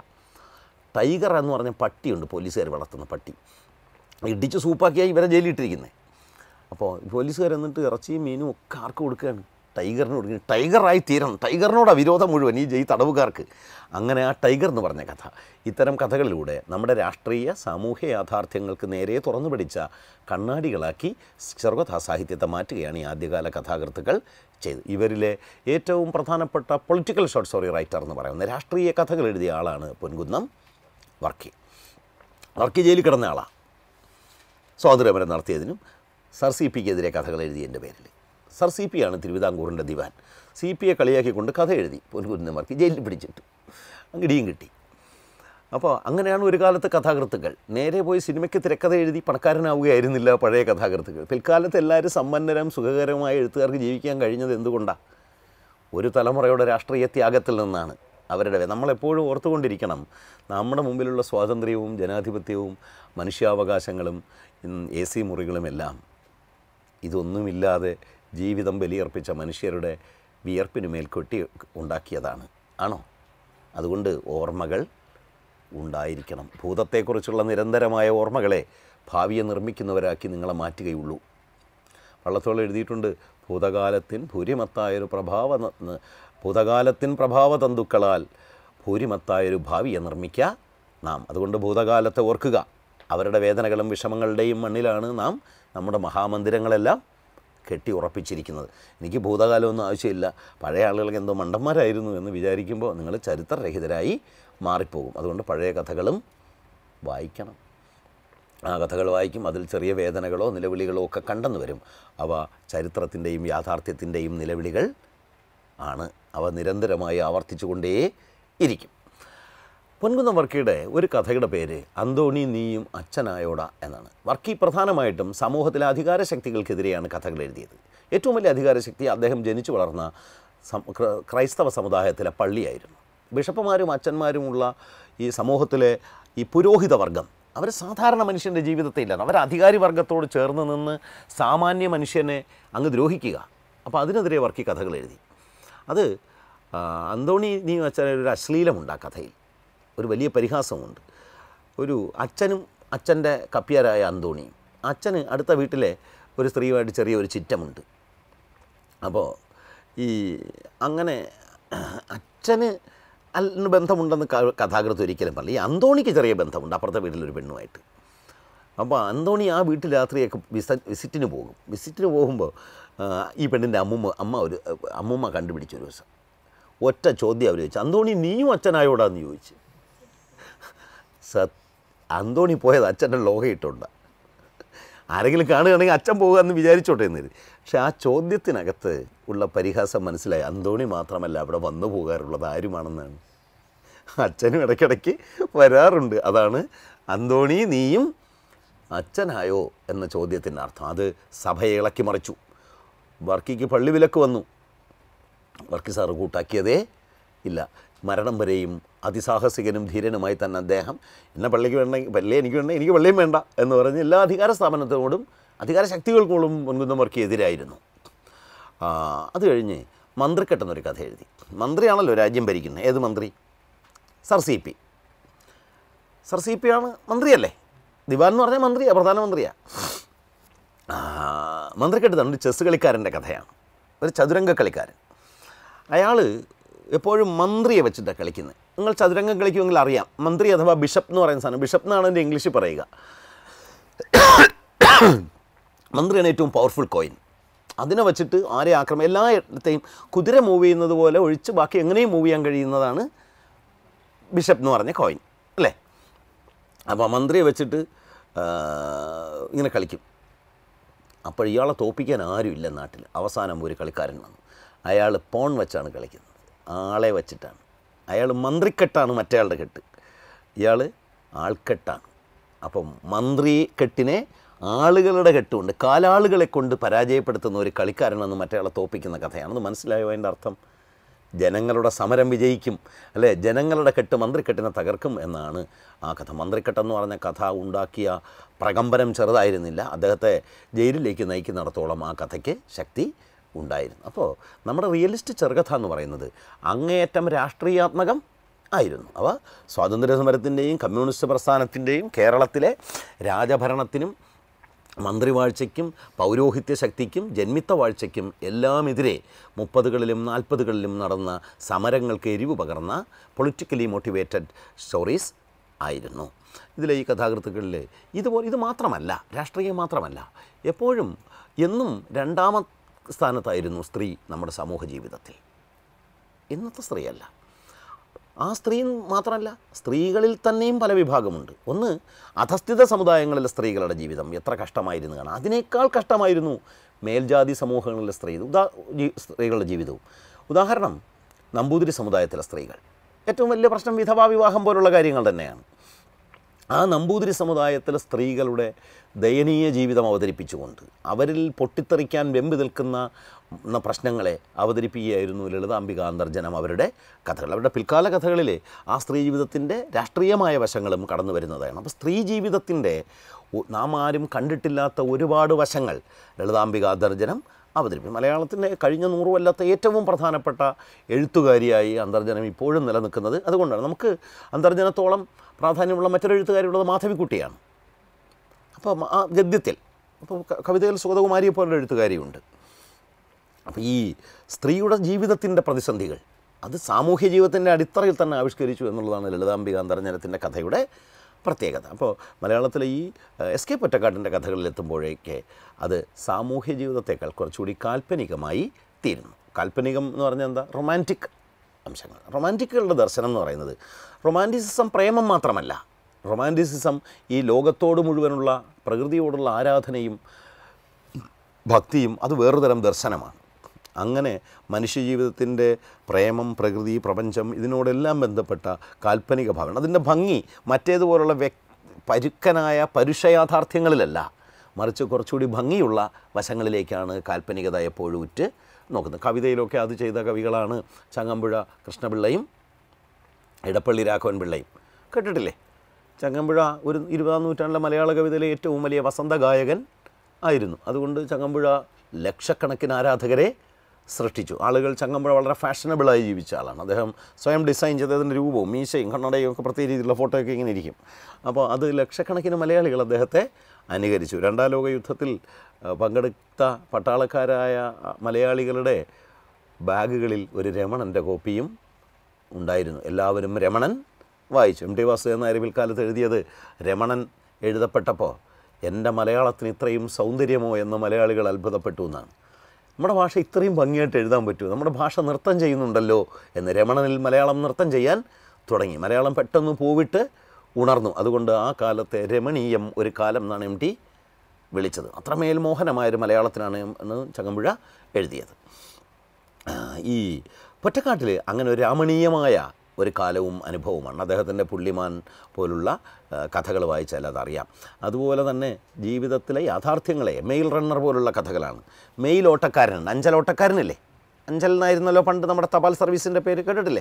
Speaker 1: ടൈഗർ എന്ന് പറഞ്ഞ പട്ടിയുണ്ട് പോലീസുകാർ വളർത്തുന്ന പട്ടി ഇടിച്ച് സൂപ്പാക്കിയാൽ ഇവരെ ജയിലിട്ടിരിക്കുന്നത് അപ്പോൾ പോലീസുകാർ എന്നിട്ട് ഇറച്ചിയും മീനും ഒക്കെ ആർക്ക് കൊടുക്കുകയാണ് ടൈഗറിന് കൊടുക്കുകയാണ് ടൈഗറായി തീരണം ടൈഗറിനോടാണ് വിരോധം മുഴുവൻ ഈ ജയി തടവുകാർക്ക് അങ്ങനെ ആ ടൈഗർ എന്ന് പറഞ്ഞ കഥ ഇത്തരം കഥകളിലൂടെ നമ്മുടെ രാഷ്ട്രീയ സാമൂഹ്യ യാഥാർത്ഥ്യങ്ങൾക്ക് നേരെ തുറന്നു പിടിച്ച കണ്ണാടികളാക്കി ചെറുകഥാ സാഹിത്യത്തെ മാറ്റുകയാണ് ഈ ആദ്യകാല കഥാകൃത്തുക്കൾ ചെയ്തത് ഇവരിലെ ഏറ്റവും പ്രധാനപ്പെട്ട പൊളിറ്റിക്കൽ ഷോർട്ട് സ്റ്റോറി റൈറ്റർ എന്ന് പറയുന്നത് രാഷ്ട്രീയ കഥകൾ എഴുതിയ ആളാണ് പൊൻകുന്നം വർക്കി വർക്കി ജയിലിൽ കിടന്ന ആളാണ് സ്വാതന്ത്ര്യപരം നടത്തിയതിനും സർ സി പിക്കെതിരെ കഥകൾ എഴുതിയതിൻ്റെ പേരിൽ സർ സി പി ആണ് തിരുവിതാംകൂറിൻ്റെ ദിവാൻ സി പിയെ കളിയാക്കിക്കൊണ്ട് കഥ എഴുതി പൊൻകുന്നമാർക്ക് ജയിലിൽ പിടിച്ചിട്ടു അങ്ങിടിയും കിട്ടി അപ്പോൾ അങ്ങനെയാണ് ഒരു കാലത്ത് കഥാകൃത്തുക്കൾ നേരെ പോയി സിനിമയ്ക്ക് തിരക്കഥ എഴുതി പണക്കാരനാവുകയായിരുന്നില്ല പഴയ കഥാകൃത്തുക്കൾ പിൽക്കാലത്ത് എല്ലാവരും സമ്പന്നരും സുഖകരമായ എഴുത്തുകാർക്ക് ജീവിക്കാൻ കഴിഞ്ഞത് എന്തുകൊണ്ടാണ് ഒരു തലമുറയുടെ രാഷ്ട്രീയ ത്യാഗത്തിൽ നിന്നാണ് അവരുടെ നമ്മളെപ്പോഴും ഓർത്തുകൊണ്ടിരിക്കണം നമ്മുടെ മുമ്പിലുള്ള സ്വാതന്ത്ര്യവും ജനാധിപത്യവും മനുഷ്യാവകാശങ്ങളും എ സി മുറികളുമെല്ലാം ഇതൊന്നുമില്ലാതെ ജീവിതം ബലിയർപ്പിച്ച മനുഷ്യരുടെ വിയർപ്പിന് മേൽ കൊട്ടി ഉണ്ടാക്കിയതാണ് ആണോ അതുകൊണ്ട് ഓർമ്മകൾ ഉണ്ടായിരിക്കണം ഭൂതത്തെക്കുറിച്ചുള്ള നിരന്തരമായ ഓർമ്മകളെ ഭാവിയെ നിർമ്മിക്കുന്നവരാക്കി നിങ്ങളെ മാറ്റുകയുള്ളൂ വള്ളത്തോൾ എഴുതിയിട്ടുണ്ട് ഭൂതകാലത്തിൻ ഭൂരിമത്തായൊരു പ്രഭാവ ന- ഭൂതകാലത്തിൻ പ്രഭാവതന്തുക്കളാൽ ഭൂരിമത്തായൊരു ഭാവിയെ നിർമ്മിക്കുക നാം അതുകൊണ്ട് ഭൂതകാലത്തെ ഓർക്കുക അവരുടെ വേദനകളും വിഷമങ്ങളുടെയും മണ്ണിലാണ് നാം നമ്മുടെ മഹാമന്ദിരങ്ങളെല്ലാം കെട്ടി ഉറപ്പിച്ചിരിക്കുന്നത് എനിക്ക് ഭൂതകാലമൊന്നും ആവശ്യമില്ല പഴയ ആളുകൾക്ക് എന്തോ മണ്ടന്മാരായിരുന്നു എന്ന് വിചാരിക്കുമ്പോൾ നിങ്ങൾ ചരിത്രരഹിതരായി മാറിപ്പോകും അതുകൊണ്ട് പഴയ കഥകളും വായിക്കണം ആ കഥകൾ വായിക്കും അതിൽ ചെറിയ വേദനകളോ നിലവിളികളോ ഒക്കെ കണ്ടെന്ന് വരും അവ ചരിത്രത്തിൻ്റെയും യാഥാർത്ഥ്യത്തിൻ്റെയും നിലവിളികൾ ആണ് അവ നിരന്തരമായി ആവർത്തിച്ചുകൊണ്ടേ ഇരിക്കും പൊൻകുന്നം വർക്കിയുടെ ഒരു കഥയുടെ പേര് അന്തോണി നീയും അച്ഛനായോട എന്നാണ് വർക്കി പ്രധാനമായിട്ടും സമൂഹത്തിലെ അധികാര ശക്തികൾക്കെതിരെയാണ് കഥകൾ എഴുതിയത് ഏറ്റവും വലിയ അധികാര ശക്തി അദ്ദേഹം ജനിച്ചു വളർന്ന സം- ക്ര- ക്രൈസ്തവ സമുദായത്തിലെ പള്ളിയായിരുന്നു ബിഷപ്പുമാരും അച്ഛന്മാരുമുള്ള ഈ സമൂഹത്തിലെ ഈ പുരോഹിത വർഗം അവർ സാധാരണ മനുഷ്യൻ്റെ ജീവിതത്തെ ഇല്ല അവർ അധികാരി വർഗത്തോട് ചേർന്ന് നിന്ന് സാമാന്യ മനുഷ്യനെ അങ്ങ് ദ്രോഹിക്കുക അപ്പോൾ അതിനെതിരെ വർക്കി കഥകൾ എഴുതി അത് ആ, അന്തോണി നീ വെച്ചാൽ ഒരു അശ്ലീലമുണ്ട് ആ കഥയിൽ ഒരു വലിയ പരിഹാസമുണ്ട് ഒരു അച്ഛനും അച്ഛൻ്റെ കപ്പ്യാരായ അന്തോണിയും അച്ഛന് അടുത്ത വീട്ടിലെ ഒരു സ്ത്രീയുമായിട്ട് ചെറിയൊരു ചിറ്റമുണ്ട് അപ്പോൾ ഈ അങ്ങനെ അച്ഛന് അല്ലിന് ബന്ധമുണ്ടെന്ന് ക- കഥാകൃത്ത് ഒരിക്കലും പറയില്ല ഈ അന്തോണിക്ക് ചെറിയ ബന്ധമുണ്ട് അപ്പുറത്തെ വീട്ടിലൊരു പെണ്ണുമായിട്ട് അപ്പോൾ അന്തോണി ആ വീട്ടിൽ രാത്രിയൊക്കെ വിസ വിസിറ്റിന് പോകും വിസിറ്റിന് പോകുമ്പോൾ ആ, ഈ പെണ്ണിൻ്റെ അമ്മൂമ്മ അമ്മ ഒരു അമ്മൂമ്മ കണ്ടുപിടിച്ചു ഒരു ദിവസം ഒറ്റ ചോദ്യം അവർ ചോദിച്ചു അന്തോണി നീയും അച്ഛനായോടാന്ന് ചോദിച്ചു സത് അന്തോണി പോയത് അച്ഛൻ്റെ ലോഹയിട്ടുണ്ട ആരെങ്കിലും കാണുകയാണെങ്കിൽ അച്ഛൻ പോകുക എന്ന് വിചാരിച്ചോട്ടെ എന്ന് കരുതി പക്ഷെ ആ ചോദ്യത്തിനകത്ത് ഉള്ള പരിഹാസം മനസ്സിലായി അന്തോണി മാത്രമല്ല അവിടെ വന്നു പോകാറുള്ളത് ആരുമാണെന്നാണ് അച്ഛനും ഇടയ്ക്കിടയ്ക്ക് വരാറുണ്ട് അതാണ് അന്തോണി നീയും അച്ഛനായോ എന്ന ചോദ്യത്തിൻ്റെ അർത്ഥം അത് സഭയെ ഇളക്കി മറിച്ചു വർക്കിക്ക് പള്ളി വിലക്ക് വന്നു വർക്കി സാറ് കൂട്ടാക്കിയതേ ഇല്ല മരണം വരെയും അതിസാഹസികനും ധീരനുമായി തന്നെ അദ്ദേഹം എന്നെ പള്ളിക്ക് വേണ്ടെങ്കിൽ പള്ളി എനിക്ക് വേണ്ട എനിക്ക് പള്ളിയും വേണ്ട എന്ന് പറഞ്ഞ് എല്ലാ അധികാര സ്ഥാപനത്തോടും അധികാര ശക്തികൾക്കോടും മുൻകുന്നം വർക്കി എതിരായിരുന്നു ആ, അത് കഴിഞ്ഞ് മന്ത്രിക്കെട്ടെന്നൊരു കഥ എഴുതി മന്ത്രിയാണല്ലോ രാജ്യം ഭരിക്കുന്നത് ഏത് മന്ത്രി sir C P sir C P ആണ് മന്ത്രിയല്ലേ ദിവാൻ എന്ന് പറഞ്ഞാൽ മന്ത്രിയാ പ്രധാനമന്ത്രിയാണ് മന്ത്രിക്കെട്ട് തന്നെ ഒരു ചെസ് കളിക്കാരൻ്റെ കഥയാണ് ഒരു ചതുരംഗ കളിക്കാരൻ അയാൾ എപ്പോഴും മന്ത്രിയെ വെച്ചിട്ടാണ് കളിക്കുന്നത് നിങ്ങൾ ചതുരംഗം കളിക്കുമെങ്കിൽ അറിയാം മന്ത്രി അഥവാ ബിഷപ്പ് എന്ന് പറയുന്ന സാധനം ബിഷപ്പ് എന്നാണ് എൻ്റെ ഇംഗ്ലീഷിൽ പറയുക മന്ത്രിയാണ് ഏറ്റവും പവർഫുൾ കോയിൻ അതിനെ വെച്ചിട്ട് ആരെ ആക്രമം എല്ലായിടത്തെയും കുതിര മൂവ് ചെയ്യുന്നത് പോലെ ഒഴിച്ച് ബാക്കി എങ്ങനെയും മൂവ് ചെയ്യാൻ കഴിയുന്നതാണ് ബിഷപ്പ് എന്ന് പറഞ്ഞ കോയിൻ അല്ലേ അപ്പോൾ മന്ത്രിയെ വെച്ചിട്ട് ആ, ഇങ്ങനെ കളിക്കും അപ്പോൾ ഇയാളെ തോപ്പിക്കാൻ ആരുമില്ല നാട്ടിൽ അവസാനം ഒരു കളിക്കാരൻ വന്നു അയാൾ പോൺ വെച്ചാണ് കളിക്കുന്നത് ആളെ വെച്ചിട്ടാണ് അയാൾ മന്ത്രിക്കെട്ടാണ് മറ്റേയാളുടെ കെട്ട് ഇയാൾ ആൾക്കെട്ടാണ് അപ്പം മന്ത്രി കെട്ടിനെ ആളുകളുടെ കെട്ടുകൊണ്ട് കാലാളുകളെ കൊണ്ട് പരാജയപ്പെടുത്തുന്ന ഒരു കളിക്കാരനെന്ന് മറ്റേയാളെ തോപ്പിക്കുന്ന കഥയാണ് അത് മനസ്സിലായോ അതിൻ്റെ അർത്ഥം ജനങ്ങളുടെ സമരം വിജയിക്കും അല്ലേ ജനങ്ങളുടെ കെട്ട് മന്ത്രിക്കെട്ടിനെ തകർക്കും എന്നാണ് ആ കഥ മന്ത്രിക്കെട്ടെന്ന് പറഞ്ഞ കഥ ഉണ്ടാക്കിയ പ്രകമ്പനം ചെറുതായിരുന്നില്ല അദ്ദേഹത്തെ ജയിലിലേക്ക് നയിക്കുന്നിടത്തോളം ആ കഥയ്ക്ക് ശക്തി ഉണ്ടായിരുന്നു അപ്പോൾ നമ്മുടെ റിയലിസ്റ്റ് ചെറുകഥ എന്ന് പറയുന്നത് അങ്ങേയറ്റം രാഷ്ട്രീയാത്മകം ആയിരുന്നു അവ സ്വാതന്ത്ര്യ സമരത്തിൻ്റെയും കമ്മ്യൂണിസ്റ്റ് പ്രസ്ഥാനത്തിൻ്റെയും കേരളത്തിലെ രാജഭരണത്തിനും മന്ത്രിവാഴ്ചയ്ക്കും പൗരോഹിത്യ ശക്തിക്കും ജന്മിത്ത വാഴ്ചയ്ക്കും എല്ലാമെതിരെ മുപ്പതുകളിലും നാൽപ്പതുകളിലും നടന്ന സമരങ്ങൾക്ക് എരിവ് പകർന്ന പൊളിറ്റിക്കലി മോട്ടിവേറ്റഡ് സ്റ്റോറീസ് ആയിരുന്നു ഇതിലെ ഈ കഥാകൃത്തുക്കളിൽ ഇതുപോലെ ഇത് മാത്രമല്ല രാഷ്ട്രീയം മാത്രമല്ല എപ്പോഴും എന്നും രണ്ടാമ സ്ഥാനത്തായിരുന്നു സ്ത്രീ നമ്മുടെ സമൂഹ ജീവിതത്തിൽ ഇന്നത്തെ സ്ത്രീയല്ല ആ സ്ത്രീ മാത്രമല്ല സ്ത്രീകളിൽ തന്നെയും പല വിഭാഗമുണ്ട് ഒന്ന് അധസ്ഥിത സമുദായങ്ങളിലെ സ്ത്രീകളുടെ ജീവിതം എത്ര കഷ്ടമായിരുന്നു കാണാം അതിനേക്കാൾ കഷ്ടമായിരുന്നു മേൽജാതി സമൂഹങ്ങളിലെ സ്ത്രീ ഉദാ ജീ- സ്ത്രീകളുടെ ജീവിതവും ഉദാഹരണം നമ്പൂതിരി സമുദായത്തിലെ സ്ത്രീകൾ ഏറ്റവും വലിയ പ്രശ്നം വിധവാ വിവാഹം പോലുള്ള കാര്യങ്ങൾ തന്നെയാണ് ആ നമ്പൂതിരി സമുദായത്തിലെ സ്ത്രീകളുടെ ദയനീയ ജീവിതം അവതരിപ്പിച്ചുകൊണ്ട് അവരിൽ പൊട്ടിത്തെറിക്കാൻ വെമ്പി നിൽക്കുന്ന ന്ന പ്രശ്നങ്ങളെ അവതരിപ്പിക്കുകയായിരുന്നു ലളിതാംബിക അന്തർജനം അവരുടെ കഥകൾ അവരുടെ പിൽക്കാല കഥകളിൽ ആ സ്ത്രീ ജീവിതത്തിൻ്റെ രാഷ്ട്രീയമായ വശങ്ങളും കടന്നു വരുന്നതാണ് അപ്പോൾ സ്ത്രീ ജീവിതത്തിൻ്റെ ഒ- നാം ആരും കണ്ടിട്ടില്ലാത്ത ഒരുപാട് വശങ്ങൾ ലളിതാംബിക അന്തർജനം അവതരിപ്പിക്കും മലയാളത്തിൻ്റെ കഴിഞ്ഞ നൂറ് കൊല്ലത്തെ ഏറ്റവും പ്രധാനപ്പെട്ട എഴുത്തുകാരിയായി അന്തർജനം ഇപ്പോഴും നിലനിൽക്കുന്നത് അതുകൊണ്ടാണ് നമുക്ക് അന്തർജനത്തോളം പ്രാധാന്യമുള്ള മറ്റൊരു എഴുത്തുകാരിയുള്ളത് മാധവിക്കുട്ടിയാണ് അപ്പോൾ ആ ഗദ്യത്തിൽ അപ്പോൾ ക- കവിതയിൽ സുഗതകുമാരിയെ പോലൊരു എഴുത്തുകാരിയുണ്ട് അപ്പോൾ ഈ സ്ത്രീയുടെ ജീവിതത്തിൻ്റെ പ്രതിസന്ധികൾ അത് സാമൂഹ്യ ജീവിതത്തിൻ്റെ അടിത്തറയിൽ തന്നെ ആവിഷ്കരിച്ചു എന്നുള്ളതാണ് ലളിതാംബിക അന്തർജനത്തിൻ്റെ കഥയുടെ പ്രത്യേകത അപ്പോൾ മലയാളത്തിലെ ഈ ഏഹ്, എസ് കെ പൊറ്റക്കാട്ടിൻ്റെ കഥകളിലെത്തുമ്പോഴേക്ക് അത് സാമൂഹ്യ ജീവിതത്തേക്കാൾ കുറച്ചുകൂടി കാൽപ്പനികമായി തീരുന്നു കാൽപ്പനികം എന്ന് പറഞ്ഞാൽ എന്താ റൊമാൻറ്റിക് അംശങ്ങൾ റൊമാൻറ്റിക്കുകളുടെ ദർശനം എന്ന് പറയുന്നത് റൊമാൻറ്റിസിസം പ്രേമം മാത്രമല്ല റൊമാൻറ്റിസിസം ഈ ലോകത്തോട് മുഴുവനുള്ള പ്രകൃതിയോടുള്ള ആരാധനയും ഭക്തിയും അത് വേറൊരു തരം ദർശനമാണ് അങ്ങനെ മനുഷ്യജീവിതത്തിൻ്റെ പ്രേമം പ്രകൃതി പ്രപഞ്ചം ഇതിനോടെല്ലാം ബന്ധപ്പെട്ട കാൽപ്പനിക ഭാഗമാണ് അതിൻ്റെ ഭംഗി മറ്റേതുപോലുള്ള വ്യക് പരുക്കനായ പരുഷയാഥാർത്ഥ്യങ്ങളിലല്ല മറിച്ച് കുറച്ചുകൂടി ഭംഗിയുള്ള വശങ്ങളിലേക്കാണ് കാൽപ്പനികത എപ്പോഴും ഉറ്റ് നോക്കുന്നത് കവിതയിലൊക്കെ അത് ചെയ്ത കവികളാണ് ചങ്ങമ്പുഴ കൃഷ്ണപിള്ളയും ഇടപ്പള്ളി രാഘവൻ പിള്ളയും കേട്ടിട്ടില്ലേ ചങ്ങമ്പുഴ ഒരു ഇരുപതാം നൂറ്റാണ്ടിലെ മലയാള കവിതയിലെ ഏറ്റവും വലിയ വസന്ത ഗായകൻ ആയിരുന്നു അതുകൊണ്ട് ചങ്ങമ്പുഴ ലക്ഷക്കണക്കിന് ആരാധകരെ സൃഷ്ടിച്ചു ആളുകൾ ചങ്ങമ്പുഴ വളരെ ഫാഷനബിളായി ജീവിച്ച ആളാണ് അദ്ദേഹം സ്വയം ഡിസൈൻ ചെയ്ത് അതിൻ്റെ രൂപവും മീശയും കണ്ണടയും ഒക്കെ പ്രത്യേക രീതിയിലുള്ള ഫോട്ടോയൊക്കെ ഇങ്ങനെ ഇരിക്കും അപ്പോൾ അത് ലക്ഷക്കണക്കിന് മലയാളികൾ അദ്ദേഹത്തെ അനുകരിച്ചു രണ്ടാം ലോക യുദ്ധത്തിൽ ആ, പങ്കെടുത്ത പട്ടാളക്കാരായ ആ, മലയാളികളുടെ ബാഗുകളിൽ ഒരു രമണൻ്റെ കോപ്പിയും ഉണ്ടായിരുന്നു എല്ലാവരും രമണൻ വായിച്ചു എം ടി വാസുദേവൻ നായർ പിൽക്കാലത്ത് എഴുതിയത് രമണൻ എഴുതപ്പെട്ടപ്പോൾ എൻ്റെ മലയാളത്തിന് ഇത്രയും സൗന്ദര്യമോ എന്ന് മലയാളികൾ അത്ഭുതപ്പെട്ടു എന്നാണ് നമ്മുടെ ഭാഷ ഇത്രയും ഭംഗിയായിട്ട് എഴുതാൻ പറ്റുമോ നമ്മുടെ ഭാഷ നൃത്തം ചെയ്യുന്നുണ്ടല്ലോ എന്ന് രമണനിൽ മലയാളം നൃത്തം ചെയ്യാൻ തുടങ്ങി മലയാളം പെട്ടെന്ന് പൂവിട്ട് ഉണർന്നു അതുകൊണ്ട് ആ കാലത്തെ രമണീയം ഒരു കാലം എന്നാണ് എം ടി വിളിച്ചത് അത്രമേൽ മോഹനമായൊരു മലയാളത്തിനാണ് എന്ന് ചങ്ങമ്പുഴ എഴുതിയത് ആ, ഈ പൊറ്റക്കാട്ടിൽ അങ്ങനെ ഒരു രമണീയമായ ഒരു കാലവും അനുഭവമാണ് അദ്ദേഹത്തിൻ്റെ പുള്ളിമാൻ പോലുള്ള കഥകൾ വായിച്ചാൽ അതറിയാം അതുപോലെ തന്നെ ജീവിതത്തിലെ യാഥാർത്ഥ്യങ്ങളെ മെയിൽ റണ്ണർ പോലുള്ള കഥകളാണ് മെയിൽ ഓട്ടക്കാരൻ അഞ്ചൽ ഓട്ടക്കാരനില്ലേ അഞ്ചൽ എന്നായിരുന്നല്ലോ പണ്ട് നമ്മുടെ തപാൽ സർവീസിൻ്റെ പേര് കേട്ടിട്ടില്ലേ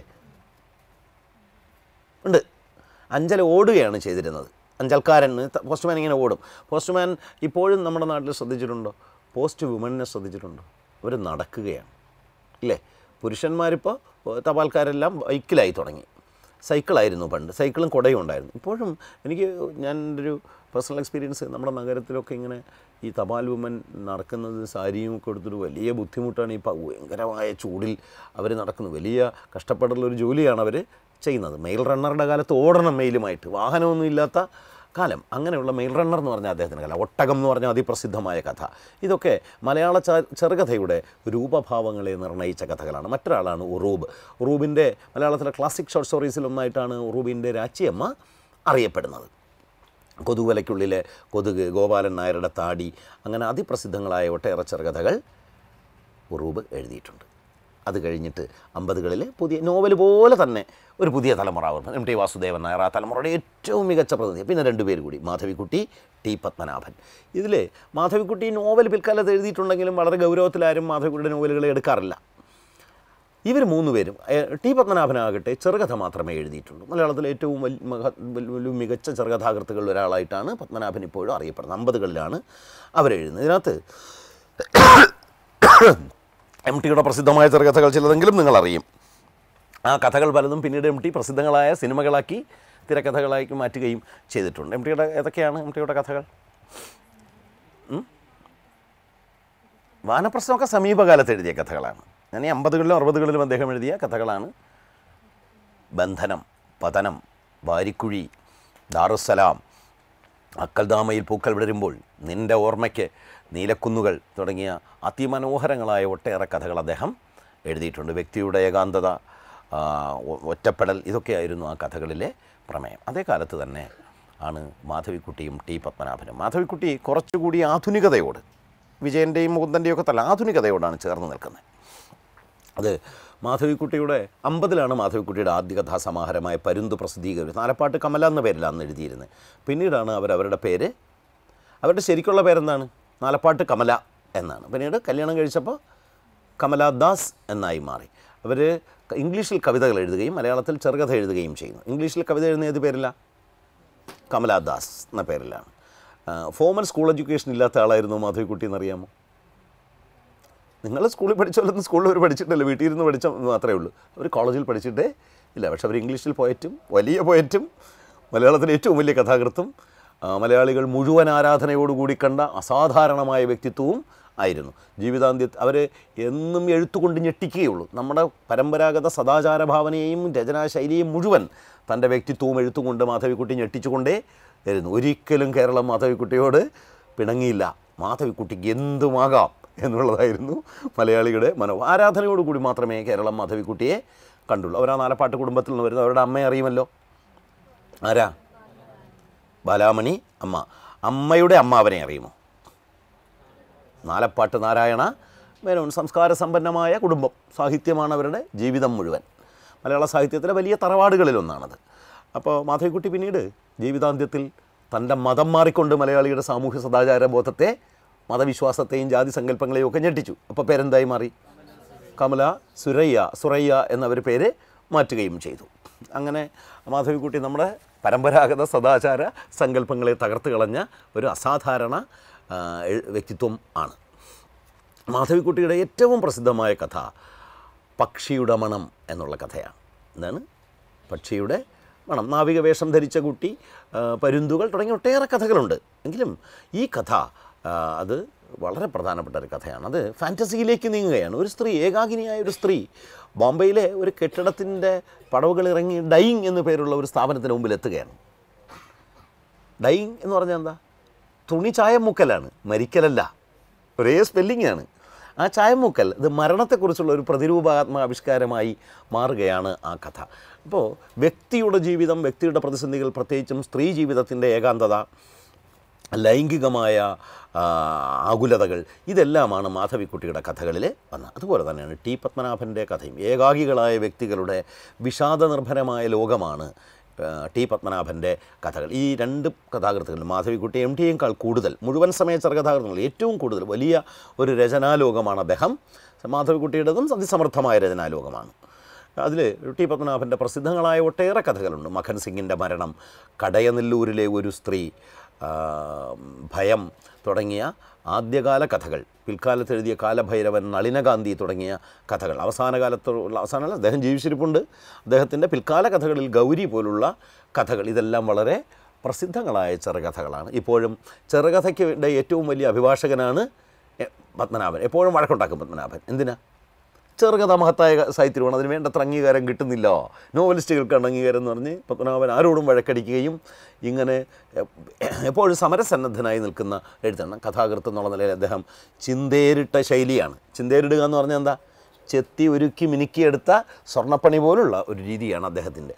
Speaker 1: ഉണ്ട് അഞ്ചൽ ഓടുകയാണ് ചെയ്തിരുന്നത് അഞ്ചൽക്കാരൻ ത- പോസ്റ്റ്മാൻ ഇങ്ങനെ ഓടും പോസ്റ്റ്മാൻ ഇപ്പോഴും നമ്മുടെ നാട്ടിൽ ശ്രദ്ധിച്ചിട്ടുണ്ടോ പോസ്റ്റ് വുമണിനെ ശ്രദ്ധിച്ചിട്ടുണ്ടോ അവർ നടക്കുകയാണ് ഇല്ലേ പുരുഷന്മാരിപ്പോൾ തപാൽക്കാരെല്ലാം ബൈക്കിലായി തുടങ്ങി സൈക്കിളായിരുന്നു പണ്ട് സൈക്കിളും കുടയും ഉണ്ടായിരുന്നു ഇപ്പോഴും എനിക്ക് ഞാൻ എൻ്റെ ഒരു പേഴ്സണൽ എക്സ്പീരിയൻസ് നമ്മുടെ നഗരത്തിലൊക്കെ ഇങ്ങനെ ഈ തപാൽ വുമൻ നടക്കുന്നത് സാരിയും ഒക്കെ എടുത്തിട്ട് വലിയ ബുദ്ധിമുട്ടാണ് ഈ പ- ഭയങ്കരമായ ചൂടിൽ അവർ നടക്കുന്നത് വലിയ കഷ്ടപ്പെട്ടുള്ള ഒരു ജോലിയാണ് അവർ ചെയ്യുന്നത് മെയിൽ റണ്ണറുടെ കാലത്ത് ഓടണം മെയിലുമായിട്ട് വാഹനമൊന്നും ഇല്ലാത്ത കാലം അങ്ങനെയുള്ള മെയിൽ റണ്ണർ എന്ന് പറഞ്ഞാൽ അദ്ദേഹത്തിൻ്റെ കല ഒട്ടകം എന്ന് പറഞ്ഞാൽ അതിപ്രസിദ്ധമായ കഥ ഇതൊക്കെ മലയാള ച- ചെറുകഥയുടെ രൂപഭാവങ്ങളെ നിർണ്ണയിച്ച കഥകളാണ് മറ്റൊരാളാണ് ഉറൂബ് ഉറൂബിൻ്റെ മലയാളത്തിലെ ക്ലാസിക് ഷോർട്ട് സ്റ്റോറീസിൽ ഒന്നായിട്ടാണ് ഉറൂബിൻ്റെ രാച്ചിയമ്മ അറിയപ്പെടുന്നത് കൊതുകുവലയ്ക്കുള്ളിലെ കൊതുക് ഗോപാലൻ നായരുടെ താടി അങ്ങനെ അതിപ്രസിദ്ധങ്ങളായ ഒട്ടേറെ ചെറുകഥകൾ ഉറൂബ് എഴുതിയിട്ടുണ്ട് അത് കഴിഞ്ഞിട്ട് അമ്പതുകളിൽ പുതിയ നോവൽ പോലെ തന്നെ ഒരു പുതിയ തലമുറ വന്നു എം ടി വാസുദേവൻ നായർ ആ തലമുറയുടെ ഏറ്റവും മികച്ച പ്രതിനിധി പിന്നെ രണ്ടുപേര് കൂടി മാധവിക്കുട്ടി ടി പത്മനാഭൻ ഇതിൽ മാധവിക്കുട്ടി നോവൽ പിൽക്കാലത്ത് എഴുതിയിട്ടുണ്ടെങ്കിലും വളരെ ഗൗരവത്തിലാരും മാധവിക്കുട്ടിയുടെ നോവലുകൾ എടുക്കാറില്ല ഇവർ മൂന്ന് പേരും ഏഹ്, ടി പത്മനാഭനാകട്ടെ ചെറുകഥ മാത്രമേ എഴുതിയിട്ടുള്ളൂ മലയാളത്തിലെ ഏറ്റവും വലിയ മഹ- വലിയ- വലിയ മികച്ച ചെറുകഥാകൃത്തുകളിൽ ഒരാളായിട്ടാണ് പത്മനാഭൻ ഇപ്പോഴും അറിയപ്പെടുന്നത് അമ്പതുകളിലാണ് അവരെഴുതുന്നത് ഇതിനകത്ത് എം ടിയുടെ പ്രസിദ്ധമായ ചെറുകഥകൾ ചിലതെങ്കിലും നിങ്ങൾ അറിയും ആ കഥകൾ പലതും പിന്നീട് എം ടി പ്രസിദ്ധങ്ങളായ സിനിമകളാക്കി തിരക്കഥകളാക്കി മാറ്റുകയും ചെയ്തിട്ടുണ്ട് എം ടിയുടെ ഏതൊക്കെയാണ് എം ടിയുടെ കഥകൾ ഉം? വാനപ്രശ്നമൊക്കെ സമീപകാലത്ത് എഴുതിയ കഥകളാണ് ഞാൻ ഈ അമ്പതുകളിലും അറുപതുകളിലും അദ്ദേഹം എഴുതിയ കഥകളാണ് ബന്ധനം പതനം വാരിക്കുഴി ദാറുസലാം അക്കൽദാമയിൽ പൂക്കൾ വിടരുമ്പോൾ നിൻ്റെ ഓർമ്മയ്ക്ക് നീലക്കുന്നുകൾ തുടങ്ങിയ അതിമനോഹരങ്ങളായ ഒട്ടേറെ കഥകൾ അദ്ദേഹം എഴുതിയിട്ടുണ്ട് വ്യക്തിയുടെ ഏകാന്തത ആ, ഒ- ഒറ്റപ്പെടൽ ഇതൊക്കെയായിരുന്നു ആ കഥകളിലെ പ്രമേയം അതേ കാലത്ത് തന്നെ ആണ് മാധവിക്കുട്ടിയും ടി പത്മനാഭനും മാധവിക്കുട്ടി കുറച്ചുകൂടി ആധുനികതയോട് വിജയൻ്റെയും മുകുന്ദൻ്റെയും ഒക്കെ തല ആധുനികതയോടാണ് ചേർന്ന് നിൽക്കുന്നത് അത് മാധവിക്കുട്ടിയുടെ അമ്പതിലാണ് മാധവിക്കുട്ടിയുടെ ആദ്യ കഥാസമാഹാരമായ പരുന്ത് പ്രസിദ്ധീകരിച്ചത് നാലപ്പാട്ട് കമല എന്ന പേരിലാണ് അന്ന് എഴുതിയിരുന്നത് പിന്നീടാണ് അവർ അവരുടെ പേര് അവരുടെ ശരിക്കുള്ള പേരെന്താണ് നാലപ്പാട്ട് കമല എന്നാണ് പിന്നീട് കല്യാണം കഴിച്ചപ്പോൾ കമലാദാസ് എന്നായി മാറി അവർ ഇംഗ്ലീഷിൽ കവിതകൾ എഴുതുകയും മലയാളത്തിൽ ചെറുകഥ എഴുതുകയും ചെയ്യുന്നു ഇംഗ്ലീഷിൽ കവിത എഴുതുന്ന ഏത് പേരില്ല കമലാദാസ് എന്ന പേരിലാണ് ഫോമൽ സ്കൂൾ എഡ്യൂക്കേഷൻ ഇല്ലാത്ത ആളായിരുന്നു മാധവിക്കുട്ടി എന്നറിയാമോ നിങ്ങൾ സ്കൂളിൽ പഠിച്ചോലൊന്നും സ്കൂളിൽ അവർ പഠിച്ചിട്ടില്ല വീട്ടിൽ ഇരുന്ന് പഠിച്ച മാത്രമേ ഉള്ളൂ അവർ കോളേജിൽ പഠിച്ചിട്ടേ ഇല്ല പക്ഷെ അവർ ഇംഗ്ലീഷിൽ പോയറ്റും വലിയ പോയറ്റും മലയാളത്തിലെ ഏറ്റവും വലിയ കഥാകൃത്തും ആ, മലയാളികൾ മുഴുവൻ ആരാധനയോടുകൂടി കണ്ട അസാധാരണമായ വ്യക്തിത്വവും ആയിരുന്നു ജീവിതാന്ത്യ അവർ എന്നും എഴുത്തുകൊണ്ട് ഞെട്ടിക്കുകയുള്ളൂ നമ്മുടെ പരമ്പരാഗത സദാചാര ഭാവനയെയും രചനാശൈലിയും മുഴുവൻ തൻ്റെ വ്യക്തിത്വവും എഴുത്തും കൊണ്ട് മാധവിക്കുട്ടി ഞെട്ടിച്ചുകൊണ്ടേ ആയിരുന്നു ഒരിക്കലും കേരളം മാധവിക്കുട്ടിയോട് പിണങ്ങിയില്ല മാധവിക്കുട്ടിക്ക് എന്തുമാകാം എന്നുള്ളതായിരുന്നു മലയാളികളുടെ മനോ ആരാധനയോടുകൂടി മാത്രമേ കേരളം മാധവിക്കുട്ടിയെ കണ്ടുള്ളൂ അവർ ആ നാലപ്പാട്ട് കുടുംബത്തിൽ നിന്ന് വരുന്നത് അവരുടെ അമ്മയെ അറിയുമല്ലോ ആരാ ബാലാമണി അമ്മ അമ്മയുടെ അമ്മാവനെ അറിയുമോ നാലപ്പാട്ട് നാരായണ മേനോൻ സംസ്കാര സമ്പന്നമായ കുടുംബം സാഹിത്യമാണ് അവരുടെ ജീവിതം മുഴുവൻ മലയാള സാഹിത്യത്തിലെ വലിയ തറവാടുകളിലൊന്നാണത് അപ്പോൾ മാധവിക്കുട്ടി പിന്നീട് ജീവിതാന്ത്യത്തിൽ തൻ്റെ മതം മാറിക്കൊണ്ട് മലയാളിയുടെ സാമൂഹ്യ സദാചാര ബോധത്തെ മതവിശ്വാസത്തെയും ജാതി സങ്കല്പങ്ങളെയും ഒക്കെ ഞെട്ടിച്ചു അപ്പോൾ പേരെന്തായി മാറി കമല സുരയ്യ സുറയ്യ എന്നവർ പേര് മാറ്റുകയും ചെയ്തു അങ്ങനെ മാധവിക്കുട്ടി നമ്മുടെ പരമ്പരാഗത സദാചാര സങ്കല്പങ്ങളെ തകർത്ത് കളഞ്ഞ ഒരു അസാധാരണ ആ, എഴ്- വ്യക്തിത്വം ആണ് മാധവിക്കുട്ടിയുടെ ഏറ്റവും പ്രസിദ്ധമായ കഥ പക്ഷിയുടെ മണം എന്നുള്ള കഥയാണ് എന്താണ് പക്ഷിയുടെ മണം നാവിക വേഷം ധരിച്ച കുട്ടി ആ, പരുന്തുകൾ തുടങ്ങിയ ഒട്ടേറെ കഥകളുണ്ട് എങ്കിലും ഈ കഥ ആ, അത് വളരെ പ്രധാനപ്പെട്ട ഒരു കഥയാണ് അത് ഫാൻറ്റസിയിലേക്ക് നീങ്ങുകയാണ് ഒരു സ്ത്രീ ഏകാകിനിയായ ഒരു സ്ത്രീ ബോംബെയിലെ ഒരു കെട്ടിടത്തിൻ്റെ പടവുകൾ ഇറങ്ങി ഡൈങ് എന്നു പേരുള്ള ഒരു സ്ഥാപനത്തിന് മുമ്പിൽ എത്തുകയാണ് ഡൈങ് എന്ന് പറഞ്ഞാൽ എന്താ തുണി ചായമുക്കലാണ് മരിക്കലല്ല ഒരേ സ്പെല്ലിംഗാണ് ആ ചായമുക്കൽ ഇത് മരണത്തെക്കുറിച്ചുള്ള ഒരു പ്രതിരൂപാത്മക ആവിഷ്കാരമായി മാറുകയാണ് ആ കഥ അപ്പോൾ വ്യക്തിയുടെ ജീവിതം വ്യക്തിയുടെ പ്രതിസന്ധികൾ പ്രത്യേകിച്ചും സ്ത്രീ ജീവിതത്തിൻ്റെ ഏകാന്തത ലൈംഗികമായ ആ, ആകുലതകൾ ഇതെല്ലാമാണ് മാധവിക്കുട്ടിയുടെ കഥകളിൽ വന്നത് അതുപോലെ തന്നെയാണ് ടി പത്മനാഭൻ്റെ കഥയും ഏകാഗികളായ വ്യക്തികളുടെ വിഷാദനിർഭരമായ ലോകമാണ് ആ, ടി പത്മനാഭൻ്റെ കഥകൾ ഈ രണ്ട് കഥാകൃത്തുക്കളും മാധവിക്കുട്ടി എം ടിയേക്കാൾ കൂടുതൽ മുഴുവൻ സമയ ചെറുകഥാകൃത്തുകൾ ഏറ്റവും കൂടുതൽ വലിയ ഒരു രചനാലോകമാണ് അദ്ദേഹം മാധവിക്കുട്ടിയുടേതും അതിസമർത്ഥമായ രചനാലോകമാണ് അതിൽ ടി പത്മനാഭൻ്റെ പ്രസിദ്ധങ്ങളായ ഒട്ടേറെ കഥകളുണ്ട് മഖൻ സിംഗിൻ്റെ മരണം കടയനെല്ലൂരിലെ ഒരു സ്ത്രീ ആ, ഭയം തുടങ്ങിയ ആദ്യകാല കഥകൾ പിൽക്കാലത്ത് എഴുതിയ കാലഭൈരവൻ നളിനകാന്തി തുടങ്ങിയ കഥകൾ അവസാന കാലത്തുള്ള അവസാനമല്ല അദ്ദേഹം ജീവിച്ചിരിപ്പുണ്ട് അദ്ദേഹത്തിൻ്റെ പിൽക്കാല കഥകളിൽ ഗൗരി പോലുള്ള കഥകൾ ഇതെല്ലാം വളരെ പ്രസിദ്ധങ്ങളായ ചെറുകഥകളാണ് ഇപ്പോഴും ചെറുകഥയ്ക്ക് ഏറ്റവും വലിയ അഭിഭാഷകനാണ് എ- പത്മനാഭൻ എപ്പോഴും വഴക്കുണ്ടാക്കും പത്മനാഭൻ എന്തിനാ ചെറുകഥ മഹത്തായ സാഹിത്യമാണ് അതിന് വേണ്ടത്ര അംഗീകാരം കിട്ടുന്നില്ല നോവലിസ്റ്റുകൾക്കാണ് അംഗീകാരം എന്ന് പറഞ്ഞ് പത്മനാഭൻ ആരോടും വഴക്കടിക്കുകയും ഇങ്ങനെ എ- എപ്പോഴും സമരസന്നദ്ധനായി നിൽക്കുന്ന എഴുത്താണ് കഥാകൃത്ത് എന്നുള്ള നിലയിൽ അദ്ദേഹം ചിന്തേരിട്ട ശൈലിയാണ് ചിന്തേരിടുക എന്ന് പറഞ്ഞാൽ എന്താ ചെത്തി ഒരുക്കി മിനുക്കിയെടുത്ത സ്വർണ്ണപ്പണി പോലുള്ള ഒരു രീതിയാണ് അദ്ദേഹത്തിൻ്റെ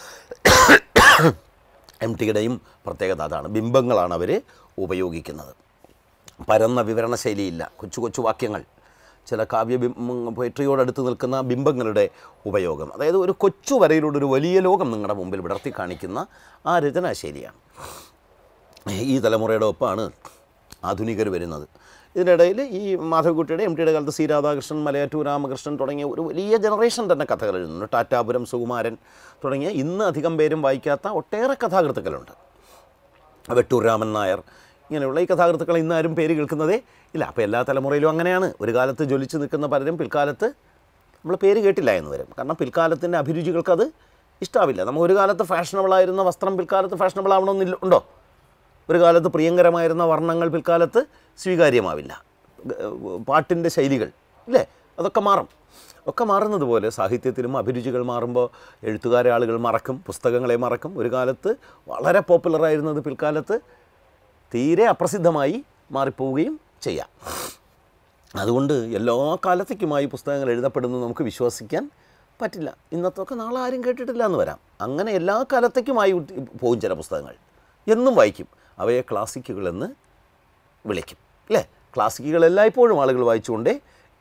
Speaker 1: എം ടിയുടെയും പ്രത്യേകത അതാണ് ബിംബങ്ങളാണ് അവർ ഉപയോഗിക്കുന്നത് പരന്ന വിവരണ ശൈലിയില്ല കൊച്ചു കൊച്ചു വാക്യങ്ങൾ ചില കാവ്യ പൊയട്രിയോടടുത്ത് നിൽക്കുന്ന ബിംബങ്ങളുടെ ഉപയോഗം അതായത് ഒരു കൊച്ചു വരയിലൂടെ ഒരു വലിയ ലോകം നിങ്ങളുടെ മുമ്പിൽ വിടർത്തി കാണിക്കുന്ന ആ രചനാശൈലിയാണ് ഈ തലമുറയുടെ ഒപ്പമാണ് ആധുനികർ വരുന്നത് ഇതിനിടയിൽ ഈ മാധവക്കുട്ടിയുടെ എം ടിയുടെ കാലത്ത് സി രാധാകൃഷ്ണൻ മലയാറ്റൂർ രാമകൃഷ്ണൻ തുടങ്ങിയ ഒരു വലിയ ജനറേഷൻ തന്നെ കഥകൾ എഴുതുന്നുണ്ട് ടാറ്റാപുരം സുകുമാരൻ തുടങ്ങിയ ഇന്ന് അധികം പേരും വായിക്കാത്ത ഒട്ടേറെ കഥാകൃത്തുക്കളുണ്ട് വെട്ടൂർ രാമൻ നായർ ഇങ്ങനെയുള്ള ഈ കഥാകൃത്തുക്കൾ ഇന്ന് ആരും പേര് കേൾക്കുന്നതേ ഇല്ല അപ്പോൾ എല്ലാ തലമുറയിലും അങ്ങനെയാണ് ഒരു കാലത്ത് ജ്വലിച്ച് നിൽക്കുന്ന പലരും പിൽക്കാലത്ത് നമ്മൾ പേര് കേട്ടില്ല എന്ന് വരും കാരണം പിൽക്കാലത്തിൻ്റെ അഭിരുചികൾക്ക് അത് ഇഷ്ടാവില്ല നമ്മൾ ഒരു കാലത്ത് ഫാഷനബിളായിരുന്ന വസ്ത്രം പിൽക്കാലത്ത് ഫാഷനബിൾ ആവണമെന്നില്ല ഉണ്ടോ ഒരു കാലത്ത് പ്രിയങ്കരമായിരുന്ന വർണ്ണങ്ങൾ പിൽക്കാലത്ത് സ്വീകാര്യമാവില്ല ഗ- പാട്ടിൻ്റെ ശൈലികൾ ഇല്ലേ അതൊക്കെ മാറും ഒക്കെ മാറുന്നത് പോലെ സാഹിത്യത്തിലും അഭിരുചികൾ മാറുമ്പോൾ എഴുത്തുകാരെ ആളുകൾ മറക്കും പുസ്തകങ്ങളെ മറക്കും ഒരു കാലത്ത് വളരെ പോപ്പുലറായിരുന്നത് പിൽക്കാലത്ത് തീരെ അപ്രസിദ്ധമായി മാറിപ്പോവുകയും ചെയ്യാം അതുകൊണ്ട് എല്ലാ കാലത്തേക്കുമായി പുസ്തകങ്ങൾ എഴുതപ്പെടുന്നു നമുക്ക് വിശ്വസിക്കാൻ പറ്റില്ല ഇന്നത്തൊക്കെ നാളെ ആരും കേട്ടിട്ടില്ല എന്ന് വരാം അങ്ങനെ എല്ലാ കാലത്തേക്കുമായി ഉറ്റ് പോകും ചില പുസ്തകങ്ങൾ എന്നും വായിക്കും അവയെ ക്ലാസിക്കുകളെന്ന് വിളിക്കും അല്ലേ ക്ലാസിക്കുകൾ എല്ലായ്പ്പോഴും ആളുകൾ വായിച്ചുകൊണ്ടേ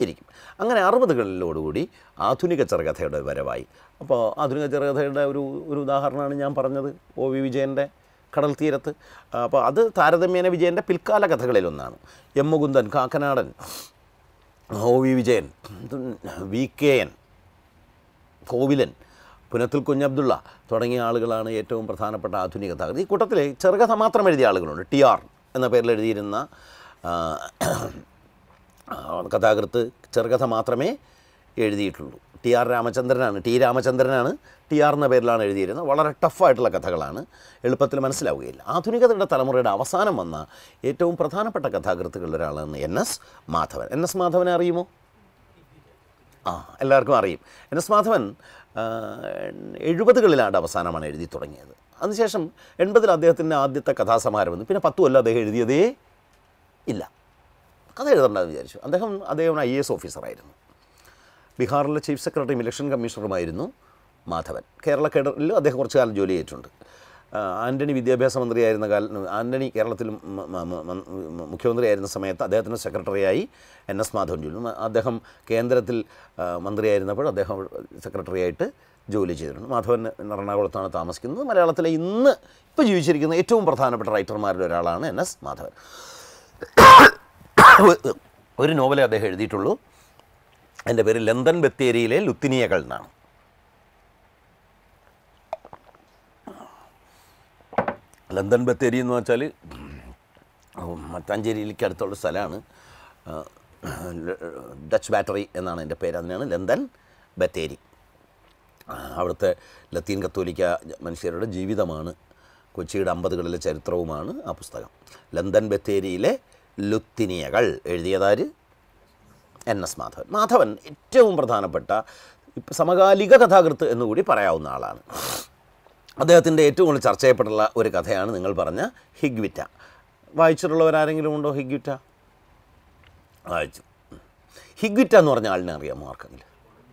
Speaker 1: ഇരിക്കും അങ്ങനെ അറുപതുകളിലോടുകൂടി ആധുനിക ചെറുകഥയുടെ വരവായി അപ്പോൾ ആധുനിക ചെറുകഥയുടെ ഒരു ഒരു ഉദാഹരണമാണ് ഞാൻ പറഞ്ഞത് ഒ വി വിജയൻ്റെ കടൽ തീരത്ത് അപ്പോൾ അത് താരതമ്യേന വിജയൻ്റെ പിൽക്കാല കഥകളിലൊന്നാണ് M Mukundan Kakkanadan O V Vijayan V K N Kovilan Punathil Kunhabdulla തുടങ്ങിയ ആളുകളാണ് ഏറ്റവും പ്രധാനപ്പെട്ട ആധുനിക കഥ ഈ കൂട്ടത്തിൽ ചെറുകഥ മാത്രം എഴുതിയ ആളുകളുണ്ട് ടി ആർ എന്ന പേരിൽ എഴുതിയിരുന്ന ആ, ആ, കഥാകൃത്ത് ചെറുകഥ മാത്രമേ എഴുതിയിട്ടുള്ളൂ ടി ആർ രാമചന്ദ്രനാണ് ടി രാമചന്ദ്രനാണ് ടി ആർ എന്ന പേരിലാണ് എഴുതിയിരുന്നത് വളരെ ടഫായിട്ടുള്ള കഥകളാണ് എളുപ്പത്തിൽ മനസ്സിലാവുകയില്ല ആധുനികതയുടെ തലമുറയുടെ അവസാനം വന്ന ഏറ്റവും പ്രധാനപ്പെട്ട കഥാകൃത്തുകളിൽ ഒരാളാണ് N S Madhavan N S മാധവനെ അറിയുമോ ആ എല്ലാവർക്കും അറിയും എൻ എസ് മാധവൻ ആ, എഴുപതുകളിലാണ് അവസാനമാണ് എഴുതി തുടങ്ങിയത് അതിനുശേഷം എൺപതിൽ അദ്ദേഹത്തിൻ്റെ ആദ്യത്തെ കഥാസമാരം വന്നു പിന്നെ പത്ത് കൊല്ലം അദ്ദേഹം എഴുതിയതേ ഇല്ല കഥ എഴുതണ്ടെന്ന് വിചാരിച്ചു അദ്ദേഹം അദ്ദേഹം ഐ എ എസ് ഓഫീസറായിരുന്നു ബീഹാറിലെ ചീഫ് സെക്രട്ടറിയും ഇലക്ഷൻ കമ്മീഷണറുമായിരുന്നു മാധവൻ കേരള കേഡറിലും അദ്ദേഹം കുറച്ചു കാലം ജോലി ചെയ്തിട്ടുണ്ട് ആ, ആൻ്റണി വിദ്യാഭ്യാസ മന്ത്രിയായിരുന്ന കാലം ആൻ്റണി കേരളത്തിൽ മ- മ- മ- മ- മുഖ്യമന്ത്രിയായിരുന്ന സമയത്ത് അദ്ദേഹത്തിൻ്റെ സെക്രട്ടറിയായി എൻ എസ് മാധവൻ ജോലി ചെയ്തു. അദ്ദേഹം കേന്ദ്രത്തിൽ ആ, മന്ത്രിയായിരുന്നപ്പോൾ അദ്ദേഹം സെക്രട്ടറിയായിട്ട് ജോലി ചെയ്തിട്ടുണ്ട് മാധവൻ എറണാകുളത്താണ് താമസിക്കുന്നത് മലയാളത്തിലെ ഇന്ന് ഇപ്പോൾ ജീവിച്ചിരിക്കുന്ന ഏറ്റവും പ്രധാനപ്പെട്ട റൈറ്റർമാരിൽ ഒരാളാണ് എൻ എസ് മാധവൻ ഒരു നോവലേ അദ്ദേഹം എഴുതിയിട്ടുള്ളൂ എൻ്റെ പേര് ലണ്ടൻ ബത്തേരിയിലെ ലുത്തിനിയകൾ എന്നാണ് ലണ്ടൻ ബത്തേരി എന്ന് വെച്ചാൽ മട്ടാഞ്ചേരിയിലേക്ക് അടുത്തുള്ള സ്ഥലമാണ് ആ, ഡച്ച് ബാറ്ററി എന്നാണ് എൻ്റെ പേര് അതിനാണ് ലണ്ടൻ ബത്തേരി ആ, അവിടുത്തെ ലത്തീൻ കത്തോലിക്ക മനുഷ്യരുടെ ജീവിതമാണ് കൊച്ചിയുടെ അമ്പതുകളിലെ ചരിത്രവുമാണ് ആ പുസ്തകം ലണ്ടൻ ബത്തേരിയിലെ ലുത്തിനിയകൾ എഴുതിയതാര് എൻ എസ് മാധവൻ മാധവൻ ഏറ്റവും പ്രധാനപ്പെട്ട ഇപ്പ- സമകാലിക കഥാകൃത്ത് എന്നുകൂടി പറയാവുന്ന ആളാണ് അദ്ദേഹത്തിൻ്റെ ഏറ്റവും കൂടുതൽ ചർച്ച ചെയ്യപ്പെട്ടുള്ള ഒരു കഥയാണ് നിങ്ങൾ പറഞ്ഞ ഹിഗ്വിറ്റ വായിച്ചിട്ടുള്ളവരാരെങ്കിലും ഉണ്ടോ ഹിഗ്വിറ്റ വായിച്ചു ഹിഗ്വിറ്റ എന്ന് പറഞ്ഞ ആളിനെ അറിയാമോ ആർക്കെങ്കിലും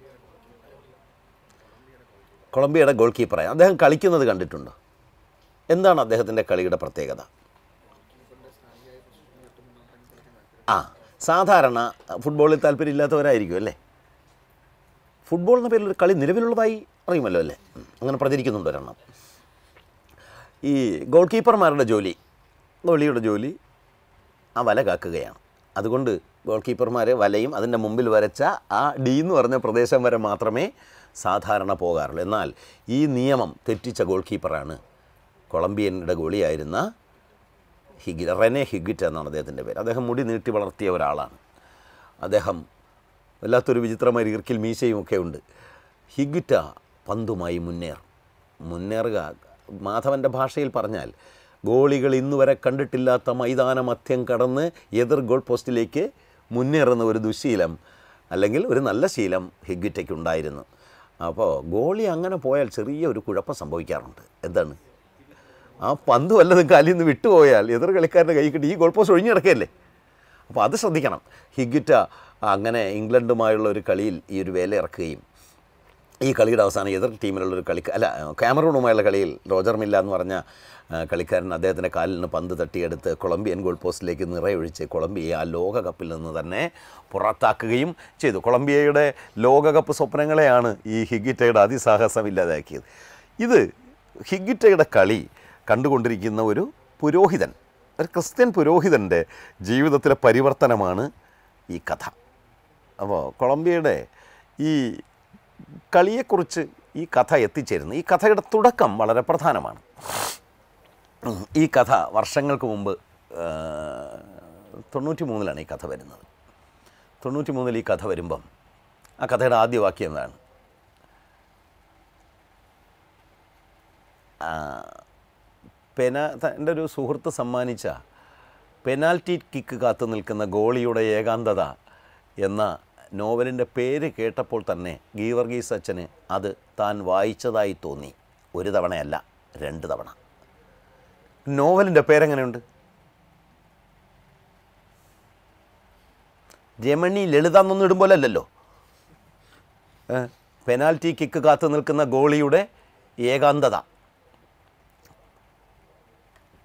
Speaker 1: കൊളംബിയയുടെ ഗോൾ കീപ്പറായി അദ്ദേഹം കളിക്കുന്നത് കണ്ടിട്ടുണ്ടോ എന്താണ് അദ്ദേഹത്തിൻ്റെ കളിയുടെ പ്രത്യേകത ആ സാധാരണ ഫുട്ബോളിൽ താല്പര്യമില്ലാത്തവരായിരിക്കും അല്ലേ ഫുട്ബോൾ എന്ന പേരിൽ ഒരു കളി നിലവിലുള്ളതായി അറിയുമല്ലോ അല്ലേ ഉം. അങ്ങനെ പ്രചരിക്കുന്നുണ്ട് ഒരെണ്ണം ഈ ഗോൾ കീപ്പർമാരുടെ ജോലി ഗോളിയുടെ ജോലി ആ വല കാക്കുകയാണ് അതുകൊണ്ട് ഗോൾ കീപ്പർമാർ വലയും അതിൻ്റെ മുമ്പിൽ വരച്ച ആ ഡി എന്ന് പറഞ്ഞ പ്രദേശം വരെ മാത്രമേ സാധാരണ പോകാറുള്ളൂ എന്നാൽ ഈ നിയമം തെറ്റിച്ച ഗോൾ കീപ്പറാണ് കൊളംബിയൻ്റെ ഗോളിയായിരുന്ന ഹിഗി റെനെ ഹിഗിറ്റ് എന്നാണ് അദ്ദേഹത്തിൻ്റെ പേര് അദ്ദേഹം മുടി നീട്ടി വളർത്തിയ ഒരാളാണ് അദ്ദേഹം വല്ലാത്തൊരു വിചിത്രമായ ഈർക്കിൽ മീശയും ഒക്കെ ഉണ്ട് ഹിഗിറ്റ പന്തുമായി മുന്നേറും മുന്നേറുക മാധവൻ്റെ ഭാഷയിൽ പറഞ്ഞാൽ ഗോളികൾ ഇന്നുവരെ കണ്ടിട്ടില്ലാത്ത മൈതാന മധ്യം കടന്ന് എതിർ ഗോൾ പോസ്റ്റിലേക്ക് മുന്നേറുന്ന ഒരു ദുശീലം അല്ലെങ്കിൽ ഒരു നല്ല ശീലം ഹിഗ്വിറ്റയ്ക്കുണ്ടായിരുന്നു അപ്പോൾ ഗോളി അങ്ങനെ പോയാൽ ചെറിയ ഒരു കുഴപ്പം സംഭവിക്കാറുണ്ട് എന്താണ് ആ പന്ത് വല്ലതും കാലിൽ നിന്ന് വിട്ടുപോയാൽ എതിർ കളിക്കാരൻ്റെ കൈ കിട്ടി ഈ ഗോൾ പോസ്റ്റ് ഒഴിഞ്ഞു കിടക്കുകയല്ലേ അപ്പോൾ അത് ശ്രദ്ധിക്കണം ഹിഗിറ്റ അങ്ങനെ ഇംഗ്ലണ്ടുമായുള്ള ഒരു കളിയിൽ ഈ ഒരു വേല ഇറക്കുകയും ഈ കളിയുടെ അവസാനം എതിർ ടീമിലുള്ളൊരു കളിക്ക അല്ല ക്യാമറൂണുമായുള്ള കളിയിൽ റോജർ മില്ല എന്ന് പറഞ്ഞ ആ, കളിക്കാരൻ അദ്ദേഹത്തിൻ്റെ കാലിൽ നിന്ന് പന്ത് തട്ടിയെടുത്ത് കൊളംബിയൻ ഗോൾ പോസ്റ്റിലേക്ക് നിറയൊഴിച്ച് കൊളംബിയയെ ആ ലോകകപ്പിൽ നിന്ന് തന്നെ പുറത്താക്കുകയും ചെയ്തു കൊളംബിയയുടെ ലോകകപ്പ് സ്വപ്നങ്ങളെയാണ് ഈ ഹിഗിറ്റയുടെ അതിസാഹസം ഇല്ലാതാക്കിയത് ഇത് ഹിഗിറ്റയുടെ കളി കണ്ടുകൊണ്ടിരിക്കുന്ന ഒരു പുരോഹിതൻ ഒരു ക്രിസ്ത്യൻ പുരോഹിതൻ്റെ ജീവിതത്തിലെ പരിവർത്തനമാണ് ഈ കഥ അപ്പോൾ കൊളംബിയയുടെ ഈ കളിയെക്കുറിച്ച് ഈ കഥ എത്തിച്ചേരുന്നു ഈ കഥയുടെ തുടക്കം വളരെ പ്രധാനമാണ് ഉം, ഈ കഥ വർഷങ്ങൾക്ക് മുമ്പ് ആ, തൊണ്ണൂറ്റി മൂന്നിലാണ് ഈ കഥ വരുന്നത് തൊണ്ണൂറ്റി മൂന്നിൽ ഈ കഥ വരുമ്പം ആ കഥയുടെ ആദ്യ വാക്യം എന്താണ് ആ, പെന എൻ്റെ ഒരു സുഹൃത്ത് സമ്മാനിച്ച പെനാൽറ്റി കിക്ക് കാത്തു നിൽക്കുന്ന ഗോളിയുടെ ഏകാന്തത എന്ന നോവലിൻ്റെ പേര് കേട്ടപ്പോൾ തന്നെ ഗീവർഗീസ് അച്ഛന് അത് താൻ വായിച്ചതായി തോന്നി ഒരു തവണയല്ല രണ്ട് തവണ നോവലിൻ്റെ പേരെങ്ങനെയുണ്ട് രമണി ലളിത എന്നൊന്നും ഇടുമ്പോലല്ലോ പെനാൽറ്റി കിക്ക് കാത്തു നിൽക്കുന്ന ഗോളിയുടെ ഏകാന്തത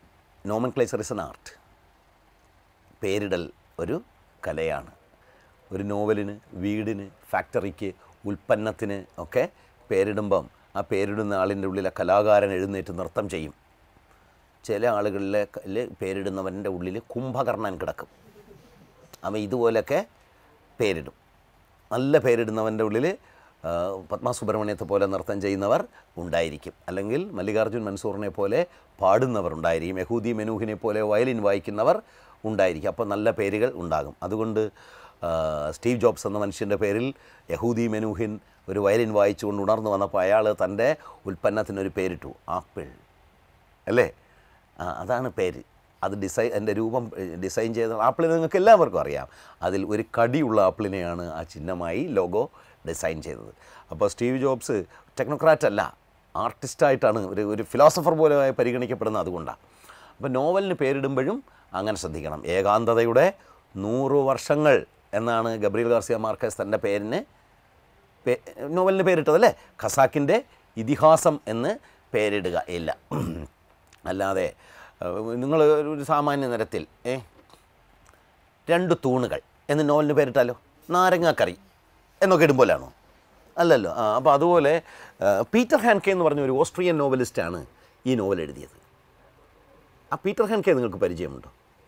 Speaker 1: nomenclature is an art പേരിടൽ ഒരു കലയാണ് ഒരു നോവലിന് വീടിന് ഫാക്ടറിക്ക് ഉൽപ്പന്നത്തിന് ഒക്കെ പേരിടുമ്പം ആ പേരിടുന്ന ആളിൻ്റെ ഉള്ളിലെ കലാകാരൻ എഴുന്നേറ്റ് നൃത്തം ചെയ്യും ചില ആളുകളിലെ ല് പേരിടുന്നവൻ്റെ ഉള്ളിൽ കുംഭകർണൻ കിടക്കും അവൻ ഇതുപോലെയൊക്കെ പേരിടും നല്ല പേരിടുന്നവൻ്റെ ഉള്ളിൽ ആ, പത്മ സുബ്രഹ്മണ്യത്തെ പോലെ നൃത്തം ചെയ്യുന്നവർ ഉണ്ടായിരിക്കും അല്ലെങ്കിൽ മല്ലികാർജുൻ മൻസൂറിനെ പോലെ പാടുന്നവർ ഉണ്ടായിരിക്കും യഹൂദി മെനൂഹിനെ പോലെ വയലിൻ വായിക്കുന്നവർ ഉണ്ടായിരിക്കും അപ്പോൾ നല്ല പേരുകൾ ഉണ്ടാകും അതുകൊണ്ട് ആ, സ്റ്റീവ് ജോബ്സ് എന്ന മനുഷ്യൻ്റെ പേരിൽ യഹൂദി മെനൂഹിൻ ഒരു വയലിൻ വായിച്ചുകൊണ്ട് ഉണർന്നു വന്നപ്പോൾ അയാൾ തൻ്റെ ഉൽപ്പന്നത്തിനൊരു പേരിട്ടു ആപ്പിൾ അല്ലേ ആ, അതാണ് പേര് അത് ഡിസൈൻ എൻ്റെ രൂപം ഏഹ്, ഡിസൈൻ ചെയ്ത ആപ്പിളിനെ നിങ്ങൾക്ക് എല്ലാവർക്കും അറിയാം അതിൽ ഒരു കടിയുള്ള ആപ്പിളിനെയാണ് ആ ചിഹ്നമായി ലോഗോ ഡിസൈൻ ചെയ്തത് അപ്പോൾ സ്റ്റീവ് ജോബ്സ് ടെക്നോക്രാറ്റ് അല്ല ആർട്ടിസ്റ്റായിട്ടാണ് ഒരു ഒരു ഫിലോസഫർ പോലെ പരിഗണിക്കപ്പെടുന്നത് അതുകൊണ്ടാണ് അപ്പോൾ നോവലിന് പേരിടുമ്പോഴും അങ്ങനെ ശ്രദ്ധിക്കണം ഏകാന്തതയുടെ നൂറ് വർഷങ്ങൾ എന്നാണ് ഗബ്രിയൽ ഗാർസിയ മാർക്കസ് തൻ്റെ പേരിന് പേ നോവലിന് പേരിട്ടതല്ലേ ഖസാക്കിൻ്റെ ഇതിഹാസം എന്ന് പേരിടുക ഇല്ല അല്ലാതെ നിങ്ങൾ ഒരു സാമാന്യ നിരത്തിൽ ഏ രണ്ട് തൂണുകൾ എന്ന് നോവലിന് പേരിട്ടാലോ നാരങ്ങാക്കറി എന്നൊക്കെ ഇടുമ്പോലാണോ അല്ലല്ലോ ആ അപ്പോൾ അതുപോലെ ആ, പീറ്റർ ഹാൻകെ എന്ന് പറഞ്ഞ ഒരു ഓസ്ട്രിയൻ നോവലിസ്റ്റാണ് ഈ നോവൽ എഴുതിയത് ആ പീറ്റർ ഹാൻകെ നിങ്ങൾക്ക് പരിചയമുണ്ടോ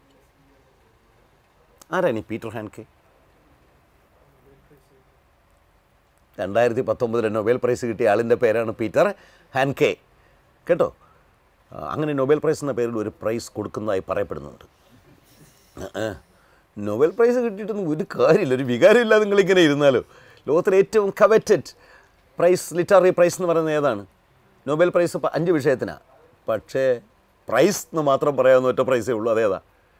Speaker 1: ആരാണ് ഈ പീറ്റർ ഹാൻകെ രണ്ടായിരത്തി പത്തൊമ്പതിൽ നൊബേൽ പ്രൈസ് കിട്ടിയ ആളിൻ്റെ പേരാണ് പീറ്റർ ഹാൻകെ കേട്ടോ ആ, അങ്ങനെ നൊബേൽ പ്രൈസ് എന്ന പേരിൽ ഒരു പ്രൈസ് കൊടുക്കുന്നതായി പറയപ്പെടുന്നുണ്ട് ആ, ആ. നൊബേൽ പ്രൈസ് കിട്ടിയിട്ടൊന്നും ഒരു കാര്യമില്ല ഒരു വികാരമില്ല നിങ്ങളിങ്ങനെ ഇരുന്നാലോ ലോകത്തിലെ ഏറ്റവും കവറ്റഡ് പ്രൈസ് ലിറ്റററി പ്രൈസ് എന്ന് പറയുന്നത് ഏതാണ് നൊബേൽ പ്രൈസ് ഇപ്പം അഞ്ച് വിഷയത്തിനാണ് പക്ഷേ പ്രൈസ് എന്ന് മാത്രം പറയാവുന്ന ഒറ്റ പ്രൈസേ ഉള്ളൂ അതേതാ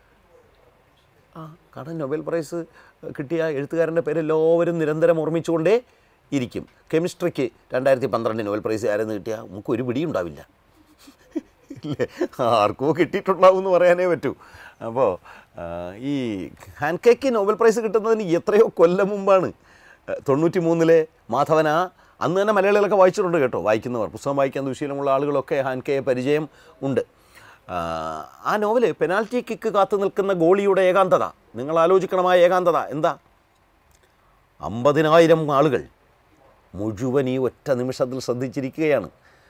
Speaker 1: ആ കാരണം നൊബേൽ പ്രൈസ് കിട്ടിയ എഴുത്തുകാരൻ്റെ പേര് എല്ലാവരും നിരന്തരം ഓർമ്മിച്ചുകൊണ്ടേ ഇരിക്കും കെമിസ്ട്രിക്ക് രണ്ടായിരത്തി പന്ത്രണ്ട് നൊബേൽ പ്രൈസ് ആരെന്ന് കിട്ടിയാൽ നമുക്ക് ഒരു പിടിയും ഉണ്ടാവില്ല ഇല്ലേ ആർക്കോ കിട്ടിയിട്ടുണ്ടാവും എന്ന് പറയാനേ പറ്റൂ അപ്പോൾ ഈ ഹാൻകേക്ക് നോബൽ പ്രൈസ് കിട്ടുന്നതിന് എത്രയോ കൊല്ലം മുമ്പാണ് ആ, തൊണ്ണൂറ്റി മൂന്നിലെ മാധവന അന്ന് തന്നെ മലയാളികളൊക്കെ വായിച്ചിട്ടുണ്ട് കേട്ടോ വായിക്കുന്നവർ പുസ്തകം വായിക്കാൻ ദുശീലമുള്ള ആളുകളൊക്കെ ഹാൻകയെ പരിചയം ഉണ്ട് ആ, ആ നോവല് പെനാൽറ്റി കിക്ക് കാത്തു നിൽക്കുന്ന ഗോളിയുടെ ഏകാന്തത നിങ്ങൾ ആലോചിക്കണമായ ഏകാന്തത എന്താ അമ്പതിനായിരം ആളുകൾ മുഴുവൻ ഈ ഒറ്റ നിമിഷത്തിൽ ശ്രദ്ധിച്ചിരിക്കുകയാണ്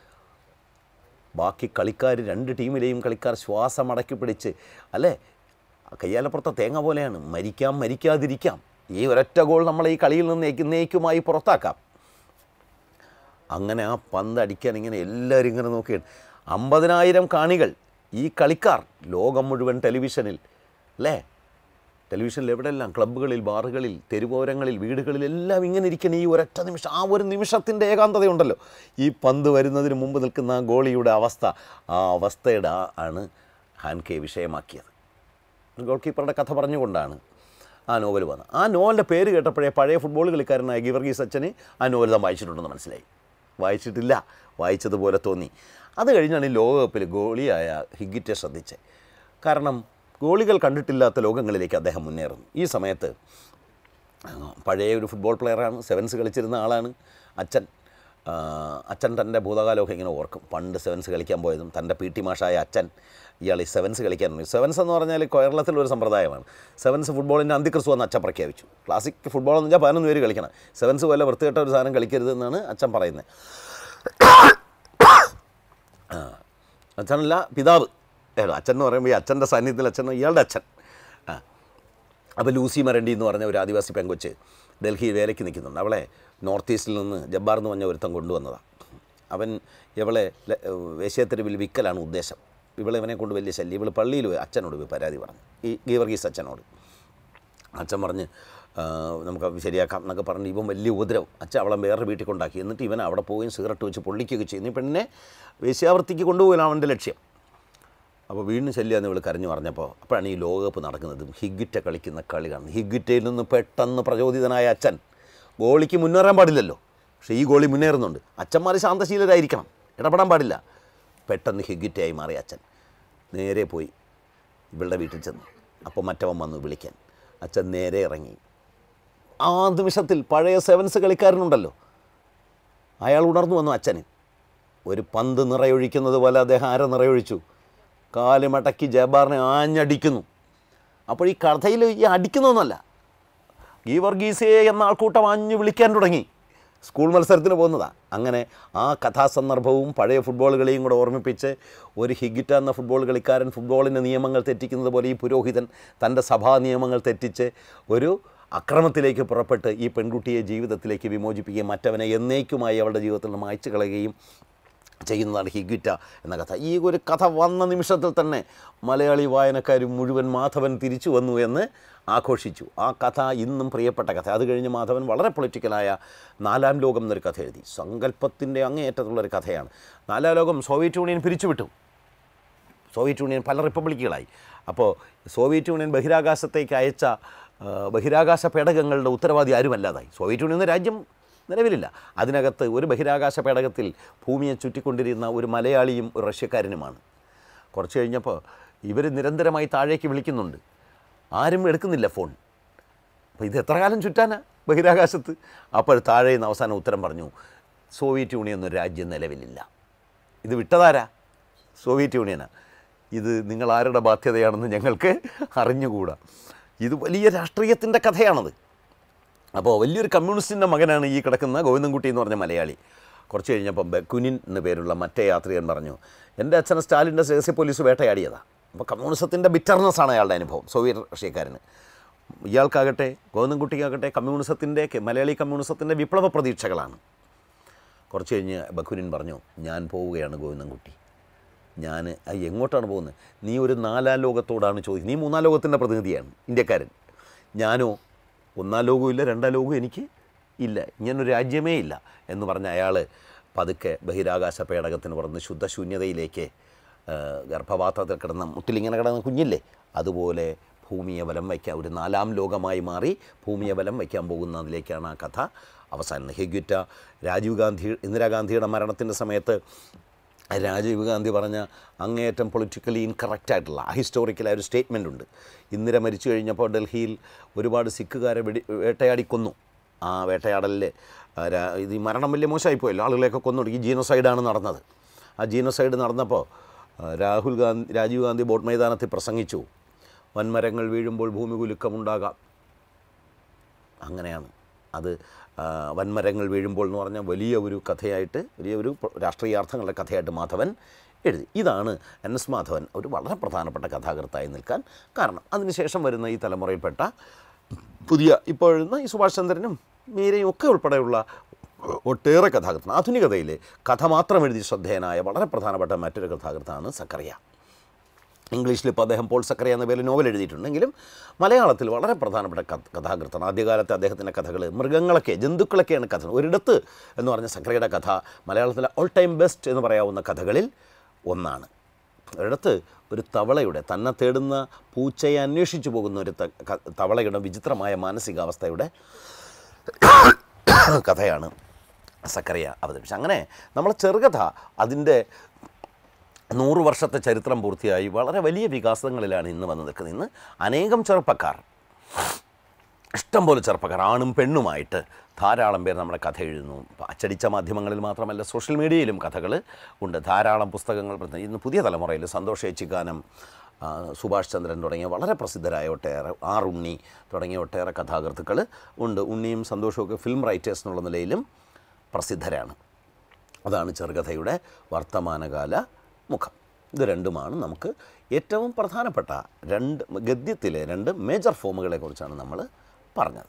Speaker 1: ബാക്കി കളിക്കാർ രണ്ട് ടീമിലെയും കളിക്കാർ ശ്വാസം അടക്കി പിടിച്ച് അല്ലേ കയ്യാലപ്പുറത്തെ തേങ്ങ പോലെയാണ് മരിക്കാം മരിക്കാതിരിക്കാം ഈ ഒരൊറ്റ ഗോൾ നമ്മളെ ഈ കളിയിൽ നിന്ന് എന്നേക്കുമായി പുറത്താക്കാം അങ്ങനെ ആ പന്ത് അടിക്കാൻ ഇങ്ങനെ എല്ലാവരും ഇങ്ങനെ നോക്കിയാണ് അമ്പതിനായിരം കാണികൾ ഈ കളിക്കാർ ലോകം മുഴുവൻ ടെലിവിഷനിൽ അല്ലേ ടെലിവിഷനിൽ എവിടെയെല്ലാം ക്ലബ്ബുകളിൽ ബാറുകളിൽ തെരുവോരങ്ങളിൽ വീടുകളിൽ എല്ലാം ഇങ്ങനെ ഇരിക്കുന്ന ഈ ഒരൊറ്റ നിമിഷം ആ ഒരു നിമിഷത്തിൻ്റെ ഏകാന്തതയുണ്ടല്ലോ ഈ പന്ത് വരുന്നതിന് മുമ്പ് നിൽക്കുന്ന ആ ഗോളിയുടെ അവസ്ഥ ആ അവസ്ഥയുടെ ആ ആണ് ഹാൻകെ വിഷയമാക്കിയത് ഒരു ഗോൾ കീപ്പറുടെ കഥ പറഞ്ഞുകൊണ്ടാണ് ആ നോവൽ വന്നത് ആ നോവലിൻ്റെ പേര് കേട്ടപ്പോഴേ പഴയ ഫുട്ബോൾ കളിക്കാരനായ ഗിവർഗീസ് അച്ഛന് ആ നോവൽ താൻ വായിച്ചിട്ടുണ്ടെന്ന് മനസ്സിലായി വായിച്ചിട്ടില്ല വായിച്ചതുപോലെ തോന്നി അത് കഴിഞ്ഞാണ് ഈ ലോകകപ്പിൽ ഗോളിയായ ഹിഗിറ്റെ ശ്രദ്ധിച്ചത് കാരണം ഗോളികൾ കണ്ടിട്ടില്ലാത്ത ലോകങ്ങളിലേക്ക് അദ്ദേഹം മുന്നേറുന്നു ഈ സമയത്ത് ആ, പഴയ ഒരു ഫുട്ബോൾ പ്ലെയറാണ് സെവൻസ് കളിച്ചിരുന്ന ആളാണ് അച്ഛൻ ആ, അച്ഛൻ തൻ്റെ ഭൂതകാലമൊക്കെ ഇങ്ങനെ ഓർക്കും പണ്ട് സെവൻസ് കളിക്കാൻ പോയതും തൻ്റെ പി ടി മാഷായ അച്ഛൻ ഇയാൾ ഈ സെവൻസ് കളിക്കാനുണ്ട് സെവൻസ് എന്ന് പറഞ്ഞാൽ കേരളത്തിലൊരു സമ്പ്രദായമാണ് സെവൻസ് ഫുട്ബോളിൻ്റെ അന്തിക്രിസ്തു എന്ന് അച്ഛൻ പ്രഖ്യാപിച്ചു ക്ലാസിക് ഫുട്ബോൾ എന്ന് വെച്ചാൽ പതിനൊന്ന് പേര് കളിക്കണം സെവൻസ് പോലെ വൃത്തികെട്ട ഒരു സാധനം കളിക്കരുത് എന്നാണ് അച്ഛൻ പറയുന്നത് ആ, അച്ഛനല്ല പിതാവ് ഏതോ അച്ഛൻ എന്ന് പറയുമ്പോൾ ഈ അച്ഛൻ്റെ സാന്നിധ്യത്തിൽ അച്ഛൻ ഇയാളുടെ അച്ഛൻ ആ അപ്പോൾ ലൂസി മരണ്ടി എന്ന് പറഞ്ഞ ഒരു ആദിവാസി പെങ്കൊച്ച് ഡൽഹി വേലയ്ക്ക് നിൽക്കുന്നുണ്ട് അവളെ നോർത്ത് ഈസ്റ്റിൽ നിന്ന് ജബ്ബാർ എന്ന് പറഞ്ഞ ഒരുത്തം കൊണ്ടുവന്നതാണ് അവൻ ഇവളെ ല- വേശ്യത്തെരുവിൽ വിൽക്കലാണ് ഉദ്ദേശം ഇവളെ ഇവനെ കൊണ്ട് വലിയ ശല്യം ഇവൾ പള്ളിയിൽ പോയി അച്ഛനോട് പോയി പരാതി പറഞ്ഞു ഈ ഗീവർഗീസ് അച്ഛനോട് അച്ഛൻ പറഞ്ഞ് ആ, നമുക്ക് അത് ശരിയാക്കാം എന്നൊക്കെ പറഞ്ഞ് ഇവൻ വലിയ ഉപദ്രവം അച്ഛൻ അവളെ വേറെ വീട്ടിൽ കൊണ്ടാക്കി എന്നിട്ട് ഇവൻ അവിടെ പോവുകയും സിഗരറ്റ് വെച്ച് പൊള്ളിക്കുകയൊക്കെ ചെയ്യുന്നു ഈ പെണ്ണിനെ വേശ്യാവൃത്തിക്ക് കൊണ്ടുപോകാനാണ് അവൻ്റെ ലക്ഷ്യം അപ്പോൾ വീണ്ടും ശല്യമെന്ന് ഇവൾ കരഞ്ഞു പറഞ്ഞപ്പോൾ അപ്പോഴാണ് ഈ ലോകകപ്പ് നടക്കുന്നതും ഹിഗിറ്റ കളിക്കുന്ന കളി കാണുന്നത് ഹിഗിറ്റയിൽ നിന്ന് പെട്ടെന്ന് പ്രചോദിതനായ അച്ഛൻ ഗോളിക്ക് മുന്നേറാൻ പാടില്ലല്ലോ പക്ഷേ ഈ ഗോളി മുന്നേറുന്നുണ്ട് അച്ഛന്മാർ ശാന്തശീലരായിരിക്കണം ഇടപെടാൻ പാടില്ല പെട്ടെന്ന് ഹിഗിറ്റയായി മാറി അച്ഛൻ നേരെ പോയി ഇവളുടെ വീട്ടിൽ ചെന്നു അപ്പോൾ മറ്റവൻ വന്നു വിളിക്കാൻ അച്ഛൻ നേരെ ഇറങ്ങി ആ നിമിഷത്തിൽ പഴയ സെവൻസ് കളിക്കാരനുണ്ടല്ലോ അയാൾ ഉണർന്നു വന്നു അച്ഛന് ഒരു പന്ത് നിറയൊഴിക്കുന്നത് പോലെ അദ്ദേഹം ആരെ നിറയൊഴിച്ചു കാല് മടക്കി ജബാറിനെ ആഞ്ഞടിക്കുന്നു അപ്പോൾ ഈ കഥയിൽ ഈ അടിക്കുന്നൊന്നുമല്ല ഈ വർഗീസേ എന്ന ആൾക്കൂട്ടം അഞ്ഞു വിളിക്കാൻ തുടങ്ങി സ്കൂൾ മത്സരത്തിന് പോകുന്നതാണ് അങ്ങനെ ആ കഥാസന്ദർഭവും പഴയ ഫുട്ബോൾ കളിയും കൂടെ ഓർമ്മിപ്പിച്ച് ഒരു ഹിഗിറ്റ എന്ന ഫുട്ബോൾ കളിക്കാരൻ ഫുട്ബോളിൻ്റെ നിയമങ്ങൾ തെറ്റിക്കുന്നത് പോലെ ഈ പുരോഹിതൻ തൻ്റെ സഭാ നിയമങ്ങൾ തെറ്റിച്ച് ഒരു അക്രമത്തിലേക്ക് പുറപ്പെട്ട് ഈ പെൺകുട്ടിയെ ജീവിതത്തിലേക്ക് വിമോചിപ്പിക്കുകയും മറ്റവനെ എന്നേക്കുമായി അവളുടെ ജീവിതത്തിൽ നിന്ന് മായ്ച്ചു കളയുകയും ചെയ്യുന്നതാണ് ഹിഗിറ്റ എന്ന കഥ ഈ ഒരു കഥ വന്ന നിമിഷത്തിൽ തന്നെ മലയാളി വായനക്കാർ മുഴുവൻ മാധവൻ തിരിച്ചു വന്നു എന്ന് ആഘോഷിച്ചു ആ കഥ ഇന്നും പ്രിയപ്പെട്ട കഥ അത് കഴിഞ്ഞ് മാധവൻ വളരെ പൊളിറ്റിക്കലായ നാലാം ലോകം എന്നൊരു കഥ എഴുതി സങ്കല്പത്തിൻ്റെ അങ്ങേയറ്റത്തുള്ളൊരു കഥയാണ് നാലാം ലോകം സോവിയറ്റ് യൂണിയൻ പിരിച്ചുവിട്ടു സോവിയറ്റ് യൂണിയൻ പല റിപ്പബ്ലിക്കുകളായി അപ്പോൾ സോവിയറ്റ് യൂണിയൻ ബഹിരാകാശത്തേക്ക് അയച്ച ആ, ബഹിരാകാശ പേടകങ്ങളുടെ ഉത്തരവാദി ആരുമല്ലാതായി സോവിയറ്റ് യൂണിയൻ എന്ന രാജ്യം നിലവിലില്ല അതിനകത്ത് ഒരു ബഹിരാകാശ പേടകത്തിൽ ഭൂമിയെ ചുറ്റിക്കൊണ്ടിരുന്ന ഒരു മലയാളിയും ഒരു റഷ്യക്കാരനുമാണ് കുറച്ച് കഴിഞ്ഞപ്പോൾ ഇവർ നിരന്തരമായി താഴേക്ക് വിളിക്കുന്നുണ്ട് ആരും എടുക്കുന്നില്ല ഫോൺ അപ്പോൾ ഇത് എത്ര കാലം ചുറ്റാനാ ബഹിരാകാശത്ത് അപ്പോൾ താഴെ നിന്ന് അവസാനം ഉത്തരം പറഞ്ഞു സോവിയറ്റ് യൂണിയൻ എന്നൊരു രാജ്യം നിലവിലില്ല ഇത് വിട്ടതാരാ സോവിയറ്റ് യൂണിയനാണ് ഇത് നിങ്ങൾ ആരുടെ ബാധ്യതയാണെന്ന് ഞങ്ങൾക്ക് അറിഞ്ഞുകൂടാ ഇത് വലിയ രാഷ്ട്രീയത്തിൻ്റെ കഥയാണത് അപ്പോൾ വലിയൊരു കമ്മ്യൂണിസ്റ്റിൻ്റെ മകനാണ് ഈ കിടക്കുന്ന ഗോവിന്ദൻകുട്ടി എന്ന് പറഞ്ഞ മലയാളി കുറച്ച് കഴിഞ്ഞപ്പോൾ ബക്കുനിൻ എന്ന പേരുള്ള മറ്റേ യാത്രികൻ പറഞ്ഞു എൻ്റെ അച്ഛനെ സ്റ്റാലിൻ്റെ രഹസ്യ പോലീസ് വേട്ടയാടിയതാണ് അപ്പോൾ കമ്മ്യൂണിസത്തിൻ്റെ ബിറ്റർനെസ് ആണ് അയാളുടെ അനുഭവം സോവിയറ്റ് റഷ്യക്കാരന് ഇയാൾക്കാകട്ടെ ഗോവിന്ദൻകുട്ടിക്കാകട്ടെ കമ്മ്യൂണിസത്തിൻ്റെ മലയാളി കമ്മ്യൂണിസത്തിൻ്റെ വിപ്ലവ പ്രതീക്ഷകളാണ് കുറച്ച് കഴിഞ്ഞ് ബക്കുനിൻ പറഞ്ഞു ഞാൻ പോവുകയാണ് ഗോവിന്ദൻകുട്ടി ഞാൻ "അയ്യ, എങ്ങോട്ടാണ് പോകുന്നത് നീ ഒരു നാലാം ലോകത്തോടാണ് ചോദിക്കുന്നത് നീ മൂന്നാം ലോകത്തിൻ്റെ പ്രതിനിധിയാണ് ഇന്ത്യക്കാരൻ ഞാനോ ഒന്നാം ലോകവും ഇല്ല രണ്ടാം ലോകവും എനിക്ക് ഇല്ല ഇങ്ങനൊരു രാജ്യമേ ഇല്ല എന്ന് പറഞ്ഞ അയാൾ പതുക്കെ ബഹിരാകാശ പേടകത്തിന് പുറന്ന് ശുദ്ധശൂന്യതയിലേക്ക് ആ, ഗർഭപാത്രത്തിൽ കിടന്ന മുട്ടിലിങ്ങനെ കിടന്ന കുഞ്ഞില്ലേ അതുപോലെ ഭൂമിയെ വലം വയ്ക്കാൻ ഒരു നാലാം ലോകമായി മാറി ഭൂമിയെ വലം വയ്ക്കാൻ പോകുന്നതിലേക്കാണ് ആ കഥ അവസാനം ഹെഗ്യുറ്റ രാജീവ് ഗാന്ധി ഇന്ദിരാഗാന്ധിയുടെ മരണത്തിൻ്റെ സമയത്ത് രാജീവ് ഗാന്ധി പറഞ്ഞ അങ്ങേയറ്റം പൊളിറ്റിക്കലി ഇൻകറക്റ്റ് ആയിട്ടുള്ള ഹിസ്റ്റോറിക്കലായ ഒരു സ്റ്റേറ്റ്മെൻ്റ് ഉണ്ട് ഇന്ദിര മരിച്ചു കഴിഞ്ഞപ്പോൾ ഡൽഹിയിൽ ഒരുപാട് സിഖുകാരെ വെടി വേട്ടയാടി കൊന്നു ആ വേട്ടയാടലിൽ ആ, രാ- ഇത് ഈ മരണം വലിയ മോശമായിപ്പോയല്ലോ ആളുകളെയൊക്കെ കൊന്നു ഈ ജീനോസൈഡാണ് നടന്നത് ആ ജീനോസൈഡ് നടന്നപ്പോൾ ആ, രാഹുൽ ഗാന്ധി രാജീവ് ഗാന്ധി ബോട്ട് മൈതാനത്തിൽ പ്രസംഗിച്ചു വൻമരങ്ങൾ വീഴുമ്പോൾ ഭൂമി കുലുക്കമുണ്ടാകാം അങ്ങനെയാണ് അത് ആ, വൻമരങ്ങൾ വീഴുമ്പോൾ എന്ന് പറഞ്ഞാൽ വലിയ ഒരു കഥയായിട്ട് വലിയ ഒരു പ്ര- രാഷ്ട്രീയാർത്ഥങ്ങളുടെ കഥയായിട്ട് മാധവൻ എഴുതി ഇതാണ് എൻ എസ് മാധവൻ ഒരു വളരെ പ്രധാനപ്പെട്ട കഥാകൃത്തായി നിൽക്കാൻ കാരണം അതിനുശേഷം വരുന്ന ഈ തലമുറയിൽപ്പെട്ട പുതിയ ഇപ്പോൾ എഴുതുന്ന ഈ സുഭാഷ് ചന്ദ്രനും മീരയും ഒക്കെ ഉൾപ്പെടെയുള്ള ഒട്ടേറെ കഥാകൃത്തൻ ആധുനികതയിൽ കഥ മാത്രം എഴുതി ശ്രദ്ധേയനായ വളരെ പ്രധാനപ്പെട്ട മറ്റൊരു കഥാകൃത്താണ് സക്കറിയ ഇംഗ്ലീഷിൽ ഇപ്പോൾ അദ്ദേഹം പോൾ സക്കറിയ എന്ന പേരിൽ നോവൽ എഴുതിയിട്ടുണ്ടെങ്കിലും മലയാളത്തിൽ വളരെ പ്രധാനപ്പെട്ട കഥ കഥാകൃത്താണ് ആദ്യകാലത്തെ അദ്ദേഹത്തിൻ്റെ കഥകൾ മൃഗങ്ങളൊക്കെ ജന്തുക്കളൊക്കെയാണ് കഥ ഒരിടത്ത് എന്ന് പറഞ്ഞ സക്കറിയുടെ കഥ മലയാളത്തിലെ ഓൾ ടൈം ബെസ്റ്റ് എന്ന് പറയാവുന്ന കഥകളിൽ ഒന്നാണ് ഒരിടത്ത് ഒരു തവളയുടെ തന്നെ തേടുന്ന പൂച്ചയെ അന്വേഷിച്ചു പോകുന്ന ഒരു ത- ക- തവളയുടെ വിചിത്രമായ മാനസികാവസ്ഥയുടെ കഥയാണ് സക്കറിയ അവതരിപ്പിച്ചത് അങ്ങനെ നമ്മൾ ചെറുകഥ അതിൻ്റെ നൂറ് വർഷത്തെ ചരിത്രം പൂർത്തിയായി വളരെ വലിയ വികാസങ്ങളിലാണ് ഇന്ന് വന്ന് നിൽക്കുന്നത് ഇന്ന് അനേകം ചെറുപ്പക്കാർ ഇഷ്ടംപോലെ ചെറുപ്പക്കാർ ആണും പെണ്ണുമായിട്ട് ധാരാളം പേർ നമ്മുടെ കഥ എഴുതുന്നു ഇപ്പം അച്ചടിച്ച മാധ്യമങ്ങളിൽ മാത്രമല്ല സോഷ്യൽ മീഡിയയിലും കഥകൾ ഉണ്ട് ധാരാളം പുസ്തകങ്ങൾ പ്രത്യേക- ഇന്ന് പുതിയ തലമുറയിൽ സന്തോഷ് ഏച്ചിക്കാനം ആ, സുഭാഷ് ചന്ദ്രൻ തുടങ്ങിയ വളരെ പ്രസിദ്ധരായ ഒട്ടേറെ ആർ ഉണ്ണി തുടങ്ങിയ ഒട്ടേറെ കഥാകൃത്തുക്കൾ ഉണ്ട് ഉണ്ണിയും സന്തോഷവും ഒക്കെ ഫിലിം റൈറ്റേഴ്സ് എന്നുള്ള നിലയിലും പ്രസിദ്ധരാണ് അതാണ് ചെറുകഥയുടെ വർത്തമാനകാല മുഖം ഇത് രണ്ടുമാണ് നമുക്ക് ഏറ്റവും പ്രധാനപ്പെട്ട രണ്ട് ഗദ്യത്തിലെ രണ്ട് മേജർ ഫോമുകളെ കുറിച്ചാണ് നമ്മൾ പറഞ്ഞത്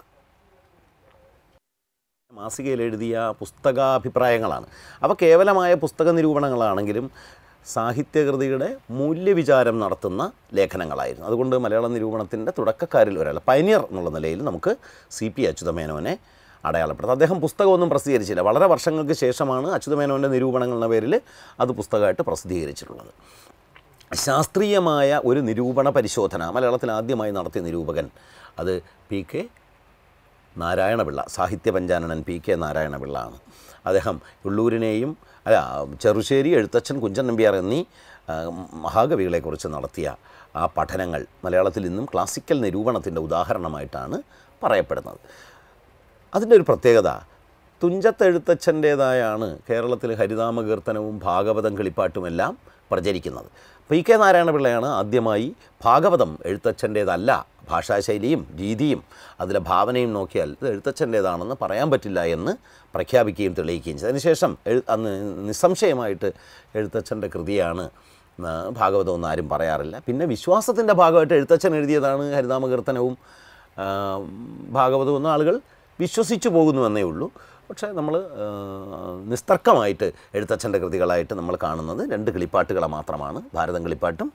Speaker 1: മാസികയിൽ എഴുതിയ പുസ്തകാഭിപ്രായങ്ങളാണ് അവ കേവലമായ പുസ്തക നിരൂപണങ്ങളാണെങ്കിലും സാഹിത്യകൃതിയുടെ മൂല്യവിചാരം നടത്തുന്ന ലേഖനങ്ങളായിരുന്നു അതുകൊണ്ട് മലയാള നിരൂപണത്തിൻ്റെ തുടക്കക്കാരിൽ ഒരാൾ പൈനിയർ എന്നുള്ള നിലയിൽ നമുക്ക് സി പി അച്യുതമേനോനെ അടയാളപ്പെടുത്താം അദ്ദേഹം പുസ്തകമൊന്നും പ്രസിദ്ധീകരിച്ചില്ല വളരെ വർഷങ്ങൾക്ക് ശേഷമാണ് അച്യുതമേനോൻ്റെ നിരൂപണങ്ങൾ എന്ന പേരിൽ അത് പുസ്തകമായിട്ട് പ്രസിദ്ധീകരിച്ചിട്ടുള്ളത് ശാസ്ത്രീയമായ ഒരു നിരൂപണ പരിശോധന മലയാളത്തിൽ ആദ്യമായി നടത്തിയ നിരൂപകൻ അത് പി കെ നാരായണപിള്ള സാഹിത്യ പഞ്ചാനനൻ പി കെ നാരായണപിള്ള ആണ് അദ്ദേഹം ഉള്ളൂരിനെയും അല്ല ചെറുശ്ശേരി എഴുത്തച്ഛൻ കുഞ്ചൻ നമ്പ്യാർ എന്നീ ആ, മഹാകവികളെക്കുറിച്ച് നടത്തിയ ആ പഠനങ്ങൾ മലയാളത്തിൽ ഇന്നും ക്ലാസിക്കൽ നിരൂപണത്തിൻ്റെ ഉദാഹരണമായിട്ടാണ് പറയപ്പെടുന്നത് അതിൻ്റെ ഒരു പ്രത്യേകത തുഞ്ചത്തെഴുത്തച്ഛൻ്റേതായാണ് കേരളത്തിൽ ഹരിതാമ കീർത്തനവും ഭാഗവതം കിളിപ്പാട്ടുമെല്ലാം പ്രചരിക്കുന്നത് പി കെ നാരായണപിള്ളയാണ് ആദ്യമായി ഭാഗവതം എഴുത്തച്ഛൻ്റേതല്ല ഭാഷാശൈലിയും രീതിയും അതിലെ ഭാവനയും നോക്കിയാൽ ഇത് എഴുത്തച്ഛൻ്റേതാണെന്ന് പറയാൻ പറ്റില്ല എന്ന് പ്രഖ്യാപിക്കുകയും തെളിയിക്കുകയും ചെയ്തു അതിനുശേഷം എഴു അന്ന് നിസ്സംശയമായിട്ട് എഴുത്തച്ഛൻ്റെ കൃതിയാണ് ആ, ഭാഗവതം ഒന്നും ആരും പറയാറില്ല പിന്നെ വിശ്വാസത്തിൻ്റെ ഭാഗമായിട്ട് എഴുത്തച്ഛൻ എഴുതിയതാണ് ഹരിനാമകീർത്തനവും ആ, ഭാഗവതവും എന്ന ആളുകൾ വിശ്വസിച്ചു പോകുന്നുവെന്നേ ഉള്ളൂ പക്ഷേ നമ്മൾ നിസ്തർക്കമായിട്ട് എഴുത്തച്ഛൻ്റെ കൃതികളായിട്ട് നമ്മൾ കാണുന്നത് രണ്ട് കിളിപ്പാട്ടുകളെ മാത്രമാണ് ഭാരതം കിളിപ്പാട്ടും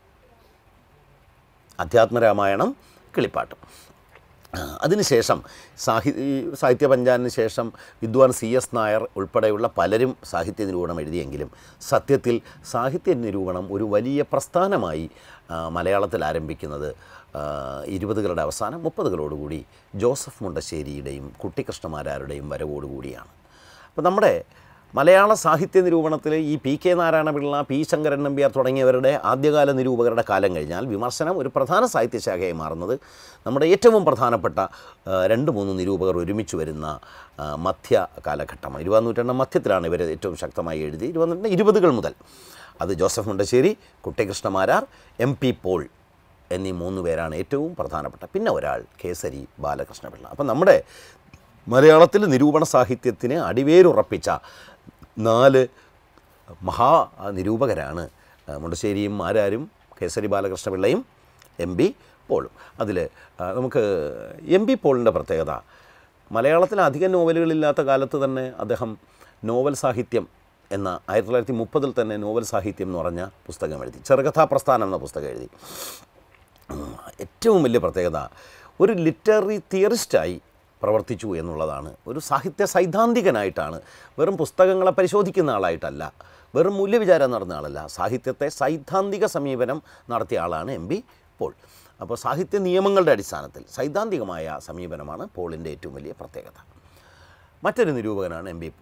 Speaker 1: അധ്യാത്മരാമായണം കിളിപ്പാട്ടും ആ, അതിനുശേഷം സാഹി ഈ സാഹിത്യ പഞ്ചാനത്തിന് ശേഷം വിദ്വാൻ സി എസ് നായർ ഉൾപ്പെടെയുള്ള പലരും സാഹിത്യ നിരൂപണം എഴുതിയെങ്കിലും സത്യത്തിൽ സാഹിത്യ നിരൂപണം ഒരു വലിയ പ്രസ്ഥാനമായി ആ, മലയാളത്തിൽ ആരംഭിക്കുന്നത് ആ, ഇരുപതുകളുടെ അവസാനം മുപ്പതുകളോടുകൂടി ജോസഫ് മുണ്ടശ്ശേരിയുടെയും കുട്ടിക്കൃഷ്ണമാരാരുടെയും വരവോടുകൂടിയാണ് അപ്പോൾ നമ്മുടെ മലയാള സാഹിത്യ നിരൂപണത്തിൽ ഈ P K Narayanapillai P Sankaran Nambiar തുടങ്ങിയവരുടെ ആദ്യകാല നിരൂപകരുടെ കാലം കഴിഞ്ഞാൽ വിമർശനം ഒരു പ്രധാന സാഹിത്യശാഖയായി മാറുന്നത് നമ്മുടെ ഏറ്റവും പ്രധാനപ്പെട്ട ആ, രണ്ട് മൂന്ന് നിരൂപകർ ഒരുമിച്ച് വരുന്ന ആ, മധ്യ കാലഘട്ടമാണ് ഇരുപതാം നൂറ്റാണ്ട് മധ്യത്തിലാണ് ഇവർ ഏറ്റവും ശക്തമായി എഴുതി ഇരുപതാം നൂറ്റാണ്ട് ഇരുപതുകൾ മുതൽ അത് Joseph Mundassery Kuttikrishnamarar M P Paul എന്നീ മൂന്ന് പേരാണ് ഏറ്റവും പ്രധാനപ്പെട്ട പിന്നെ ഒരാൾ കേസരി ബാലകൃഷ്ണപിള്ള അപ്പം നമ്മുടെ മലയാളത്തിൽ നിരൂപണ സാഹിത്യത്തിന് അടിവേരുറപ്പിച്ച നാല് മഹാ നിരൂപകരാണ് ആ, മുണ്ടശ്ശേരിയും മാരാരും കേസരി ബാലകൃഷ്ണപിള്ളയും എം ബി പോളും അതിൽ നമുക്ക് എം ബി പോളിൻ്റെ പ്രത്യേകത മലയാളത്തിൽ അധികം നോവലുകളില്ലാത്ത കാലത്ത് തന്നെ അദ്ദേഹം നോവൽ സാഹിത്യം എന്ന ആയിരത്തി തൊള്ളായിരത്തി മുപ്പതിൽ തന്നെ നോവൽ സാഹിത്യം എന്ന് പറഞ്ഞ പുസ്തകം എഴുതി ചെറുകഥാപ്രസ്ഥാനം എന്ന പുസ്തകം എഴുതി ഉം, ഏറ്റവും വലിയ പ്രത്യേകത ഒരു ലിറ്റററി തിയറിസ്റ്റായി പ്രവർത്തിച്ചു എന്നുള്ളതാണ് ഒരു സാഹിത്യ സൈദ്ധാന്തികനായിട്ടാണ് വെറും പുസ്തകങ്ങളെ പരിശോധിക്കുന്ന ആളായിട്ടല്ല വെറും മൂല്യവിചാരം നടന്ന ആളല്ല സാഹിത്യത്തെ സൈദ്ധാന്തിക സമീപനം നടത്തിയ ആളാണ് എം ബി പോൾ അപ്പോൾ സാഹിത്യ നിയമങ്ങളുടെ അടിസ്ഥാനത്തിൽ സൈദ്ധാന്തികമായ സമീപനമാണ് പോളിൻ്റെ ഏറ്റവും വലിയ പ്രത്യേകത മറ്റൊരു നിരൂപകനാണ് M B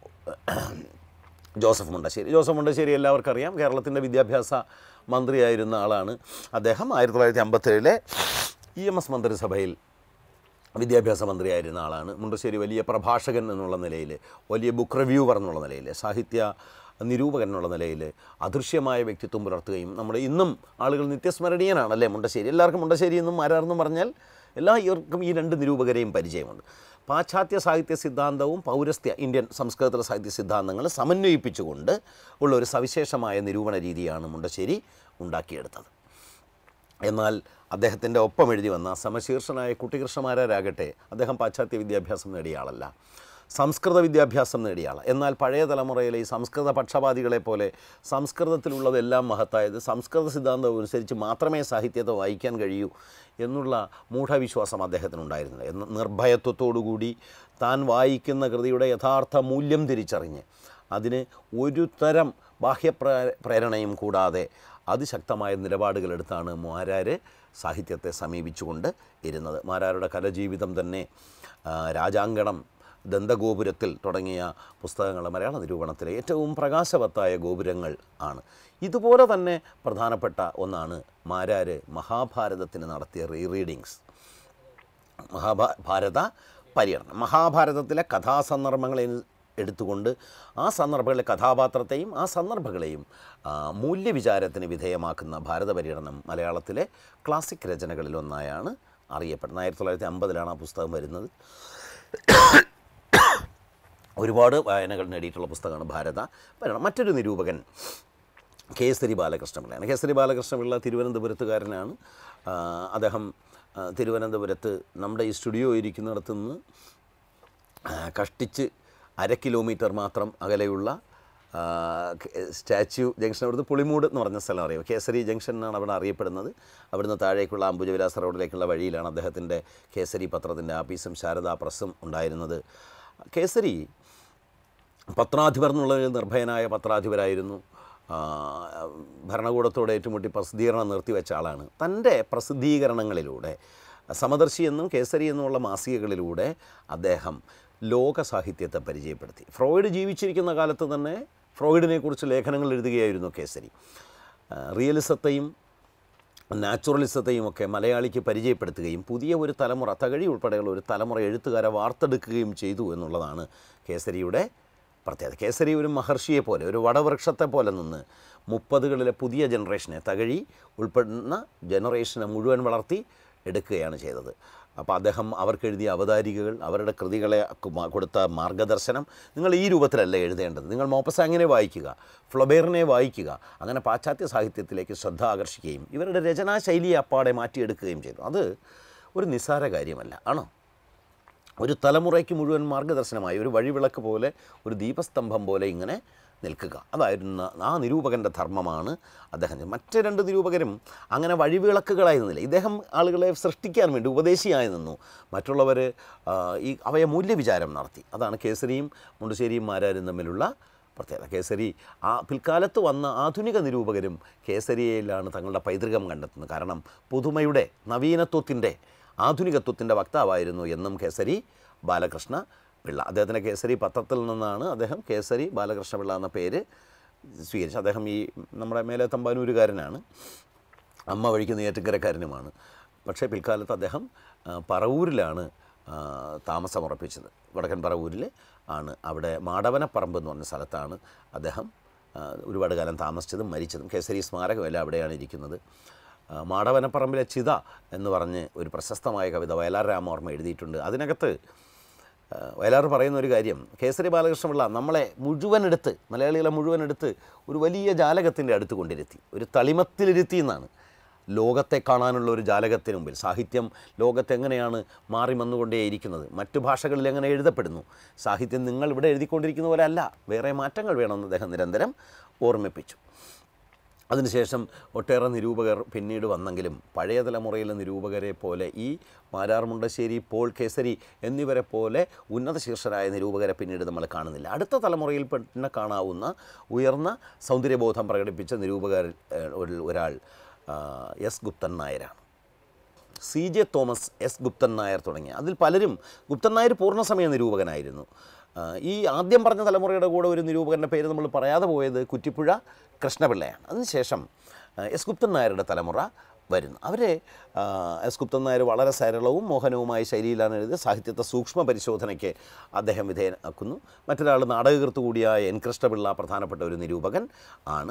Speaker 1: Joseph Mundassery Joseph Mundassery എല്ലാവർക്കും അറിയാം കേരളത്തിൻ്റെ വിദ്യാഭ്യാസ മന്ത്രിയായിരുന്ന ആളാണ് അദ്ദേഹം ആയിരത്തി തൊള്ളായിരത്തി അമ്പത്തേഴിലെ ഇ എം എസ് മന്ത്രിസഭയിൽ വിദ്യാഭ്യാസ മന്ത്രിയായിരുന്ന ആളാണ് മുണ്ടശ്ശേരി വലിയ പ്രഭാഷകൻ എന്നുള്ള നിലയിൽ വലിയ ബുക്ക് റിവ്യൂവർ എന്നുള്ള നിലയിൽ സാഹിത്യ നിരൂപകൻ എന്നുള്ള നിലയിൽ അദൃശ്യമായ വ്യക്തിത്വം പുലർത്തുകയും നമ്മുടെ ഇന്നും ആളുകൾ നിത്യസ്മരണീയനാണ് അല്ലേ മുണ്ടശ്ശേരി എല്ലാവർക്കും മുണ്ടശ്ശേരി എന്നും ആരാർന്നും പറഞ്ഞാൽ എല്ലാവർക്കും ഈ രണ്ട് നിരൂപകരെയും പരിചയമുണ്ട് പാശ്ചാത്യ സാഹിത്യ സിദ്ധാന്തവും പൗരസ്ത്യ ഇന്ത്യൻ സംസ്കൃതത്തിലെ സാഹിത്യ സിദ്ധാന്തങ്ങൾ സമന്വയിപ്പിച്ചുകൊണ്ട് ഉള്ള ഒരു സവിശേഷമായ നിരൂപണ രീതിയാണ് മുണ്ടശ്ശേരി ഉണ്ടാക്കിയെടുത്തത് എന്നാൽ അദ്ദേഹത്തിൻ്റെ ഒപ്പം എഴുതി വന്ന സമശീർഷനായ കുട്ടികൃഷ്ണമാരാരാകട്ടെ അദ്ദേഹം പാശ്ചാത്യ വിദ്യാഭ്യാസം നേടിയ ആളല്ല സംസ്കൃത വിദ്യാഭ്യാസം നേടിയ ആളാണ് എന്നാൽ പഴയ തലമുറയിലെ ഈ സംസ്കൃത പക്ഷപാതികളെ പോലെ സംസ്കൃതത്തിലുള്ളതെല്ലാം മഹത്തായത് സംസ്കൃത സിദ്ധാന്തം അനുസരിച്ച് മാത്രമേ സാഹിത്യത്തെ വായിക്കാൻ കഴിയൂ എന്നുള്ള മൂഢവിശ്വാസം അദ്ദേഹത്തിനുണ്ടായിരുന്നില്ല എന്ന് നിർഭയത്വത്തോടുകൂടി താൻ വായിക്കുന്ന കൃതിയുടെ യഥാർത്ഥ മൂല്യം തിരിച്ചറിഞ്ഞ് അതിന് ഒരു തരം ബാഹ്യപ്രേ പ്രേരണയും കൂടാതെ അതിശക്തമായ നിലപാടുകളെടുത്താണ് മാരാർ സാഹിത്യത്തെ സമീപിച്ചുകൊണ്ട് ഇരുന്നത് മാരാരുടെ കലജീവിതം തന്നെ ആ, രാജാങ്കണം ദന്തഗോപുരത്തിൽ തുടങ്ങിയ പുസ്തകങ്ങൾ മലയാള നിരൂപണത്തിലെ ഏറ്റവും പ്രകാശവത്തായ ഗോപുരങ്ങൾ ആണ് ഇതുപോലെ തന്നെ പ്രധാനപ്പെട്ട ഒന്നാണ് മാരാർ മഹാഭാരതത്തിന് നടത്തിയ റീ റീഡിങ്സ് മഹാഭാ ഭാരത പര്യടനം മഹാഭാരതത്തിലെ കഥാസന്ദർഭങ്ങളെ എടുത്തുകൊണ്ട് ആ സന്ദർഭങ്ങളിലെ കഥാപാത്രത്തെയും ആ സന്ദർഭങ്ങളെയും ആ, മൂല്യവിചാരത്തിന് വിധേയമാക്കുന്ന ഭാരത പര്യടനം മലയാളത്തിലെ ക്ലാസിക് രചനകളിലൊന്നായാണ് അറിയപ്പെടുന്നത് ആയിരത്തി തൊള്ളായിരത്തി അമ്പതിലാണ് ആ പുസ്തകം വരുന്നത് ഒരുപാട് വായനകൾ നേടിയിട്ടുള്ള പുസ്തകമാണ് ഭാരത പര്യടനം മറ്റൊരു നിരൂപകൻ കേസരി ബാലകൃഷ്ണപിള്ളയാണ് കേസരി ബാലകൃഷ്ണപിള്ള തിരുവനന്തപുരത്തുകാരനാണ് ആ, അദ്ദേഹം ആ, തിരുവനന്തപുരത്ത് നമ്മുടെ ഈ സ്റ്റുഡിയോ ഇരിക്കുന്നിടത്തു നിന്ന് ആ, കഷ്ടിച്ച് അര കിലോമീറ്റർ മാത്രം അകലെയുള്ള ആ, ക- സ്റ്റാച്യു ജംഗ്ഷൻ അവിടുന്ന് പുളിമൂട് എന്ന് പറഞ്ഞ സ്ഥലം അറിയാം കേസരി ജംഗ്ഷൻ എന്നാണ് അവിടെ അറിയപ്പെടുന്നത് അവിടുന്ന് താഴേക്കുള്ള അംബുജവിലാസ റോഡിലേക്കുള്ള വഴിയിലാണ് അദ്ദേഹത്തിൻ്റെ കേസരി പത്രത്തിൻ്റെ ആഫീസും ശാരദാ പ്രസ്സും ഉണ്ടായിരുന്നത് കേസരി പത്രാധിപർ എന്നുള്ള ഒരു നിർഭയനായ പത്രാധിപരായിരുന്നു ആ, ഭരണകൂടത്തോട് ഏറ്റുമുട്ടി പ്രസിദ്ധീകരണം നിർത്തിവെച്ച ആളാണ് തൻ്റെ പ്രസിദ്ധീകരണങ്ങളിലൂടെ സമദർശി എന്നും കേസരി എന്നുമുള്ള മാസികകളിലൂടെ അദ്ദേഹം ലോക സാഹിത്യത്തെ പരിചയപ്പെടുത്തി ഫ്രോയിഡ് ജീവിച്ചിരിക്കുന്ന കാലത്ത് തന്നെ ഫ്രോയിഡിനെക്കുറിച്ച് ലേഖനങ്ങൾ എഴുതുകയായിരുന്നു കേസരി ആ, റിയലിസത്തെയും നാച്ചുറലിസത്തെയും ഒക്കെ മലയാളിക്ക് പരിചയപ്പെടുത്തുകയും പുതിയ ഒരു തലമുറ തകഴി ഉൾപ്പെടെയുള്ള ഒരു തലമുറ എഴുത്തുകാരെ വാർത്തെടുക്കുകയും ചെയ്തു എന്നുള്ളതാണ് കേസരിയുടെ പ്രത്യേകത കേസരി ഒരു മഹർഷിയെ പോലെ ഒരു വടവൃക്ഷത്തെ പോലെ നിന്ന് മുപ്പതുകളിലെ പുതിയ ജനറേഷനെ തകഴി ഉൾപ്പെടുന്ന ജനറേഷനെ മുഴുവൻ വളർത്തി എടുക്കുകയാണ് ചെയ്തത് അപ്പോൾ അദ്ദേഹം അവർക്ക് എഴുതിയ അവതാരികകൾ അവരുടെ കൃതികളെ കു- കൊടുത്ത മാർഗദർശനം നിങ്ങൾ ഈ രൂപത്തിലല്ല എഴുതേണ്ടത് നിങ്ങൾ മോപ്പസാങ്ങിനെ വായിക്കുക ഫ്ലൊബേറിനെ വായിക്കുക അങ്ങനെ പാശ്ചാത്യ സാഹിത്യത്തിലേക്ക് ശ്രദ്ധ ആകർഷിക്കുകയും ഇവരുടെ രചനാശൈലിയെ അപ്പാടെ മാറ്റിയെടുക്കുകയും ചെയ്തു അത് ഒരു നിസ്സാര കാര്യമല്ല ആണോ ഒരു തലമുറയ്ക്ക് മുഴുവൻ മാർഗദർശനമായി ഒരു വഴിവിളക്ക് പോലെ ഒരു ദീപസ്തംഭം പോലെ ഇങ്ങനെ നിൽക്കുക അതായിരുന്ന ആ നിരൂപകൻ്റെ ധർമ്മമാണ് അദ്ദേഹം മറ്റ് രണ്ട് നിരൂപകരും അങ്ങനെ വഴിവിളക്കുകളായി നിന്നില്ല ഇദ്ദേഹം ആളുകളെ സൃഷ്ടിക്കാൻ വേണ്ടി ഉപദേശിയായി നിന്നു മറ്റുള്ളവർ ആ, ഈ അവയെ മൂല്യവിചാരം നടത്തി അതാണ് കേസരിയും മുണ്ടുശ്ശേരിയും മാരാരും തമ്മിലുള്ള പ്രത്യേകത കേസരി ആ പിൽക്കാലത്ത് വന്ന ആധുനിക നിരൂപകരും കേസരിയിലാണ് തങ്ങളുടെ പൈതൃകം കണ്ടെത്തുന്നത് കാരണം പുതുമയുടെ നവീനത്വത്തിൻ്റെ ആധുനികത്വത്തിൻ്റെ വക്താവായിരുന്നു എന്നും കേസരി ബാലകൃഷ്ണ പിള്ള അദ്ദേഹത്തിൻ്റെ കേസരി പത്രത്തിൽ നിന്നാണ് അദ്ദേഹം കേസരി ബാലകൃഷ്ണ പിള്ള എന്ന പേര് സ്വീകരിച്ചത് അദ്ദേഹം ഈ നമ്മുടെ മേലെ തമ്പാനൂരുകാരനാണ് അമ്മ വഴിക്ക് നെയ്യാറ്റിൻകരക്കാരനുമാണ് പക്ഷേ പിൽക്കാലത്ത് അദ്ദേഹം ആ, പറവൂരിലാണ് ആ, താമസമുറപ്പിച്ചത് വടക്കൻ പറവൂരിൽ ആണ് അവിടെ മാടവനപ്പറമ്പ് എന്ന് പറഞ്ഞ സ്ഥലത്താണ് അദ്ദേഹം ആ, ഒരുപാട് കാലം താമസിച്ചതും മരിച്ചതും കേസരി സ്മാരകമല്ല അവിടെയാണ് ഇരിക്കുന്നത് ആ, മാടവനപ്പറമ്പിലെ ചിത എന്ന് പറഞ്ഞ് ഒരു പ്രശസ്തമായ കവിത വയലാർ രാമവർമ്മ എഴുതിയിട്ടുണ്ട് അതിനകത്ത് ആ, വയലാർ പറയുന്ന ഒരു കാര്യം കേസരി ബാലകൃഷ്ണപിള്ള നമ്മളെ മുഴുവൻ എടുത്ത് മലയാളികളെ മുഴുവൻ എടുത്ത് ഒരു വലിയ ജാലകത്തിൻ്റെ അടുത്ത് കൊണ്ടിരുത്തി ഒരു തളിമത്തിലിരുത്തി എന്നാണ് ലോകത്തെ കാണാനുള്ള ഒരു ജാലകത്തിന് മുമ്പിൽ സാഹിത്യം ലോകത്ത് എങ്ങനെയാണ് മാറി വന്നുകൊണ്ടേയിരിക്കുന്നത് മറ്റു ഭാഷകളിൽ എങ്ങനെ എഴുതപ്പെടുന്നു സാഹിത്യം നിങ്ങൾ ഇവിടെ എഴുതിക്കൊണ്ടിരിക്കുന്ന പോലെ അല്ല വേറെ മാറ്റങ്ങൾ വേണമെന്ന് അദ്ദേഹം നിരന്തരം ഓർമ്മിപ്പിച്ചു അതിനുശേഷം ഒട്ടേറെ നിരൂപകർ പിന്നീട് വന്നെങ്കിലും പഴയ തലമുറയിലെ നിരൂപകരെ പോലെ ഈ മാരാർ മുണ്ടശ്ശേരി പോൾ കേസരി എന്നിവരെ പോലെ ഉന്നത ശീർഷരായ നിരൂപകരെ പിന്നീട് നമ്മൾ കാണുന്നില്ല അടുത്ത തലമുറയിൽ പിന്നെ കാണാവുന്ന ഉയർന്ന സൗന്ദര്യബോധം പ്രകടിപ്പിച്ച നിരൂപകരിൽ ഏഹ്, ഒരു- ഒരാൾ ആ, എസ് ഗുപ്തൻ നായരാണ് C J Thomas S Guptan Nair തുടങ്ങിയ അതിൽ പലരും ഗുപ്തൻ നായർ പൂർണ്ണസമയ നിരൂപകനായിരുന്നു ആ, ഈ ആദ്യം പറഞ്ഞ തലമുറയുടെ കൂടെ ഒരു നിരൂപകൻ്റെ പേര് നമ്മൾ പറയാതെ പോയത് കുറ്റിപ്പുഴ കൃഷ്ണപിള്ളയാണ് അതിനുശേഷം ആ, എസ് ഗുപ്തൻ നായരുടെ തലമുറ വരുന്നു അവരെ ആ, എസ് ഗുപ്തൻ നായർ വളരെ സരളവും മോഹനവുമായ ശൈലിയിലാണ് എഴുതിയത് സാഹിത്യത്തെ സൂക്ഷ്മ പരിശോധനയ്ക്ക് അദ്ദേഹം വിധേയനാക്കുന്നു മറ്റൊരാൾ നാടകകൃത്ത് കൂടിയായ എൻ കൃഷ്ണപിള്ള പ്രധാനപ്പെട്ട ഒരു നിരൂപകൻ ആണ്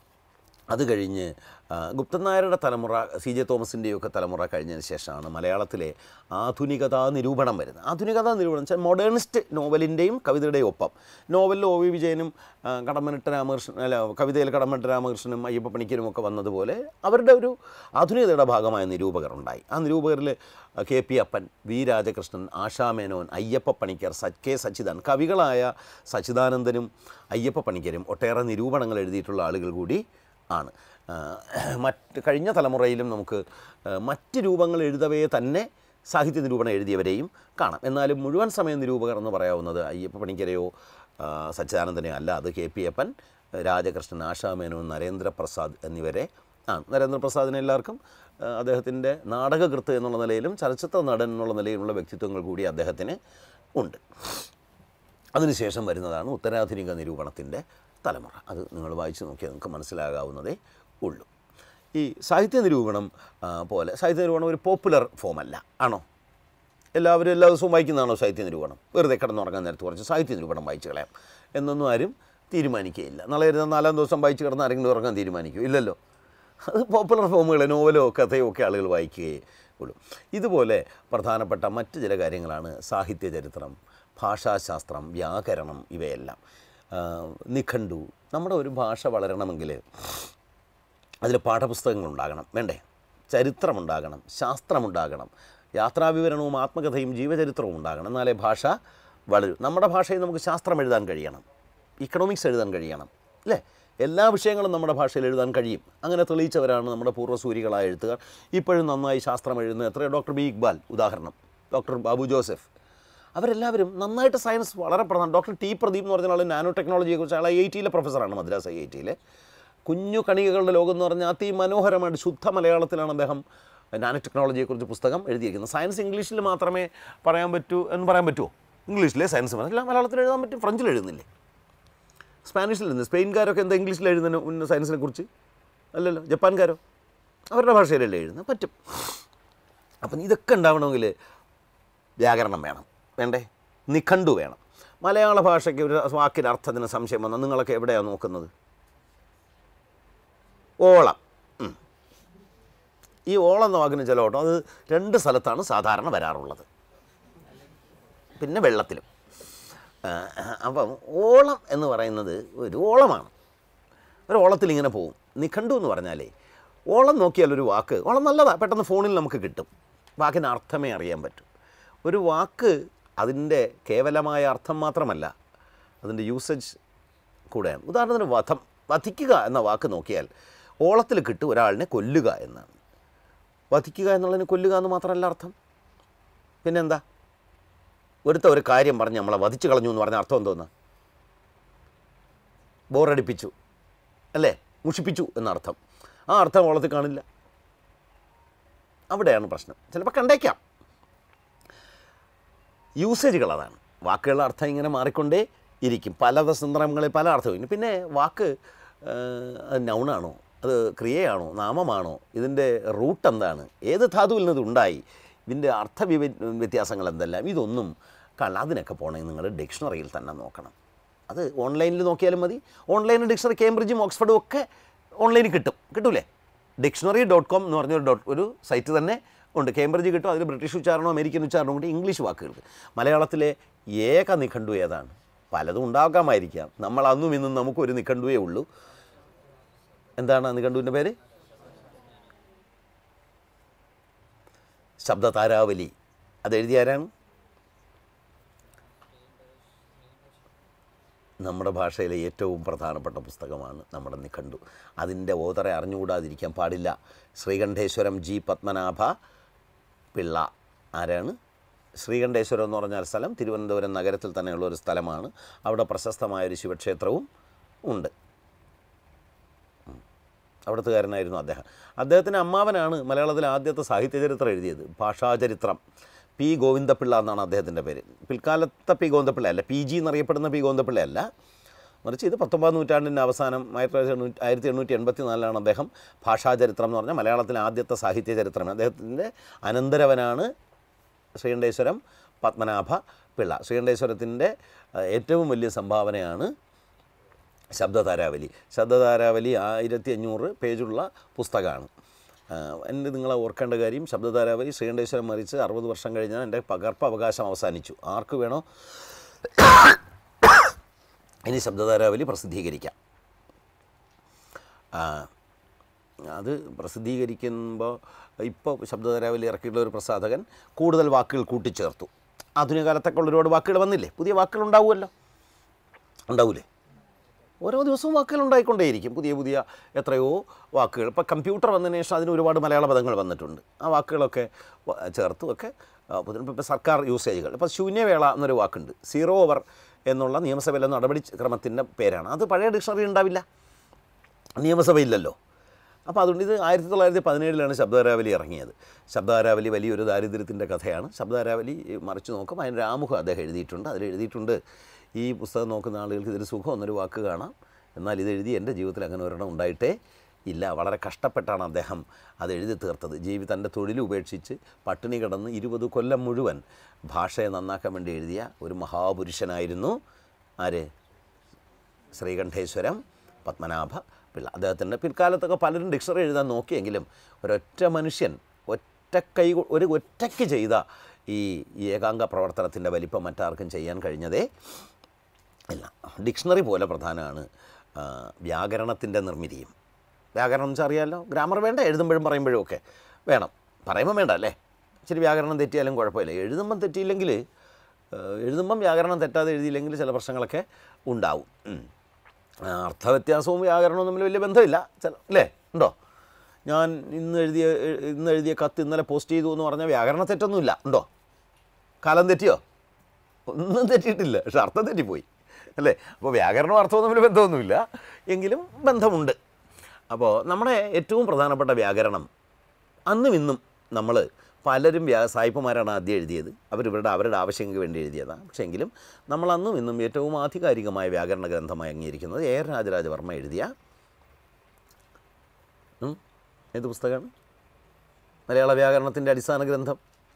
Speaker 1: അത് കഴിഞ്ഞ് ആ, ഗുപ്തൻ നായരുടെ തലമുറ സി ജെ തോമസിൻ്റെയൊക്കെ തലമുറ കഴിഞ്ഞതിന് ശേഷമാണ് മലയാളത്തിലെ ആധുനികതാ നിരൂപണം വരുന്നത് ആധുനികതാ നിരൂപണം വെച്ചാൽ മോഡേണിസ്റ്റ് നോവലിൻ്റെയും കവിതയുടെയും ഒപ്പം നോവലിൽ ഒ വി വിജയനും ആ, കടമ്മനിട്ട രാമകൃഷ്ണൻ അല്ല കവിതയിൽ കടമ്മനിട്ട രാമകൃഷ്ണനും അയ്യപ്പ പണിക്കരും ഒക്കെ വന്നതുപോലെ അവരുടെ ഒരു ആധുനികതയുടെ ഭാഗമായ നിരൂപകർ ഉണ്ടായി ആ നിരൂപകരിൽ K P Appan V Rajakrishnan Asha Menon Ayyappa Panicker സച്ച് കെ സച്ചിദാനൻ കവികളായ സച്ചിദാനന്ദനും അയ്യപ്പ പണിക്കരും ഒട്ടേറെ നിരൂപണങ്ങൾ എഴുതിയിട്ടുള്ള ആളുകൾ കൂടി ആണ് ആ, മറ്റ് കഴിഞ്ഞ തലമുറയിലും നമുക്ക് ആ, മറ്റ് രൂപങ്ങൾ എഴുതവേ തന്നെ സാഹിത്യ നിരൂപണം എഴുതിയവരെയും കാണാം എന്നാലും മുഴുവൻ സമയ നിരൂപകർ എന്ന് പറയാവുന്നത് അയ്യപ്പ പണിക്കരെയോ ആ, സച്ചിദാനന്ദനെയോ അല്ല അത് കെ പി അപ്പൻ രാജകൃഷ്ണൻ ആശാമേനോൻ നരേന്ദ്രപ്രസാദ് എന്നിവരെ ആണ് നരേന്ദ്രപ്രസാദിനെ എല്ലാവർക്കും ആ, അദ്ദേഹത്തിൻ്റെ നാടകകൃത്ത് എന്നുള്ള നിലയിലും ചലച്ചിത്ര നടൻ എന്നുള്ള നിലയിലുള്ള വ്യക്തിത്വങ്ങൾ കൂടി അദ്ദേഹത്തിന് ഉണ്ട് അതിനുശേഷം വരുന്നതാണ് ഉത്തരാധുനിക നിരൂപണത്തിൻ്റെ തലമുറ അത് നിങ്ങൾ വായിച്ച് നോക്കിയാൽ നിങ്ങൾക്ക് മനസ്സിലാകാവുന്നതേ ഉള്ളൂ ഈ സാഹിത്യ നിരൂപണം ആ, പോലെ സാഹിത്യ നിരൂപണം ഒരു പോപ്പുലർ ഫോമല്ല ആണോ എല്ലാവരും എല്ലാ ദിവസവും വായിക്കുന്നതാണോ സാഹിത്യ നിരൂപണം വെറുതെ കിടന്നുറങ്ങാൻ നേരത്ത് കുറച്ച് സാഹിത്യ നിരൂപണം വായിച്ച് കളയാം എന്നൊന്നും ആരും തീരുമാനിക്കുകയില്ല നാളെ ഇരുന്ന നാലാം ദിവസം വായിച്ച് കിടന്ന് ആരെങ്കിലും ഉറങ്ങാൻ തീരുമാനിക്കും ഇല്ലല്ലോ അത് പോപ്പുലർ ഫോമുകൾ നോവലോ കഥയോ ഒക്കെ ആളുകൾ വായിക്കുകയേ ഉള്ളൂ ഇതുപോലെ പ്രധാനപ്പെട്ട മറ്റ് ചില കാര്യങ്ങളാണ് സാഹിത്യ ചരിത്രം ഭാഷാശാസ്ത്രം വ്യാകരണം ഇവയെല്ലാം ആ, നിഘണ്ടു നമ്മുടെ ഒരു ഭാഷ വളരണമെങ്കിൽ അതിൽ പാഠപുസ്തകങ്ങളുണ്ടാകണം വേണ്ടേ ചരിത്രമുണ്ടാകണം ശാസ്ത്രമുണ്ടാകണം യാത്രാവിവരണവും ആത്മകഥയും ജീവചരിത്രവും ഉണ്ടാകണം എന്നാലേ ഭാഷ വളരും നമ്മുടെ ഭാഷയിൽ നമുക്ക് ശാസ്ത്രം എഴുതാൻ കഴിയണം ഇക്കണോമിക്സ് എഴുതാൻ കഴിയണം അല്ലേ എല്ലാ വിഷയങ്ങളും നമ്മുടെ ഭാഷയിൽ എഴുതാൻ കഴിയും അങ്ങനെ തെളിയിച്ചവരാണ് നമ്മുടെ പൂർവ്വസൂരികളായ എഴുത്തുകാർ ഇപ്പോഴും നന്നായി ശാസ്ത്രം എഴുതുന്ന എത്രയോ ഡോക്ടർ ബി ഇക്ബാൽ ഉദാഹരണം ഡോക്ടർ ബാബു ജോസഫ് അവരെല്ലാവരും നന്നായിട്ട് സയൻസ് വളരെ പ്രധാനം ഡോക്ടർ ടി പ്രദീപ് എന്ന് പറഞ്ഞ ആൾ നാനോ ടെക്നോളജിയെക്കുറിച്ച് അയാൾ ഐ ഐ ടിയിലെ പ്രൊഫസറാണ് മദ്രാസ് ഐ ഐ ടിയിലെ കുഞ്ഞു കണികകളുടെ ലോകം എന്ന് പറഞ്ഞാൽ അതിമനോഹരമായിട്ട് ശുദ്ധ മലയാളത്തിലാണ് അദ്ദേഹം നാനോ ടെക്നോളജിയെക്കുറിച്ച് പുസ്തകം എഴുതിയിരിക്കുന്നത് സയൻസ് ഇംഗ്ലീഷിൽ മാത്രമേ പറയാൻ പറ്റൂ എന്ന് പറയാൻ പറ്റുമോ ഇംഗ്ലീഷിലെ സയൻസ് എല്ലാം മലയാളത്തിൽ എഴുതാൻ പറ്റും ഫ്രഞ്ചിൽ എഴുതുന്നില്ലേ സ്പാനിഷിൽ എഴുതുന്നു സ്പെയിൻകാരൊക്കെ എന്താ ഇംഗ്ലീഷിൽ എഴുതുന്ന സയൻസിനെ കുറിച്ച് അല്ലല്ലോ ജപ്പാൻകാരോ അവരുടെ ഭാഷയിലല്ലേ എഴുതുന്നത് പറ്റും അപ്പം ഇതൊക്കെ ഉണ്ടാവണമെങ്കിൽ വ്യാകരണം വേണം വേണ്ടേ നിഘണ്ടു വേണം മലയാള ഭാഷയ്ക്ക് ഒരു വാക്കിന് അർത്ഥത്തിന് സംശയം വന്നാൽ നിങ്ങളൊക്കെ എവിടെയാണ് നോക്കുന്നത് ഓളം ഉം. ഈ ഓളം എന്ന വാക്കിന് ചിലവട്ടോ അത് രണ്ട് സ്ഥലത്താണ് സാധാരണ വരാറുള്ളത് പിന്നെ വെള്ളത്തിലും ആ, അപ്പം ഓളം എന്ന് പറയുന്നത് ഒരു ഓളമാണ് ഒരു ഓളത്തിൽ ഇങ്ങനെ പോവും നിഘണ്ടു എന്ന് പറഞ്ഞാലേ ഓളം നോക്കിയാൽ ഒരു വാക്ക് ഓളം നല്ലതാണ് പെട്ടെന്ന് ഫോണിൽ നമുക്ക് കിട്ടും വാക്കിന് അർത്ഥമേ അറിയാൻ പറ്റും ഒരു വാക്ക് അതിൻ്റെ കേവലമായ അർത്ഥം മാത്രമല്ല അതിൻ്റെ യൂസേജ് കൂടെയാണ് ഉദാഹരണത്തിന് വധം വധിക്കുക എന്ന വാക്ക് നോക്കിയാൽ ഓളത്തിൽ കിട്ടും ഒരാളിനെ കൊല്ലുക എന്നാണ് വധിക്കുക എന്നുള്ളതിന് കൊല്ലുക എന്ന് മാത്രമല്ല അർത്ഥം പിന്നെന്താ ഒരുത്ത ഒരു കാര്യം പറഞ്ഞ് നമ്മളെ വധിച്ചു കളഞ്ഞു എന്ന് പറഞ്ഞ അർത്ഥം എന്തോന്ന് ബോറടിപ്പിച്ചു അല്ലേ മുഷിപ്പിച്ചു എന്നർത്ഥം ആ അർത്ഥം ഓളത്തിൽ കാണില്ല അവിടെയാണ് പ്രശ്നം ചിലപ്പോൾ കണ്ടേക്കാം യൂസേജുകൾ അതാണ് വാക്കുകളുടെ അർത്ഥം ഇങ്ങനെ മാറിക്കൊണ്ടേ ഇരിക്കും പല സന്ദർഭങ്ങളിൽ പല അർത്ഥവും പിന്നെ വാക്ക് ആ, അത് നൗണാണോ അത് ക്രിയയാണോ നാമമാണോ ഇതിൻ്റെ റൂട്ട് എന്താണ് ഏത് ധാതുവിൽ നിന്ന് ഇത് ഉണ്ടായി ഇതിൻ്റെ അർത്ഥ വിവ വ്യത്യാസങ്ങൾ എന്തെല്ലാം ഇതൊന്നും കാണില്ല അതിനൊക്കെ പോകണമെങ്കിൽ നിങ്ങൾ ഡിക്ഷണറിയിൽ തന്നെ നോക്കണം അത് ഓൺലൈനിൽ നോക്കിയാലും മതി ഓൺലൈനിൽ ഡിക്ഷണറി കേംബ്രിഡ്ജും ഓക്സ്ഫോർഡും ഒക്കെ ഓൺലൈനിൽ കിട്ടും കിട്ടൂലേ ഡിക്ഷണറി ഡോട്ട് കോം എന്ന് പറഞ്ഞൊരു ഡോട്ട് ഒരു സൈറ്റ് തന്നെ ഉണ്ട് കേംബ്രിഡ്ജ് കിട്ടും അതിൽ ബ്രിട്ടീഷ് ഉച്ചാരണവും അമേരിക്കൻ ഉച്ചാരണവും കൂടി ഇംഗ്ലീഷ് വാക്കുകൾക്ക് മലയാളത്തിലെ ഏക നിഘണ്ടു ഏതാണ് പലതും ഉണ്ടാക്കാമായിരിക്കാം നമ്മൾ അന്നും ഇന്നും നമുക്കൊരു നിഘണ്ടുവേ ഉള്ളൂ എന്താണ് ആ നിഘണ്ടുവിൻ്റെ പേര് ശബ്ദതാരാവലി അത് എഴുതിയ ആരാണ് നമ്മുടെ ഭാഷയിലെ ഏറ്റവും പ്രധാനപ്പെട്ട പുസ്തകമാണ് നമ്മുടെ നിഘണ്ടു അതിൻ്റെ ഓതറെ അറിഞ്ഞുകൂടാതിരിക്കാൻ പാടില്ല ശ്രീകണ്ഠേശ്വരം ജി പത്മനാഭ പിള്ള ആരാണ് ശ്രീകണ്ഠേശ്വരം എന്ന് പറഞ്ഞാൽ സ്ഥലം തിരുവനന്തപുരം നഗരത്തിൽ തന്നെയുള്ള ഒരു സ്ഥലമാണ് അവിടെ പ്രശസ്തമായൊരു ശിവക്ഷേത്രവും ഉണ്ട് ഉം. അവിടുത്തുകാരനായിരുന്നു അദ്ദേഹം അദ്ദേഹത്തിൻ്റെ അമ്മാവനാണ് മലയാളത്തിലെ ആദ്യത്തെ സാഹിത്യചരിത്രം എഴുതിയത് ഭാഷാചരിത്രം പി ഗോവിന്ദപിള്ള എന്നാണ് അദ്ദേഹത്തിൻ്റെ പേര് പിൽക്കാലത്തെ പി ഗോവിന്ദപിള്ള അല്ല പി ജി എന്നറിയപ്പെടുന്ന പി ഗോവിന്ദപിള്ള അല്ല മറിച്ച് ഇത് പത്തൊമ്പതാം നൂറ്റാണ്ടിൻ്റെ അവസാനം ആയിരത്തി എണ്ണൂറ്റി ആയിരത്തി എണ്ണൂറ്റി എൺപത്തി നാലിലാണ് അദ്ദേഹം ഭാഷാചരിത്രം എന്ന് പറഞ്ഞാൽ മലയാളത്തിലെ ആദ്യത്തെ സാഹിത്യ ചരിത്രം അദ്ദേഹത്തിൻ്റെ അനന്തരവനാണ് ശ്രീകണ്ഠേശ്വരം പത്മനാഭ പിള്ള ശ്രീകണ്ഠേശ്വരത്തിൻ്റെ അഹ്, ഏറ്റവും വലിയ സംഭാവനയാണ് ശബ്ദതാരാവലി ശബ്ദതാരാവലി ആയിരത്തി അഞ്ഞൂറ് പേജുള്ള പുസ്തകമാണ് എൻ്റെ നിങ്ങളെ ഓർക്കേണ്ട കാര്യം ശബ്ദതാരാവലി ശ്രീകണ്ഠേശ്വരം മരിച്ച് അറുപത് വർഷം കഴിഞ്ഞാൽ എൻ്റെ പകർപ്പ് അവകാശം അവസാനിച്ചു ആർക്ക് വേണോ ഇനി ശബ്ദതാരാവലി പ്രസിദ്ധീകരിക്കാം ആ, അത് പ്രസിദ്ധീകരിക്കുമ്പോൾ ഇപ്പോൾ ശബ്ദധാരാവലി ഇറക്കിയിട്ടുള്ള ഒരു പ്രസാധകൻ കൂടുതൽ വാക്കുകൾ കൂട്ടിച്ചേർത്തു ആധുനിക കാലത്തൊക്കെ ഉള്ള ഒരുപാട് വാക്കുകൾ വന്നില്ലേ പുതിയ വാക്കുകൾ ഉണ്ടാവുമല്ലോ ഉണ്ടാവൂലേ ഓരോ ദിവസവും വാക്കുകൾ ഉണ്ടായിക്കൊണ്ടേയിരിക്കും പുതിയ പുതിയ എത്രയോ വാക്കുകൾ ഇപ്പോൾ കമ്പ്യൂട്ടർ വന്നതിന് ശേഷം അതിന് ഒരുപാട് മലയാള പദങ്ങൾ വന്നിട്ടുണ്ട് ആ വാക്കുകളൊക്കെ വ- ചേർത്തും ഒക്കെ ആ, പുതിയ- ഇപ്പോൾ സർക്കാർ യൂസേജുകൾ ഇപ്പോൾ ശൂന്യവേള എന്നൊരു വാക്കുണ്ട് സീറോ ഓവർ എന്നുള്ള നിയമസഭയിലെ നടപടി ക്രമത്തിൻ്റെ പേരാണ് അത് പഴയ ഡിക്ഷണറി ഉണ്ടാവില്ല നിയമസഭയില്ലല്ലോ അപ്പോൾ അതുകൊണ്ട് ഇത് ആയിരത്തി തൊള്ളായിരത്തി പതിനേഴിലാണ് ശബ്ദധാരാവലി ഇറങ്ങിയത് ശബ്ദധാരാവലി വലിയൊരു ദാരിദ്ര്യത്തിൻ്റെ കഥയാണ് ശബ്ദധാരാവലി മറിച്ച് നോക്കുമ്പോൾ അതിൻ്റെ ആമുഖം അദ്ദേഹം എഴുതിയിട്ടുണ്ട് അതിൽ എഴുതിയിട്ടുണ്ട് ഈ പുസ്തകം നോക്കുന്ന ആളുകൾക്ക് ഇതിൽ സുഖം എന്നൊരു വാക്ക് കാണാം എന്നാൽ ഇത് എഴുതി എൻ്റെ ജീവിതത്തിൽ അങ്ങനെ ഒരെണ്ണം ഉണ്ടായിട്ടേ ഇല്ല വളരെ കഷ്ടപ്പെട്ടാണ് അദ്ദേഹം അത് എഴുതി തീർത്തത് ജീവി തൻ്റെ തൊഴിൽ ഉപേക്ഷിച്ച് പട്ടിണി കിടന്ന് ഇരുപത് കൊല്ലം മുഴുവൻ ഭാഷയെ നന്നാക്കാൻ വേണ്ടി എഴുതിയ ഒരു മഹാപുരുഷനായിരുന്നു ആര് ശ്രീകണ്ഠേശ്വരം പത്മനാഭ പിള്ള അദ്ദേഹത്തിൻ്റെ പിൽക്കാലത്തൊക്കെ പലരും ഡിക്ഷണറി എഴുതാൻ നോക്കിയെങ്കിലും ഒരൊറ്റ മനുഷ്യൻ ഒറ്റ കൈ കൊ- ഒരു ഒറ്റയ്ക്ക് ചെയ്ത ഈ ഏകാംഗ പ്രവർത്തനത്തിൻ്റെ വലിപ്പം മറ്റാർക്കും ചെയ്യാൻ കഴിഞ്ഞതേ ഇല്ല ഡിക്ഷണറി പോലെ പ്രധാനമാണ് ആ, വ്യാകരണത്തിൻ്റെ നിർമ്മിതിയും വ്യാകരണം എന്ന് വെച്ചാൽ അറിയാമല്ലോ ഗ്രാമർ വേണ്ട എഴുതുമ്പോഴും പറയുമ്പോഴും ഒക്കെ വേണം പറയുമ്പോൾ വേണ്ട അല്ലേ ഇച്ചിരി വ്യാകരണം തെറ്റിയാലും കുഴപ്പമില്ല എഴുതുമ്പം തെറ്റിയില്ലെങ്കിൽ ആ, എഴുതുമ്പം വ്യാകരണം തെറ്റാതെ എഴുതിയില്ലെങ്കിൽ ചില പ്രശ്നങ്ങളൊക്കെ ഉണ്ടാവും ഉം. ആ, അർത്ഥവ്യത്യാസവും വ്യാകരണവും തമ്മിൽ വലിയ ബന്ധമില്ല ചില അല്ലേ ഉണ്ടോ ഞാൻ ഇന്ന് എഴുതിയ ഇന്ന് എഴുതിയ കത്ത് ഇന്നലെ പോസ്റ്റ് ചെയ്തു എന്ന് പറഞ്ഞാൽ വ്യാകരണ തെറ്റൊന്നുമില്ല ഉണ്ടോ കാലം തെറ്റിയോ ഒന്നും തെറ്റിയിട്ടില്ല പക്ഷെ അർത്ഥം തെറ്റിപ്പോയി അല്ലേ അപ്പോൾ വ്യാകരണവും അർത്ഥവും തമ്മിൽ ബന്ധമൊന്നുമില്ല എങ്കിലും ബന്ധമുണ്ട് അപ്പോൾ നമ്മുടെ ഏറ്റവും പ്രധാനപ്പെട്ട വ്യാകരണം അന്നും ഇന്നും നമ്മൾ പലരും വ്യാ സായിപ്പുമാരാണ് ആദ്യം എഴുതിയത് അവരിവരുടെ അവരുടെ ആവശ്യങ്ങൾക്ക് വേണ്ടി എഴുതിയതാണ് പക്ഷേ എങ്കിലും നമ്മൾ അന്നും ഇന്നും ഏറ്റവും ആധികാരികമായ വ്യാകരണ ഗ്രന്ഥമായി അംഗീകരിക്കുന്നത് എ ആർ രാജരാജവർമ്മ എഴുതിയ ഉം, ഏത് പുസ്തകമാണ് മലയാള വ്യാകരണത്തിൻ്റെ അടിസ്ഥാന ഗ്രന്ഥം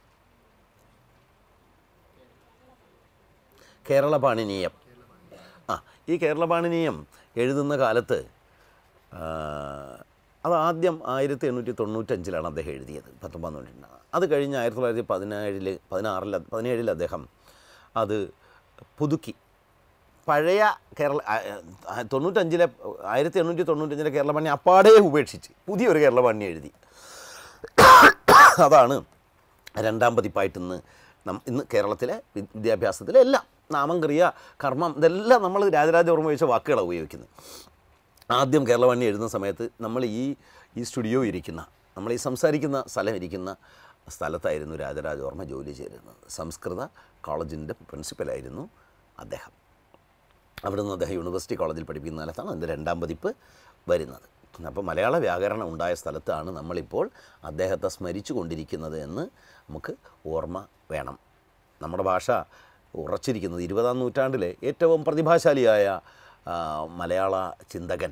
Speaker 1: കേരള പാണിനീയം ആ ഈ കേരള പാണിനീയം എഴുതുന്ന കാലത്ത് ആ, അത് ആദ്യം ആയിരത്തി എണ്ണൂറ്റി തൊണ്ണൂറ്റഞ്ചിലാണ് അദ്ദേഹം എഴുതിയത് പത്തൊമ്പതാം നൂറ്റാണ്ട് അത് കഴിഞ്ഞ് ആയിരത്തി തൊള്ളായിരത്തി പതിനേഴിൽ പതിനാറിൽ പതിനേഴിൽ അദ്ദേഹം അത് പുതുക്കി പഴയ കേരള ആ, ആ, തൊണ്ണൂറ്റഞ്ചിലെ ആയിരത്തി എണ്ണൂറ്റി തൊണ്ണൂറ്റഞ്ചിലെ കേരളമണ്ണി അപ്പാടെ ഉപേക്ഷിച്ച് പുതിയൊരു കേരളമണ്ണി എഴുതി അതാണ് രണ്ടാം പതിപ്പായിട്ട് ഇന്ന് നം ഇന്ന് കേരളത്തിലെ വി- വിദ്യാഭ്യാസത്തിലെ എല്ലാം നാമം ക്രിയ കർമ്മം ഇതെല്ലാം നമ്മൾ രാജരാജവർമ്മ ഉപയോഗിച്ച വാക്കുകളാണ് ഉപയോഗിക്കുന്നത് ആദ്യം കേരളവാണി എഴുതുന്ന സമയത്ത് നമ്മൾ ഈ ഈ സ്റ്റുഡിയോ ഇരിക്കുന്ന നമ്മൾ ഈ സംസാരിക്കുന്ന സ്ഥലം ഇരിക്കുന്ന സ്ഥലത്തായിരുന്നു രാജരാജവർമ്മ ജോലി ചെയ്തിരുന്നത് സംസ്കൃത കോളേജിൻ്റെ പ്രിൻസിപ്പലായിരുന്നു അദ്ദേഹം അവിടെ നിന്ന് അദ്ദേഹം യൂണിവേഴ്സിറ്റി കോളേജിൽ പഠിപ്പിക്കുന്ന കാലത്താണ് അതിൻ്റെ രണ്ടാം പതിപ്പ് വരുന്നത് അപ്പോൾ മലയാള വ്യാകരണം ഉണ്ടായ സ്ഥലത്താണ് നമ്മളിപ്പോൾ അദ്ദേഹത്തെ സ്മരിച്ചു കൊണ്ടിരിക്കുന്നത് എന്ന് നമുക്ക് ഓർമ്മ വേണം നമ്മുടെ ഭാഷ ഉറച്ചിരിക്കുന്നത് ഇരുപതാം നൂറ്റാണ്ടിലെ ഏറ്റവും പ്രതിഭാശാലിയായ ആ, മലയാള ചിന്തകൻ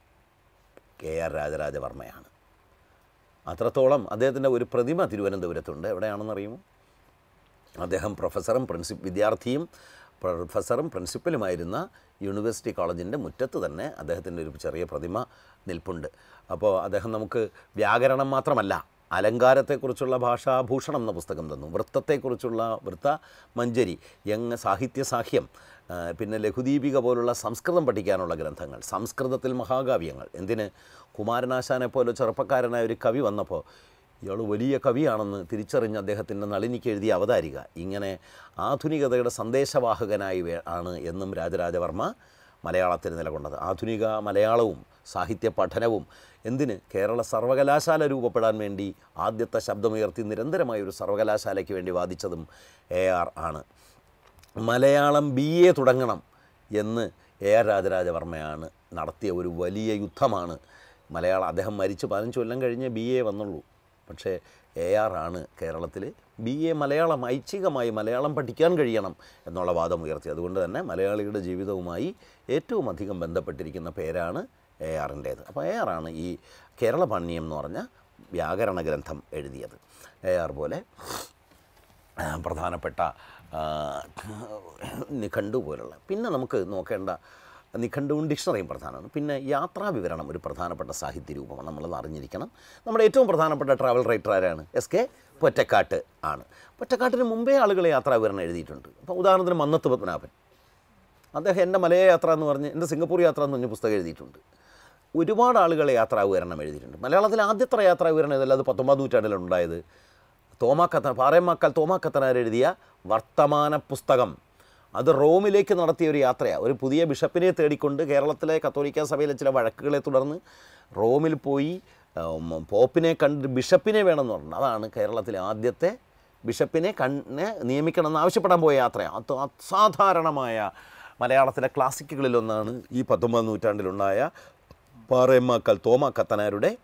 Speaker 1: കെ ആർ രാജരാജവർമ്മയാണ് അത്രത്തോളം അദ്ദേഹത്തിൻ്റെ ഒരു പ്രതിമ തിരുവനന്തപുരത്തുണ്ട് എവിടെയാണെന്നറിയുമോ അദ്ദേഹം പ്രൊഫസറും പ്രിൻസിപ്പ് വിദ്യാർത്ഥിയും പ്രൊഫസറും പ്രിൻസിപ്പലുമായിരുന്ന യൂണിവേഴ്സിറ്റി കോളേജിൻ്റെ മുറ്റത്ത് തന്നെ അദ്ദേഹത്തിൻ്റെ ഒരു ചെറിയ പ്രതിമ നിൽപ്പുണ്ട് അപ്പോൾ അദ്ദേഹം നമുക്ക് വ്യാകരണം മാത്രമല്ല അലങ്കാരത്തെക്കുറിച്ചുള്ള ഭാഷാഭൂഷണം എന്ന പുസ്തകം തന്നു വൃത്തത്തെക്കുറിച്ചുള്ള വൃത്ത മഞ്ജരി യങ് സാഹിത്യ സാഹ്യം ആ, പിന്നെ ലഘുദീപിക പോലുള്ള സംസ്കൃതം പഠിക്കാനുള്ള ഗ്രന്ഥങ്ങൾ സംസ്കൃതത്തിൽ മഹാകാവ്യങ്ങൾ എന്തിന് കുമാരനാശാനെ പോലെ ചെറുപ്പക്കാരനായ ഒരു കവി വന്നപ്പോൾ ഇയാൾ വലിയ കവിയാണെന്ന് തിരിച്ചറിഞ്ഞ് അദ്ദേഹത്തിൻ്റെ നളിനിക്ക് എഴുതിയ അവതാരിക ഇങ്ങനെ ആധുനികതയുടെ സന്ദേശവാഹകനായി വേ- ആണ് എന്നും രാജരാജവർമ്മ മലയാളത്തിൽ നിലകൊണ്ടത് ആധുനിക മലയാളവും സാഹിത്യ പഠനവും എന്തിന് കേരള സർവകലാശാല രൂപപ്പെടാൻ വേണ്ടി ആദ്യത്തെ ശബ്ദമുയർത്തി നിരന്തരമായ ഒരു സർവകലാശാലയ്ക്ക് വേണ്ടി വാദിച്ചതും എ ആർ ആണ് മലയാളം ബി എ തുടങ്ങണം എന്ന് എ ആർ രാജരാജവർമ്മയാണ് നടത്തിയ ഒരു വലിയ യുദ്ധമാണ് മലയാളം അദ്ദേഹം മരിച്ച് പതിനഞ്ച് കൊല്ലം കഴിഞ്ഞ് ബി എ വന്നുള്ളൂ പക്ഷേ എ ആർ ആണ് കേരളത്തിൽ ബി എ മലയാളം ഐച്ഛികമായി മലയാളം പഠിക്കാൻ കഴിയണം എന്നുള്ള വാദം ഉയർത്തി അതുകൊണ്ട് തന്നെ മലയാളിയുടെ ജീവിതവുമായി ഏറ്റവും അധികം ബന്ധപ്പെട്ടിരിക്കുന്ന പേരാണ് എ ആറിൻ്റേത് അപ്പോൾ എ ആറാണ് ഈ കേരള പാണ്യം എന്ന് പറഞ്ഞ വ്യാകരണ ഗ്രന്ഥം എഴുതിയത് എ ആർ പോലെ ആ, പ്രധാനപ്പെട്ട ആ, നിഘണ്ടു പോലുള്ള പിന്നെ നമുക്ക് നോക്കേണ്ട നിഘണ്ടുവും ഡിക്ഷണറിയും പ്രധാനമാണ് പിന്നെ യാത്രാ വിവരണം ഒരു പ്രധാനപ്പെട്ട സാഹിത്യ രൂപമാണ് നമ്മളത് അറിഞ്ഞിരിക്കണം നമ്മുടെ ഏറ്റവും പ്രധാനപ്പെട്ട ട്രാവൽ റൈറ്റർ ആരാണ് എസ് കെ പൊറ്റക്കാട്ട് ആണ് പൊറ്റക്കാട്ടിന് മുമ്പേ ആളുകൾ യാത്രാ വിവരണം എഴുതിയിട്ടുണ്ട് അപ്പോൾ ഉദാഹരണത്തിന് മന്നത്ത് പത്മനാഭൻ അദ്ദേഹം എൻ്റെ മലയ യാത്ര എന്ന് പറഞ്ഞ് എൻ്റെ സിംഗപ്പൂർ യാത്ര എന്ന് പറഞ്ഞ പുസ്തകം എഴുതിയിട്ടുണ്ട് ഒരുപാട് ആളുകൾ യാത്രാ വിവരണം എഴുതിയിട്ടുണ്ട് മലയാളത്തിൽ ആദ്യത്തെ യാത്രാ വിവരണം ഇതല്ല അത് പത്തൊമ്പത് നൂറ്റാണ്ടിലാണ് ഉണ്ടായത് തോമാക്കത്ത പാറേമാക്കാൽ തോമാക്കത്തനാർ എഴുതിയ വർത്തമാന പുസ്തകം അത് റോമിലേക്ക് നടത്തിയ ഒരു യാത്രയാണ് ഒരു പുതിയ ബിഷപ്പിനെ തേടിക്കൊണ്ട് കേരളത്തിലെ കത്തോലിക്ക സഭയിലെ ചില വഴക്കുകളെ തുടർന്ന് റോമിൽ പോയി ഉം, പോപ്പിനെ കണ്ട് ബിഷപ്പിനെ വേണമെന്ന് പറഞ്ഞു അതാണ് കേരളത്തിലെ ആദ്യത്തെ ബിഷപ്പിനെ കണ്ണ് നിയമിക്കണമെന്ന് ആവശ്യപ്പെടാൻ പോയ യാത്രയാണ് അത് അസാധാരണമായ മലയാളത്തിലെ ക്ലാസിക്കുകളിലൊന്നാണ് ഈ പത്തൊമ്പതാം നൂറ്റാണ്ടിലുണ്ടായ പാറേമാക്കൽ തോമ കത്തനാരുടെ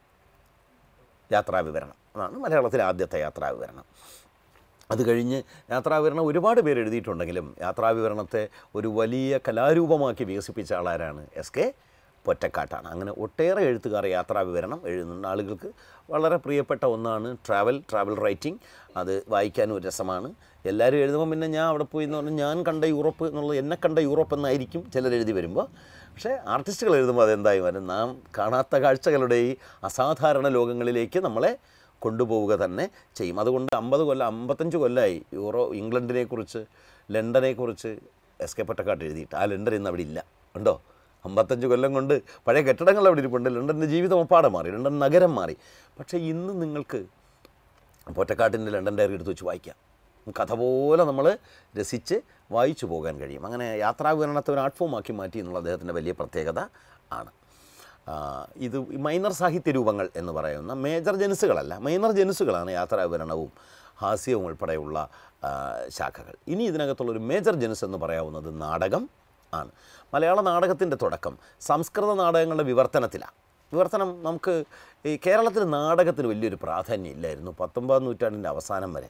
Speaker 1: യാത്രാ വിവരണം അതാണ് മലയാളത്തിലെ ആദ്യത്തെ യാത്രാ വിവരണം അത് കഴിഞ്ഞ് യാത്രാവിവരണം ഒരുപാട് പേര് എഴുതിയിട്ടുണ്ടെങ്കിലും യാത്രാവിവരണത്തെ ഒരു വലിയ കലാരൂപമാക്കി വികസിപ്പിച്ച ആളാരാണ് എസ് കെ പൊറ്റക്കാട്ടാണ് അങ്ങനെ ഒട്ടേറെ എഴുത്തുകാർ യാത്രാവിവരണം എഴുതുന്നുണ്ട് ആളുകൾക്ക് വളരെ പ്രിയപ്പെട്ട ഒന്നാണ് ട്രാവൽ ട്രാവൽ റൈറ്റിംഗ് അത് വായിക്കാനും ഒരു രസമാണ് എല്ലാവരും എഴുതുമ്പോൾ പിന്നെ ഞാൻ അവിടെ പോയി എന്ന് പറഞ്ഞാൽ ഞാൻ കണ്ട യൂറോപ്പ് എന്നുള്ളത് എന്നെ കണ്ട യൂറോപ്പ് എന്നായിരിക്കും ചിലർ എഴുതി വരുമ്പോൾ പക്ഷേ ആർട്ടിസ്റ്റുകൾ എഴുതുമ്പോൾ അതെന്തായി വരും നാം കാണാത്ത കാഴ്ചകളുടെ ഈ അസാധാരണ ലോകങ്ങളിലേക്ക് നമ്മളെ കൊണ്ടുപോവുക തന്നെ ചെയ്യും അതുകൊണ്ട് അമ്പത് കൊല്ലം അമ്പത്തഞ്ച് കൊല്ലമായി യൂറോ ഇംഗ്ലണ്ടിനെക്കുറിച്ച് ലണ്ടനെക്കുറിച്ച് എസ് കെ പൊറ്റക്കാട്ട് എഴുതിയിട്ട് ആ ലണ്ടൻ ഇന്ന് അവിടെ ഇല്ല ഉണ്ടോ അമ്പത്തഞ്ച് കൊല്ലം കൊണ്ട് പഴയ കെട്ടിടങ്ങൾ അവിടെ ഇരിപ്പുണ്ട് ലണ്ടൻ്റെ ജീവിതം ഒപ്പാടെ മാറി ലണ്ടൻ നഗരം മാറി പക്ഷേ ഇന്ന് നിങ്ങൾക്ക് പൊറ്റക്കാട്ടിൻ്റെ ലണ്ടൻ ഡയറി എടുത്ത് വെച്ച് വായിക്കാം കഥ പോലെ നമ്മൾ രസിച്ച് വായിച്ചു പോകാൻ കഴിയും അങ്ങനെ യാത്രാവിവരണത്തെ ഒരു ആർട്ട് ഫോമാക്കി മാറ്റി എന്നുള്ള അദ്ദേഹത്തിൻ്റെ വലിയ പ്രത്യേകത ആണ് ആ, ഇത് മൈനർ സാഹിത്യ രൂപങ്ങൾ എന്ന് പറയുന്ന മേജർ ജനുസുകളല്ല മൈനർ ജനുസുകളാണ് യാത്രാവിവരണവും ഹാസ്യവും ഉൾപ്പെടെയുള്ള ആ, ശാഖകൾ ഇനി ഇതിനകത്തുള്ളൊരു മേജർ ജനുസ് എന്ന് പറയാവുന്നത് നാടകം ആണ് മലയാള നാടകത്തിൻ്റെ തുടക്കം സംസ്കൃത നാടകങ്ങളുടെ വിവർത്തനത്തിലാണ് വിവർത്തനം നമുക്ക് ഈ കേരളത്തിൽ നാടകത്തിന് വലിയൊരു പ്രാധാന്യം ഇല്ലായിരുന്നു പത്തൊമ്പതാം നൂറ്റാണ്ടിൻ്റെ അവസാനം വരെ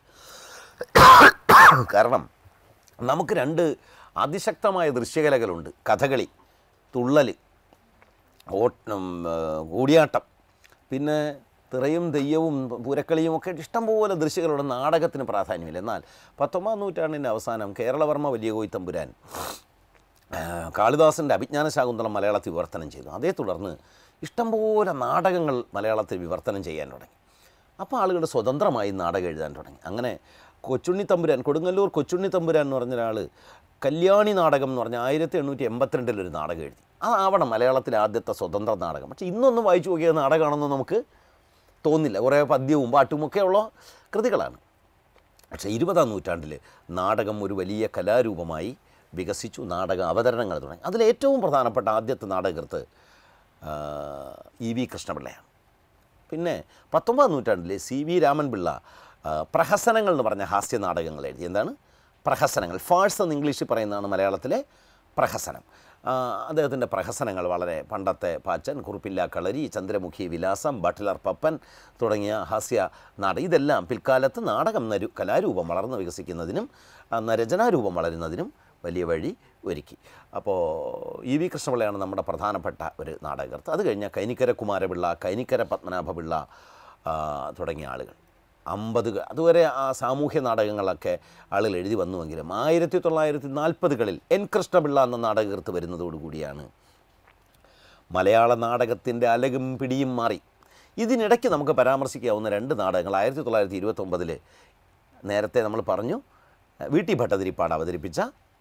Speaker 1: കാരണം നമുക്ക് രണ്ട് അതിശക്തമായ ദൃശ്യകലകളുണ്ട് കഥകളി തുള്ളൽ ഓട്ടം കൂടിയാട്ടം പിന്നെ തിറയും തെയ്യവും പൂരക്കളിയും ഒക്കെ ഇഷ്ടംപോലെ ദൃശ്യകളുടെ നാടകത്തിന് പ്രാധാന്യമില്ല എന്നാൽ പത്തൊമ്പതാം നൂറ്റാണ്ടിൻ്റെ അവസാനം കേരളവർമ്മ വലിയ കോയി തമ്പുരാൻ ആ, കാളിദാസൻ്റെ അഭിജ്ഞാന ശാകുന്തളം മലയാളത്തിൽ വിവർത്തനം ചെയ്തു അതേ തുടർന്ന് ഇഷ്ടംപോലെ നാടകങ്ങൾ മലയാളത്തിൽ വിവർത്തനം ചെയ്യാൻ തുടങ്ങി അപ്പോൾ ആളുകൾ സ്വതന്ത്രമായി നാടകം എഴുതാൻ തുടങ്ങി അങ്ങനെ കൊച്ചുണ്ണി തമ്പുരാൻ കൊടുങ്ങല്ലൂർ കൊച്ചുണ്ണി തമ്പുരാൻ എന്ന് പറഞ്ഞ ഒരാൾ കല്യാണി നാടകം എന്ന് പറഞ്ഞാൽ ആയിരത്തി എണ്ണൂറ്റി എൺപത്തിരണ്ടിലൊരു നാടകം എഴുതി അതാവണം മലയാളത്തിലെ ആദ്യത്തെ സ്വതന്ത്ര നാടകം പക്ഷേ ഇന്നൊന്നും വായിച്ചു നോക്കിയ നാടകമാണെന്ന് നമുക്ക് തോന്നില്ല കുറേ പദ്യവും പാട്ടുമൊക്കെ ഉള്ള കൃതികളാണ് പക്ഷേ ഇരുപതാം നൂറ്റാണ്ടിൽ നാടകം ഒരു വലിയ കലാരൂപമായി വികസിച്ചു നാടക അവതരണങ്ങൾ തുടങ്ങി അതിലേറ്റവും പ്രധാനപ്പെട്ട ആദ്യത്തെ നാടകൃത്ത് ആ, ഇ വി കൃഷ്ണപിള്ളയാണ് പിന്നെ പത്തൊമ്പതാം നൂറ്റാണ്ടിൽ സി വി രാമൻപിള്ള ആ, പ്രഹസനങ്ങൾ എന്ന് പറഞ്ഞ ഹാസ്യ നാടകങ്ങൾ എഴുതി എന്താണ് പ്രഹസനങ്ങൾ ഫാഴ്സ് എന്ന് ഇംഗ്ലീഷിൽ പറയുന്നതാണ് മലയാളത്തിലെ പ്രഹസനം ആ, അദ്ദേഹത്തിൻ്റെ പ്രഹസനങ്ങൾ വളരെ പണ്ടത്തെ പാച്ചൻ കുറുപ്പില്ല കളരി ചന്ദ്രമുഖി വിലാസം ബട്ട്ലർ പപ്പൻ തുടങ്ങിയ ഹാസ്യ നാടകം ഇതെല്ലാം പിൽക്കാലത്ത് നാടകം എന്ന ഒരു കലാരൂപം വളർന്നു വികസിക്കുന്നതിനും ആ, രചനാരൂപം വളരുന്നതിനും വലിയ വഴി ഒരുക്കി അപ്പോൾ ഇ വി കൃഷ്ണപിള്ളയാണ് നമ്മുടെ പ്രധാനപ്പെട്ട ഒരു നാടകകർത്ത് അത് കഴിഞ്ഞാൽ കൈനിക്കര കുമാരപിള്ള കൈനിക്കര പത്മനാഭപിള്ള ആ, തുടങ്ങിയ ആളുകൾ അമ്പത് അതുവരെ ആ സാമൂഹ്യ നാടകങ്ങളൊക്കെ ആളുകൾ എഴുതി വന്നുവെങ്കിലും ആയിരത്തി തൊള്ളായിരത്തി നാൽപ്പതുകളിൽ എൻ കൃഷ്ണപിള്ള എന്ന നാടകകൃത്ത് വരുന്നതോടുകൂടിയാണ് മലയാള നാടകത്തിൻ്റെ അലകും പിടിയും മാറി ഇതിനിടയ്ക്ക് നമുക്ക് പരാമർശിക്കാവുന്ന രണ്ട് നാടകങ്ങൾ ആയിരത്തി തൊള്ളായിരത്തി ഇരുപത്തൊമ്പതിൽ നേരത്തെ നമ്മൾ പറഞ്ഞു വി ടി ഭട്ടതിരിപ്പാട് അവതരിപ്പിച്ച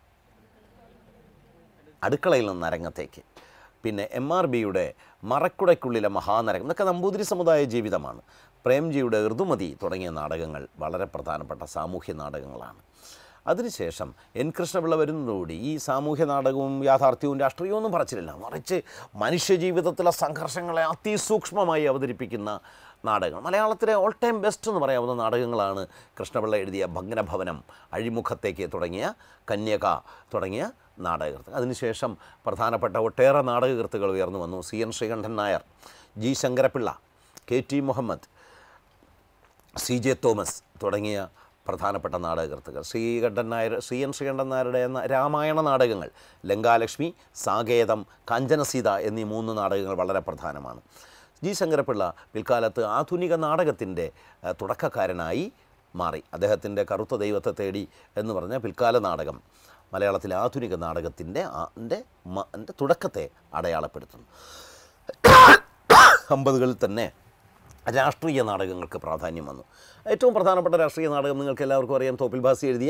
Speaker 1: അടുക്കളയിൽ നിന്ന് അരങ്ങത്തേക്ക് പിന്നെ എം ആർ ബിയുടെ മറക്കുടയ്ക്കുള്ളിലെ മഹാനരകം ഇതൊക്കെ നമ്പൂതിരി സമുദായ ജീവിതമാണ് പ്രേംജിയുടെ ഋതുമതി തുടങ്ങിയ നാടകങ്ങൾ വളരെ പ്രധാനപ്പെട്ട സാമൂഹ്യ നാടകങ്ങളാണ് അതിനുശേഷം എൻ കൃഷ്ണപിള്ള വരുന്നതോടുകൂടി ഈ സാമൂഹ്യ നാടകവും യാഥാർത്ഥ്യവും രാഷ്ട്രീയവും ഒന്നും പറച്ചിലില്ല മറിച്ച് മനുഷ്യജീവിതത്തിലെ സംഘർഷങ്ങളെ അതിസൂക്ഷ്മമായി അവതരിപ്പിക്കുന്ന നാടകങ്ങൾ മലയാളത്തിലെ ഓൾ ടൈം ബെസ്റ്റ് എന്ന് പറയാവുന്ന നാടകങ്ങളാണ് കൃഷ്ണപിള്ള എഴുതിയ ഭഗ്നഭവനം അഴിമുഖത്തേക്ക് തുടങ്ങിയ കന്യക തുടങ്ങിയ നാടകകൃത്ത് അതിനുശേഷം പ്രധാനപ്പെട്ട ഒട്ടേറെ നാടകകൃത്തുകൾ ഉയർന്നു വന്നു C N Sreekantan Nair G Sankarapillai K T Muhammad C J Thomas തുടങ്ങിയ പ്രധാനപ്പെട്ട നാടകകൃത്തുക്കൾ ശ്രീകണ്ഠൻ നായർ ശ്രീ എൻ ശ്രീകണ്ഠൻ നായരുടെ എന്ന രാമായണ നാടകങ്ങൾ ലങ്കാലക്ഷ്മി സാകേതം കാഞ്ചനസീത എന്നീ മൂന്ന് നാടകങ്ങൾ വളരെ പ്രധാനമാണ് ജി ശങ്കരപിള്ള പിൽക്കാലത്ത് ആധുനിക നാടകത്തിൻ്റെ ആ, തുടക്കക്കാരനായി മാറി അദ്ദേഹത്തിൻ്റെ കറുത്ത ദൈവത്തെ തേടി എന്ന് പറഞ്ഞ പിൽക്കാല നാടകം മലയാളത്തിലെ ആധുനിക നാടകത്തിൻ്റെ അതിൻ്റെ അതിൻ്റെ തുടക്കത്തെ അടയാളപ്പെടുത്തുന്നു അമ്പതുകളിൽ തന്നെ രാഷ്ട്രീയ നാടകങ്ങൾക്ക് പ്രാധാന്യം വന്നു ഏറ്റവും പ്രധാനപ്പെട്ട രാഷ്ട്രീയ നാടകം നിങ്ങൾക്ക് എല്ലാവർക്കും അറിയാം തോപ്പിൽ ഭാസി എഴുതിയ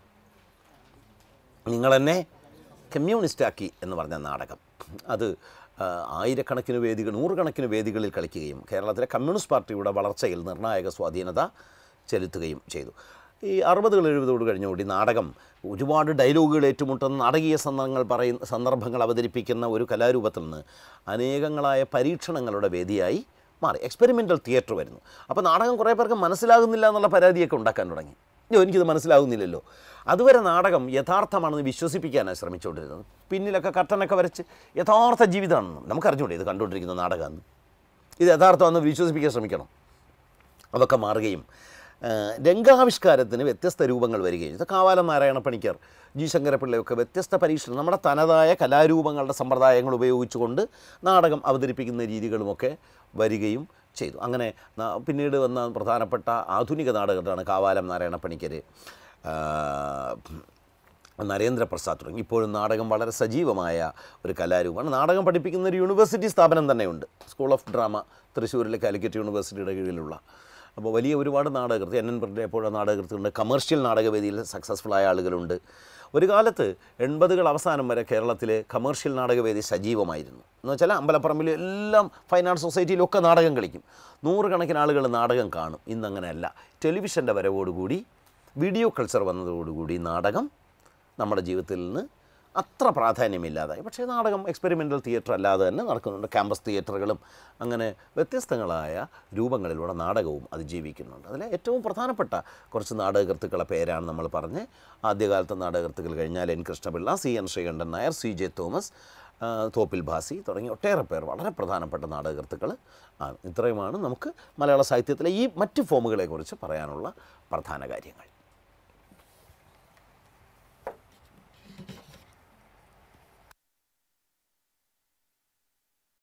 Speaker 1: നിങ്ങളെന്നെ കമ്മ്യൂണിസ്റ്റാക്കി എന്ന് പറഞ്ഞ നാടകം അത് ആ, ആയിരക്കണക്കിന് വേദികൾ നൂറുകണക്കിന് വേദികളിൽ കളിക്കുകയും കേരളത്തിലെ കമ്മ്യൂണിസ്റ്റ് പാർട്ടിയുടെ വളർച്ചയിൽ നിർണായക സ്വാധീനത ചെലുത്തുകയും ചെയ്തു ഈ അറുപതുകൾ എഴുപതോട് കഴിഞ്ഞുകൂടി നാടകം ഒരുപാട് ഡയലോഗുകൾ ഏറ്റുമുട്ടുന്ന നാടകീയ സന്ദർഭങ്ങൾ പറയുന്ന സന്ദർഭങ്ങൾ അവതരിപ്പിക്കുന്ന ഒരു കലാരൂപത്തിൽ നിന്ന് അനേകങ്ങളായ പരീക്ഷണങ്ങളുടെ വേദിയായി മാറി എക്സ്പെരിമെൻ്റൽ തിയേറ്റർ വരുന്നു അപ്പോൾ നാടകം കുറേ പേർക്ക് മനസ്സിലാകുന്നില്ല എന്നുള്ള പരാതിയൊക്കെ ഉണ്ടാക്കാൻ തുടങ്ങി അയ്യോ എനിക്കിത് മനസ്സിലാകുന്നില്ലല്ലോ അതുവരെ നാടകം യഥാർത്ഥമാണെന്ന് വിശ്വസിപ്പിക്കാനാണ് ശ്രമിച്ചുകൊണ്ടിരുന്നത് പിന്നിലൊക്കെ കർട്ടനൊക്കെ വരച്ച് യഥാർത്ഥ ജീവിതമാണെന്ന് നമുക്കറിഞ്ഞൂടെ ഇത് കണ്ടുകൊണ്ടിരിക്കുന്ന നാടകമെന്ന് ഇത് യഥാർത്ഥമാണെന്ന് വിശ്വസിപ്പിക്കാൻ ശ്രമിക്കണം അതൊക്കെ മാറുകയും ആ, രംഗാവിഷ്കാരത്തിന് വ്യത്യസ്ത രൂപങ്ങൾ വരികയും ഇത് കാവാലം നാരായണ പണിക്കർ ജി ശങ്കരപിള്ളയൊക്കെ വ്യത്യസ്ത പരീക്ഷണം നമ്മുടെ തനതായ കലാരൂപങ്ങളുടെ സമ്പ്രദായങ്ങൾ ഉപയോഗിച്ചുകൊണ്ട് നാടകം അവതരിപ്പിക്കുന്ന രീതികളുമൊക്കെ വരികയും ചെയ്തു അങ്ങനെ ന- പിന്നീട് വന്ന പ്രധാനപ്പെട്ട ആധുനിക നാടകത്താണ് കാവാലം നാരായണ പണിക്കർ ആ, നരേന്ദ്രപ്രസാദ് തുടങ്ങി ഇപ്പോഴും നാടകം വളരെ സജീവമായ ഒരു കലാരൂപമാണ് നാടകം പഠിപ്പിക്കുന്ന ഒരു യൂണിവേഴ്സിറ്റി സ്ഥാപനം തന്നെയുണ്ട് സ്കൂൾ ഓഫ് ഡ്രാമ തൃശ്ശൂരിലെ കാലിക്കറ്റ് യൂണിവേഴ്സിറ്റിയുടെ കീഴിലുള്ള അപ്പോൾ വലിയ ഒരുപാട് നാടകൃത്ത് എൻ എൻ പിള്ളയുടെ എപ്പോഴും നാടകൃത്തുണ്ട് കമേഴ്ഷ്യൽ നാടകവേദിയിൽ സക്സസ്ഫുൾ ആയ ആളുകളുണ്ട് ഒരു കാലത്ത് എൺപതുകൾ അവസാനം വരെ കേരളത്തിൽ കമേഴ്ഷ്യൽ നാടകവേദി സജീവമായിരുന്നു എന്ന് വെച്ചാൽ അമ്പലപ്പറമ്പിൽ എല്ലാം ഫൈൻ ആർട്സ് സൊസൈറ്റിയിലൊക്കെ നാടകം കളിക്കും നൂറുകണക്കിന് ആളുകൾ നാടകം കാണും ഇന്നങ്ങനെയല്ല ടെലിവിഷൻ്റെ വരവോടുകൂടി വീഡിയോ കൾച്ചർ വന്നതോടുകൂടി നാടകം നമ്മുടെ ജീവിതത്തിൽ നിന്ന് അത്ര പ്രാധാന്യമില്ലാതായി പക്ഷേ നാടകം എക്സ്പെരിമെൻ്റൽ തിയേറ്റർ അല്ലാതെ തന്നെ നടക്കുന്നുണ്ട് ക്യാമ്പസ് തിയേറ്ററുകളും അങ്ങനെ വ്യത്യസ്തങ്ങളായ രൂപങ്ങളിലൂടെ നാടകവും അതിജീവിക്കുന്നുണ്ട് അതിൽ ഏറ്റവും പ്രധാനപ്പെട്ട കുറച്ച് നാടകകൃത്തുക്കളെ പേരാണ് നമ്മൾ പറഞ്ഞ് ആദ്യകാലത്തെ നാടകകൃത്തുക്കൾ കഴിഞ്ഞാൽ N Krishnapillai C N Sreekantan Nair C J Thomas ആ, തോപ്പിൽ ഭാസി തുടങ്ങി ഒട്ടേറെ പേർ വളരെ പ്രധാനപ്പെട്ട നാടകകൃത്തുക്കൾ ആണ് ഇത്രയുമാണ് നമുക്ക് മലയാള സാഹിത്യത്തിലെ ഈ മറ്റ് ഫോമുകളെക്കുറിച്ച് പറയാനുള്ള പ്രധാന കാര്യങ്ങൾ